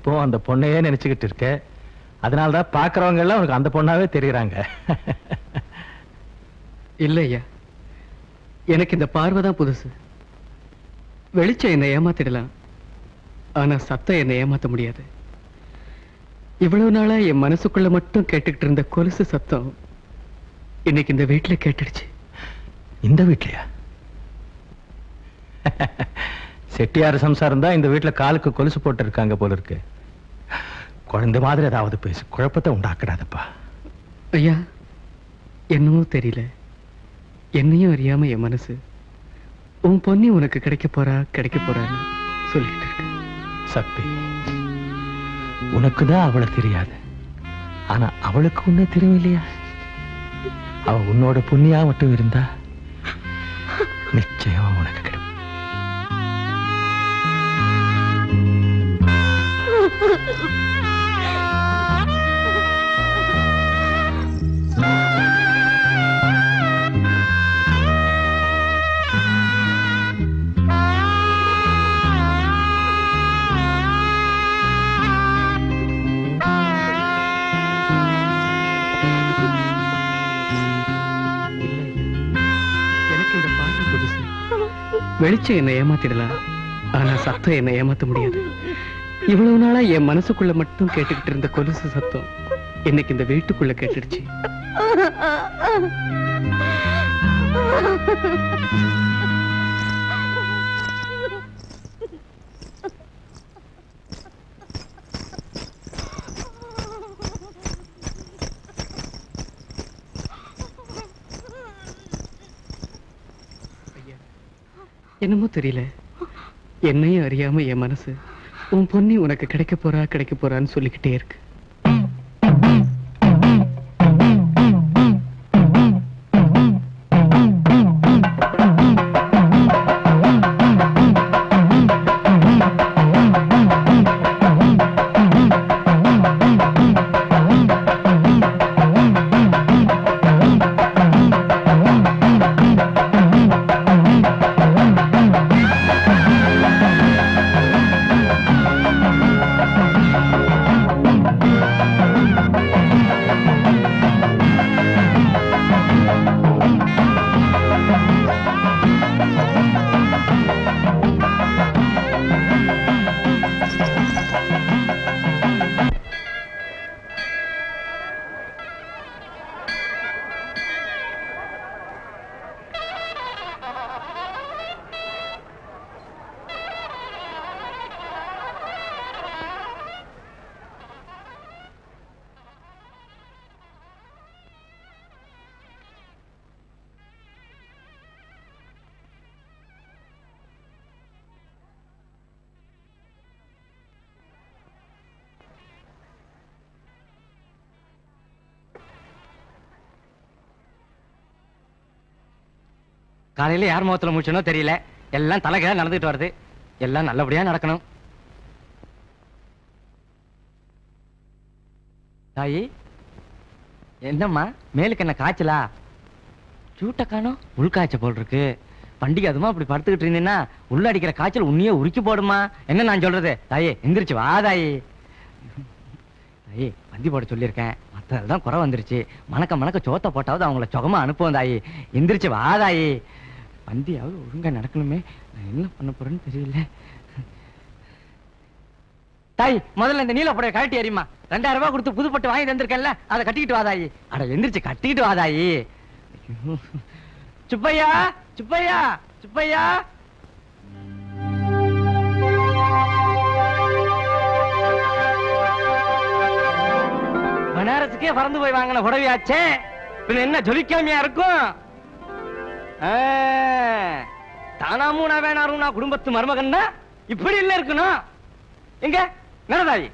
இப்போ அந்த பொண்ணையே நினைச்சுக்கிட்டு இருக்க அதனாலதான் பாக்குறவங்க எல்லாம் உனக்கு அந்த பொண்ணாவே தெரியறாங்க இல்ல ஐயா எனக்கு இந்த பார்வை தான் புதுசு வெளிச்சம் என்னை ஏமாத்திடலாம் ஆனா சத்தம் என்னை ஏமாத்த முடியாது இவ்வளவு நாளா என் மனசுக்குள்ள மட்டும் கேட்டுக்கிட்டு இருந்த கொலுசு சத்தம் இன்னைக்கு இந்த வீட்டுல கேட்டுடுச்சு இந்த வீட்லயா செட்டியார் சம்சாரம் தான் இந்த வீட்டுல காலுக்கு கொலுசு போட்டு இருக்காங்க போல இருக்கு குழந்தை மாதிரி ஏதாவது பேசு குழப்பத்தை உண்டாக்குறாதப்பா ஐயா என்னமோ தெரியல என்னையும் அறியாம என் மனசு உன் பொண்ணி உனக்கு கிடைக்க போறா கிடைக்க போறான்னு சொல்லிட்டு இருக்கு சக்தி உனக்கு தான் அவளை தெரியாது ஆனா அவளுக்கு உன்னை தெரியும் இல்லையா அவ உன்னோட புண்ணியா மட்டும் இருந்தா நிச்சயமா உனக்கு கிடைக்கும் எனக்கு இந்த பாட்டு புதுசு வெளிச்சம் என்னை ஏமாத்திடலாம் ஆனா சத்தம் என்னை ஏமாத்த முடியாது இவ்வளவு நாளா என் மனசுக்குள்ள மட்டும் கேட்டுக்கிட்டு இருந்த கொலுசு சத்தம் இன்னைக்கு இந்த வீட்டுக்குள்ள கேட்டுடுச்சு என்னமோ தெரியல என்னையும் அறியாம என் மனசு உன் பொண்ணி உனக்கு கிடைக்க போறா கிடைக்க போறான்னு சொல்லிக்கிட்டே இருக்கு காலையில யார் முகத்துல முடிச்சனோ தெரியல எல்லாம் தலைகீழ நடந்துட்டு வருது எல்லாம் நல்லபடியா நடக்கணும் தாயி என்னம்மா மேலுக்கு என்ன காய்ச்சலா சூட்ட காணோம் உள்காய்ச்ச போல் இருக்கு பண்டிகை அதுமா அப்படி படுத்துக்கிட்டு இருந்தீங்கன்னா உள்ள அடிக்கிற காய்ச்சல் உன்னையே உருக்கி போடுமா என்ன நான் சொல்றது தாயே எந்திரிச்சு வா தாயி தாயி பந்தி போட சொல்லியிருக்கேன் மற்றதான் குறை வந்துருச்சு மணக்க மணக்க சோத்த போட்டாவது அவங்கள சுகமா அனுப்புவோம் தாயி எந்திரிச்சு வா தாயி பந்தியாவது ஒழுங்கா நடக்கணுமே நான் என்ன பண்ண போறேன்னு தெரியல தாய் முதல்ல இந்த நீல புடைய கழட்டி எறியுமா ரெண்டாயிரம் ரூபாய் கொடுத்து புதுப்பட்டு வாங்கி தந்திருக்கேன்ல அதை கட்டிக்கிட்டு வாதாயி அட எந்திரிச்சு கட்டிக்கிட்டு வாதாயி ஐயோ. சுப்பையா சுப்பையா சுப்பையா பனாரஸுக்கே பறந்து போய் வாங்கின புடவையாச்சே பின்ன என்ன ஜொலிக்காமையா இருக்கும் ஆ, தானாமும் நான் வேணாரும் நான் குடும்பத்து மருமகன்னா இப்படி இல்ல இருக்கணும் எங்க நடதாயி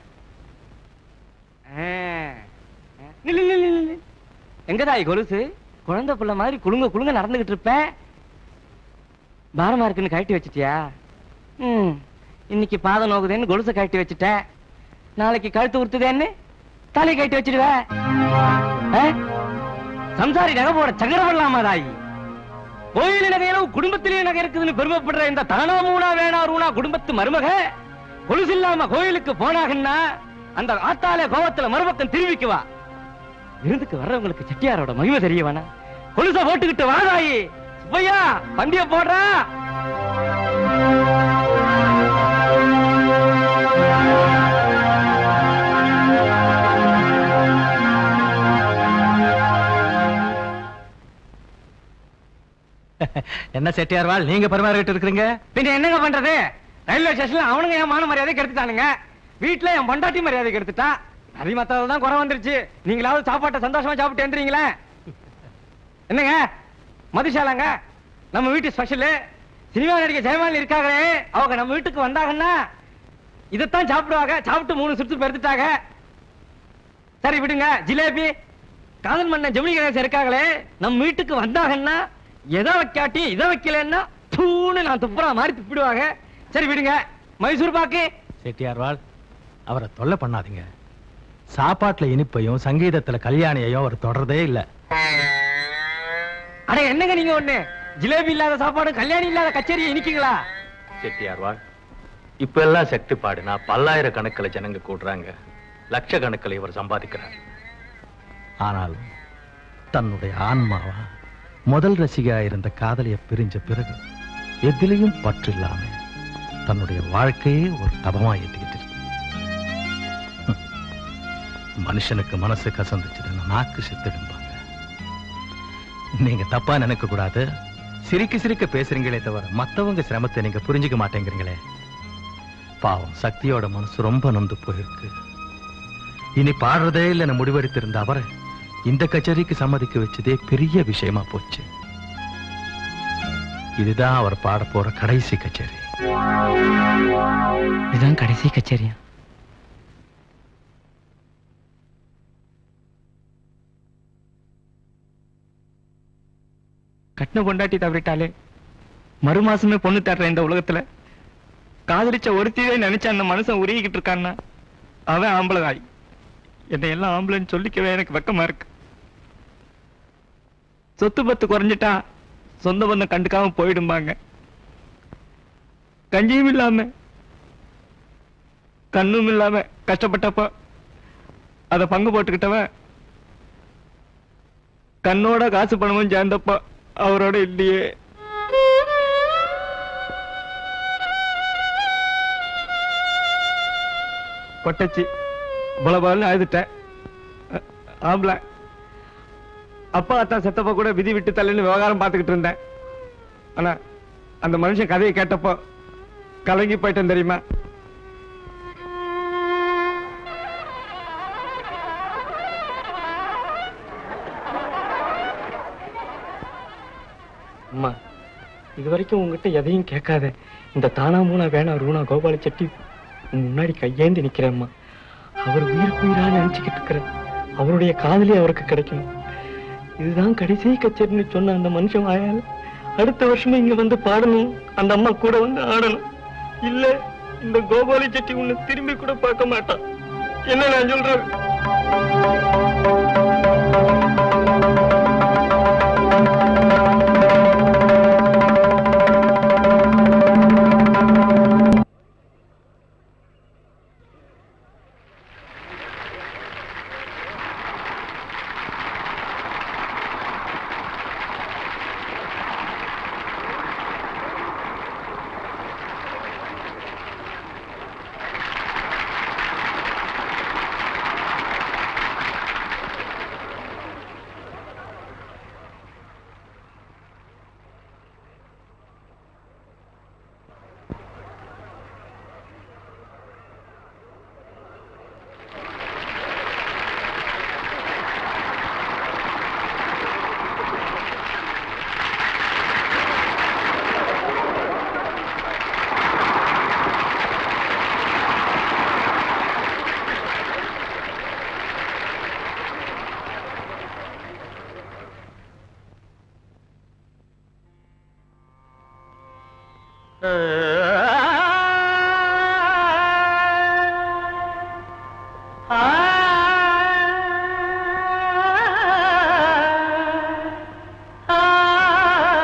நில்லு நில்லு நில்லு எங்க தாய் கொலுசு குழந்தை பிள்ளை மாதிரி குலுங்க குலுங்க நடந்துகிட்டு இருப்பேன் பாரமா இருக்குன்னு கழட்டி வச்சிட்டியா ம் இன்னைக்கு பாதம் நோகுதேன்னு கொலுசை கழட்டி வச்சுட்டேன் நாளைக்கு கழுத்து உறுத்துதேன்னு தலை கழட்டி வச்சிடுவேன் ஆ? சம்சாரி நகை போட சங்கரம் பண்ணலாமா தாயி கோயில் நகையிலும் குடும்பத்திலேயே நகை இருக்குதுன்னு பெருமைப்படுற இந்த தானா மூணா வேணா ரூணா குடும்பத்து மருமக கொலுசு இல்லாம கோயிலுக்கு போனாங்கன்னா அந்த ஆத்தாலே கோவத்துல மறுபக்கம் திரும்பிக்குவா விருந்துக்கு வர்றவங்களுக்கு செட்டியாரோட மகிமை தெரிய வேணா கொலுச போட்டுக்கிட்டு வாதாயி சுப்பையா பந்திய போடுறா என்ன செட்டியார்வாள் நீங்க பரிமாறிட்டு இருக்கிறீங்க பின்ன என்னங்க பண்றது ரயில்வே ஸ்டேஷன்ல அவனுங்க என் மான மரியாதை கெடுத்துட்டானுங்க வீட்டுல என் பொண்டாட்டி மரியாதை கெடுத்துட்டா நிறைய மத்ததுல தான் குறை வந்துருச்சு நீங்களாவது சாப்பாட்டை சந்தோஷமா சாப்பிட்டு எந்திரீங்களே என்னங்க மதுஷாலாங்க நம்ம வீட்டு ஸ்பெஷல் சினிமா நடிகை ஜெயமாலி இருக்காங்களே அவங்க நம்ம வீட்டுக்கு வந்தாங்கன்னா இதைத்தான் சாப்பிடுவாங்க சாப்பிட்டு மூணு சுற்று பெருத்துட்டாங்க சரி விடுங்க ஜிலேபி காதல் மன்னன் ஜெமினி கணேசன் இருக்காங்களே நம்ம வீட்டுக்கு வந்தாங்கன்னா எதை வைக்காட்டி இதை வைக்கலன்னா தூணு நான் துப்புறா மாதிரி துப்பிடுவாங்க சரி விடுங்க மைசூர் பாக்கு செட்டியார்வாள் அவரை தொல்லை பண்ணாதீங்க சாப்பாட்டுல இனிப்பையும் சங்கீதத்துல கல்யாணியையும் அவர் தொடர்றதே இல்ல அட என்னங்க நீங்க ஒண்ணு ஜிலேபி இல்லாத சாப்பாடு கல்யாணி இல்லாத கச்சேரி இனிக்குங்களா செட்டியார்வாள் இப்ப எல்லாம் சக்தி பாடுனா பல்லாயிரக்கணக்கில் ஜனங்க கூடுறாங்க லட்சக்கணக்கில் இவர் சம்பாதிக்கிறார் ஆனாலும் தன்னுடைய ஆன்மாவா முதல் ரசிகா இருந்த காதலிய பிரிஞ்ச பிறகு எதிலையும் பற்று இல்லாம தன்னுடைய வாழ்க்கையே ஒரு தபமா ஏத்திக்கிட்டு இருக்கு. ஹம். மனுஷனுக்கு மனசு கசந்துச்சுன்னு நாக்கு செத்துடும்பாங்க நீங்க தப்பா நினைக்க கூடாது சிரிக்க சிரிக்க பேசுறீங்களே தவிர மத்தவங்க சிரமத்தை நீங்க புரிஞ்சுக்க மாட்டேங்கிறீங்களே பாவம் சக்தியோட மனசு ரொம்ப நொந்து போயிருக்கு இனி பாடுறதே இல்லைன்னு முடிவெடுத்திருந்த அவரை இந்த கச்சேரிக்கு சம்மதிக்க வச்சதே பெரிய விஷயமா போச்சு இதுதான் அவர் பாட போற கடைசி கச்சேரி இதுதான் கடைசி கச்சேரியா கட்டின கொண்டாட்டி தவறிட்டாலே மறு மாசமே பொண்ணு தர்ற இந்த உலகத்துல காதலிச்ச ஒருத்தியே நினைச்ச அந்த மனுஷன் உருகிக்கிட்டு இருக்கான்னா அவன் ஆம்பளை தாய் என்னை எல்லாம் ஆம்பளைன்னு சொல்லிக்கவே எனக்கு வெக்கமா இருக்கு சொத்து பத்து குறைஞ்சிட்டா சொந்த பந்தம் கண்டுக்காம போயிடும்பாங்க கஞ்சியும் இல்லாம கண்ணும் இல்லாம கஷ்டப்பட்டப்ப அத பங்கு போட்டுக்கிட்டவன் கண்ணோட காசு பணமும் சேர்ந்தப்ப அவரோட இல்லையே கொட்டச்சி பலபால்னு அழுதுட்டேன் அ- ஆம்பளை அப்பா அத்தா செத்தப்ப கூட விதி விட்டு தள்ளுன்னு விவகாரம் பார்த்துக்கிட்டு இருந்தேன் ஆனா அந்த மனுஷன் கதையை கேட்டப்போ கலங்கி போயிட்டேன் தெரியுமா அம்மா இது வரைக்கும் உங்ககிட்ட எதையும் கேட்காத இந்த தானா மூணா வேணா ரூணா கோபால செட்டி உன் முன்னாடி கையேந்தி நிக்கிறேம்மா அவர் உயிருக்கு உயிரா நினைச்சுக்கிட்டு இருக்கிறேன் அவருடைய காதலி அவருக்கு கிடைக்கணும் இதுதான் கடைசி கச்சேரின்னு சொன்ன அந்த மனுஷன் வாயால அடுத்த வருஷமும் இங்க வந்து பாடணும் அந்த அம்மா கூட வந்து ஆடணும் இல்ல இந்த கோபாலி செட்டி உன்னை திரும்பி கூட பார்க்க மாட்டான் என்ன நான் சொல்றேன்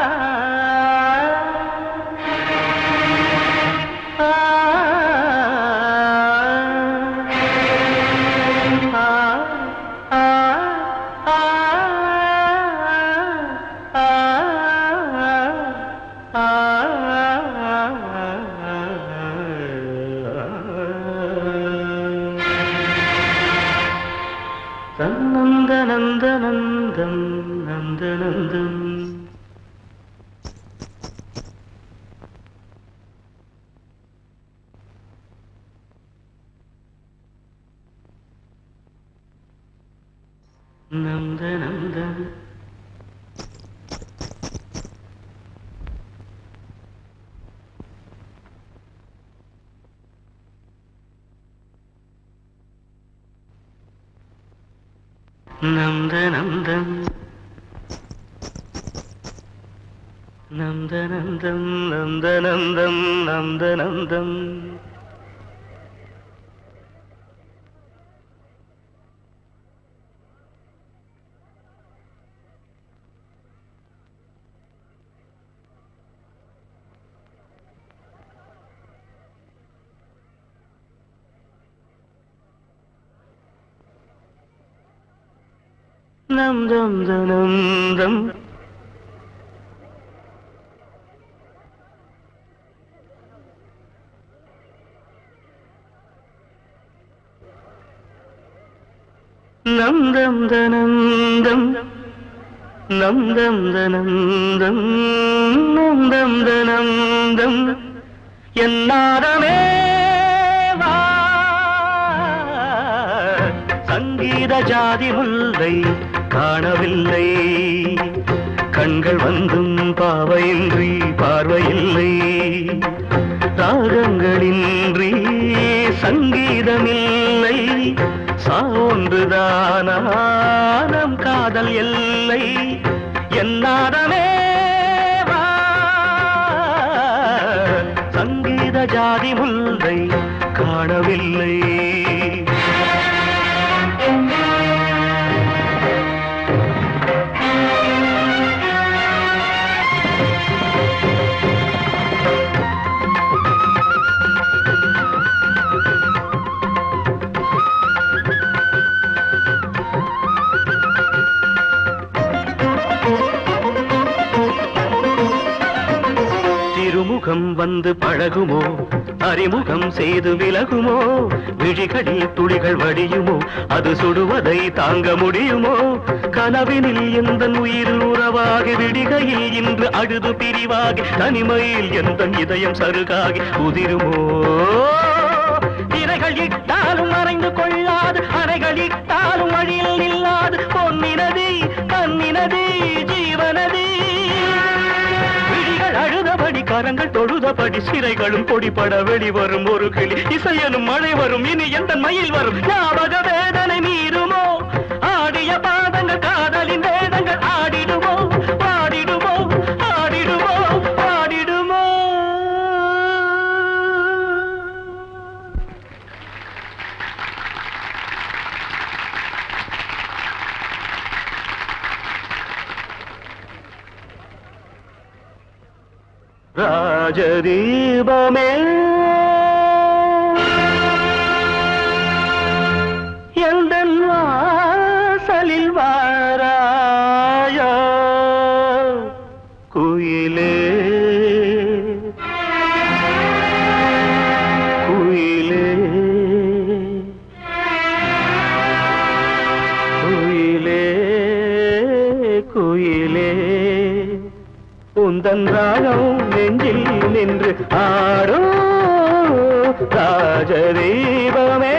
ஆ நந்தனந்தனந்தம் நந்தனந்தம் நந்தனந்தம் நந்தனந்தம் நந்தனந்தம் நந்தனந்தம் நந்தனந்தம் நந்தம் தனந்தம் நந்தம் தனந்தம் நந்தம் தனந்தம் நந்தம் தனந்தம் என்னாரமே வா சங்கீத ஜாதி முல்லை காணவில்லை கண்கள் வந்தும் பாவையின்றி பார்வையில்லை ராகங்களின்றி சங்கீதமில்லை சான்றுதானா நம் காதல் எல்லை என்னாரமே வா சங்கீத ஜாதி முல்லை காணவில்லை திருமுகம் வந்து பழகுமோ அறிமுகம் செய்து விலகுமோ விழிகளில் துளிகள் வடியுமோ அது சுடுவதை தாங்க முடியுமோ கனவினில் எந்த உயிர் உறவாகி விடிகையில் இன்று அழுது பிரிவாகி தனிமையில் எந்த இதயம் சருகாகி உதிருமோ திரைகள் இட்டாலும் மறைந்து கொள்ளாது அறைகள் இட்டாலும் வழியில் நில்லாது பொன்னினதி கண்ணினதி ஜீவனதி விழிகள் அழுதபடி கரங்கள் தொழுதபடி சிறைகளும் பொடிபட வெளிவரும் ஒரு கிளி இசையனும் மழை வரும் இனி எந்த மயில் வரும் ஞாபக வேதனை மீறுமோ ஆடிய பாதங்கள் காதலின் வேதங்கள் ஆடிடுமோ பாடிடுமோ ஆடிடுமோ பாடிடுமோ ராஜதீபமே எந்தன் வாசலில் வாராயா குயிலே குயிலே குயிலே குயிலே உந்தன் ராகம் நெஞ்சில் நின்று ஆடோ ராஜதீபமே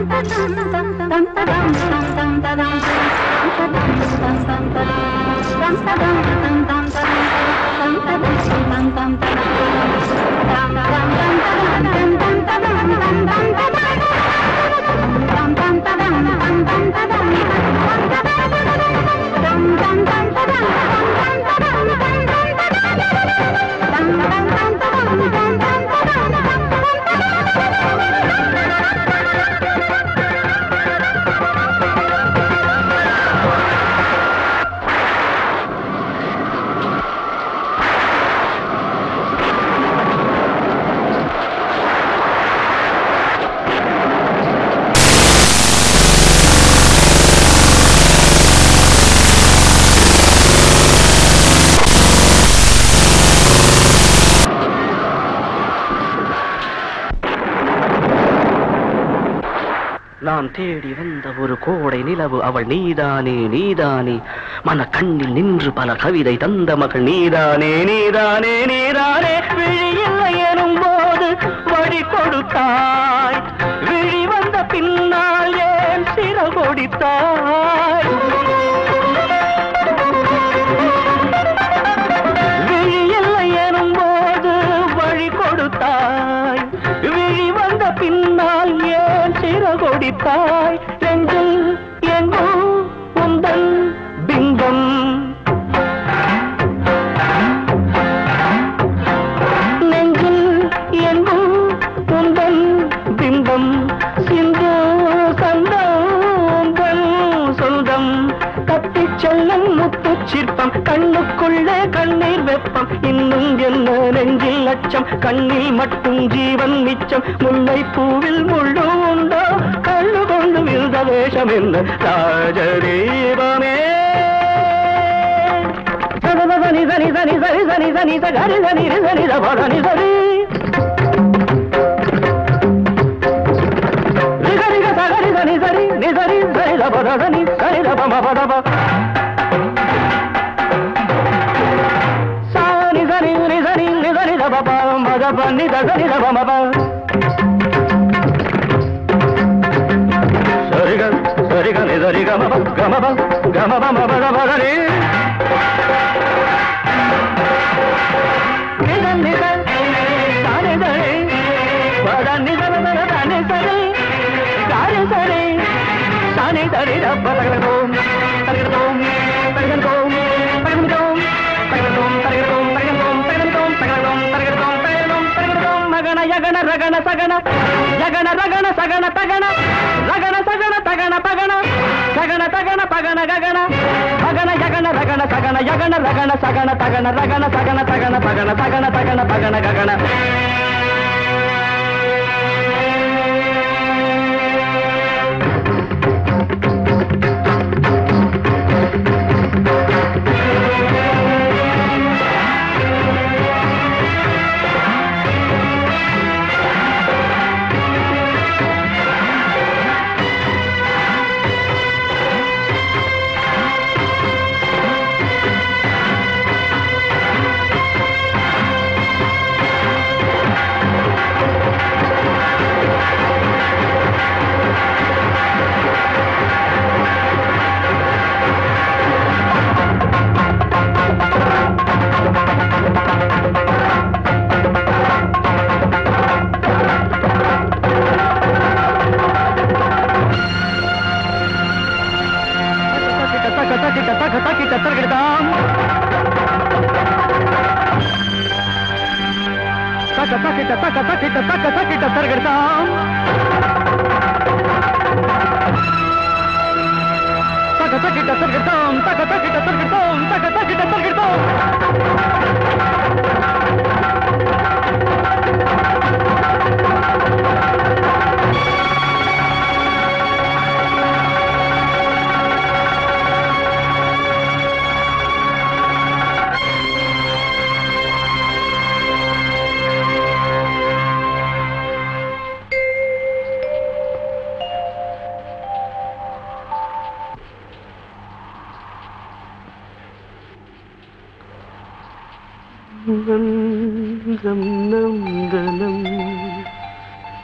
நான் தேடி வந்த ஒரு கோடை நிலவு அவள் நீதானே நீதானே மன கண்ணில் நின்று பல கவிதை தந்த மகள் நீதானே நீதானே நீதானே விழியில்லை எனும் போது வழி கொடுத்தாய் விழி வந்த பின்னால் ஏன் சிற கொடுத்தாய் விழியில்லை எனும் போது வழி கொடுத்தாய் விழி வந்த பின்னால் ஏன் சிற கொடுத்தாய் நெஞ்சில் எங்கும் உந்தன் பிம்பம் நெஞ்சில் எங்கும் உந்தன் பிம்பம் சிந்து சந்தோந்தன் சொந்தம் கத்திச் செல்லும் முத்துச் சிற்பம் கண்ணுக்குள்ளே கண்ணீர் வெப்பம் இன்னும் என்ன நெஞ்சில் அச்சம் கண்ணில் மட்டும் ஜீவன் மிச்சம் முல்லை பூவில் முள்ளு உண்டோ கண்ணு கொண்டு விழுந்த வேஷம் என்ன ராஜதீபமே சனி சனி சனி சனி சனி சனி சரி சனி சனி சனி சரி ரிகரிக சகரி சனி சரி நிசரி சரி தப சனி சரி தப மப தப சானி சரி நிசரி நிசரி தப பம் பத பன்னி தசரி தப மப சரிக சரிக நிசரி கமப கமப கமப மப தப சரி நிதன் நிதன் சானி சரி பத நிதன் தனி சரி காரி சரி சானி சரி தப்ப தகரதோம் தகரதோம் தகரதோம் தகரதோம் தகரதோம் தகரதோம் தகரதோம் தகரதோம் தகரதோம் தகரதோம் தகரதோம் தகரதோம் மகன யகன ரகன சகன யகன ரகன சகன தகன ரகன சகன தகன பகன சகன தகன பகன ககன பகன யகன ரகன சகன யகன ரகன சகன தகன ரகன சகன தகன பகன சகன தகன பகன ககன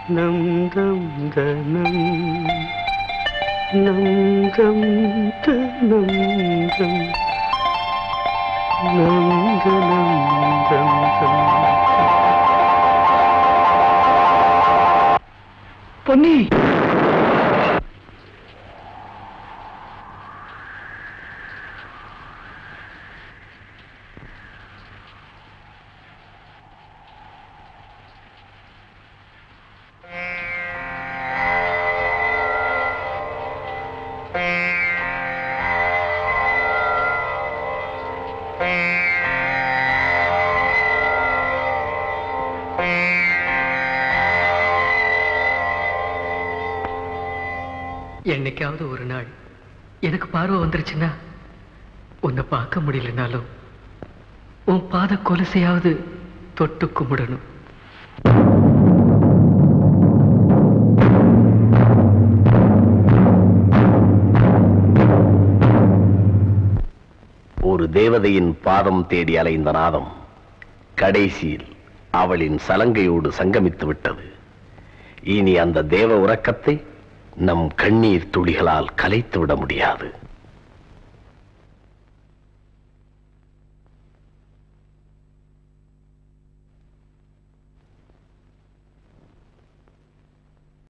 நம் தம் தனம் நம் தம் தனம் தம் நம் தனம் தம் தம் பொன்னி என்னைக்காவது ஒரு நாள் எனக்கு பார்வை வந்துருச்சுன்னா உன்னை பார்க்க முடியலனாலும் உன் பாத கொலுசையாவது தொட்டு கும்பிடணும் ஒரு தேவதையின் பாதம் தேடி அலைந்த நாதம் கடைசியில் அவளின் சலங்கையோடு சங்கமித்து விட்டது இனி அந்த தேவ உறக்கத்தை நம் கண்ணீர் துளிகளால் கலைத்து விட முடியாது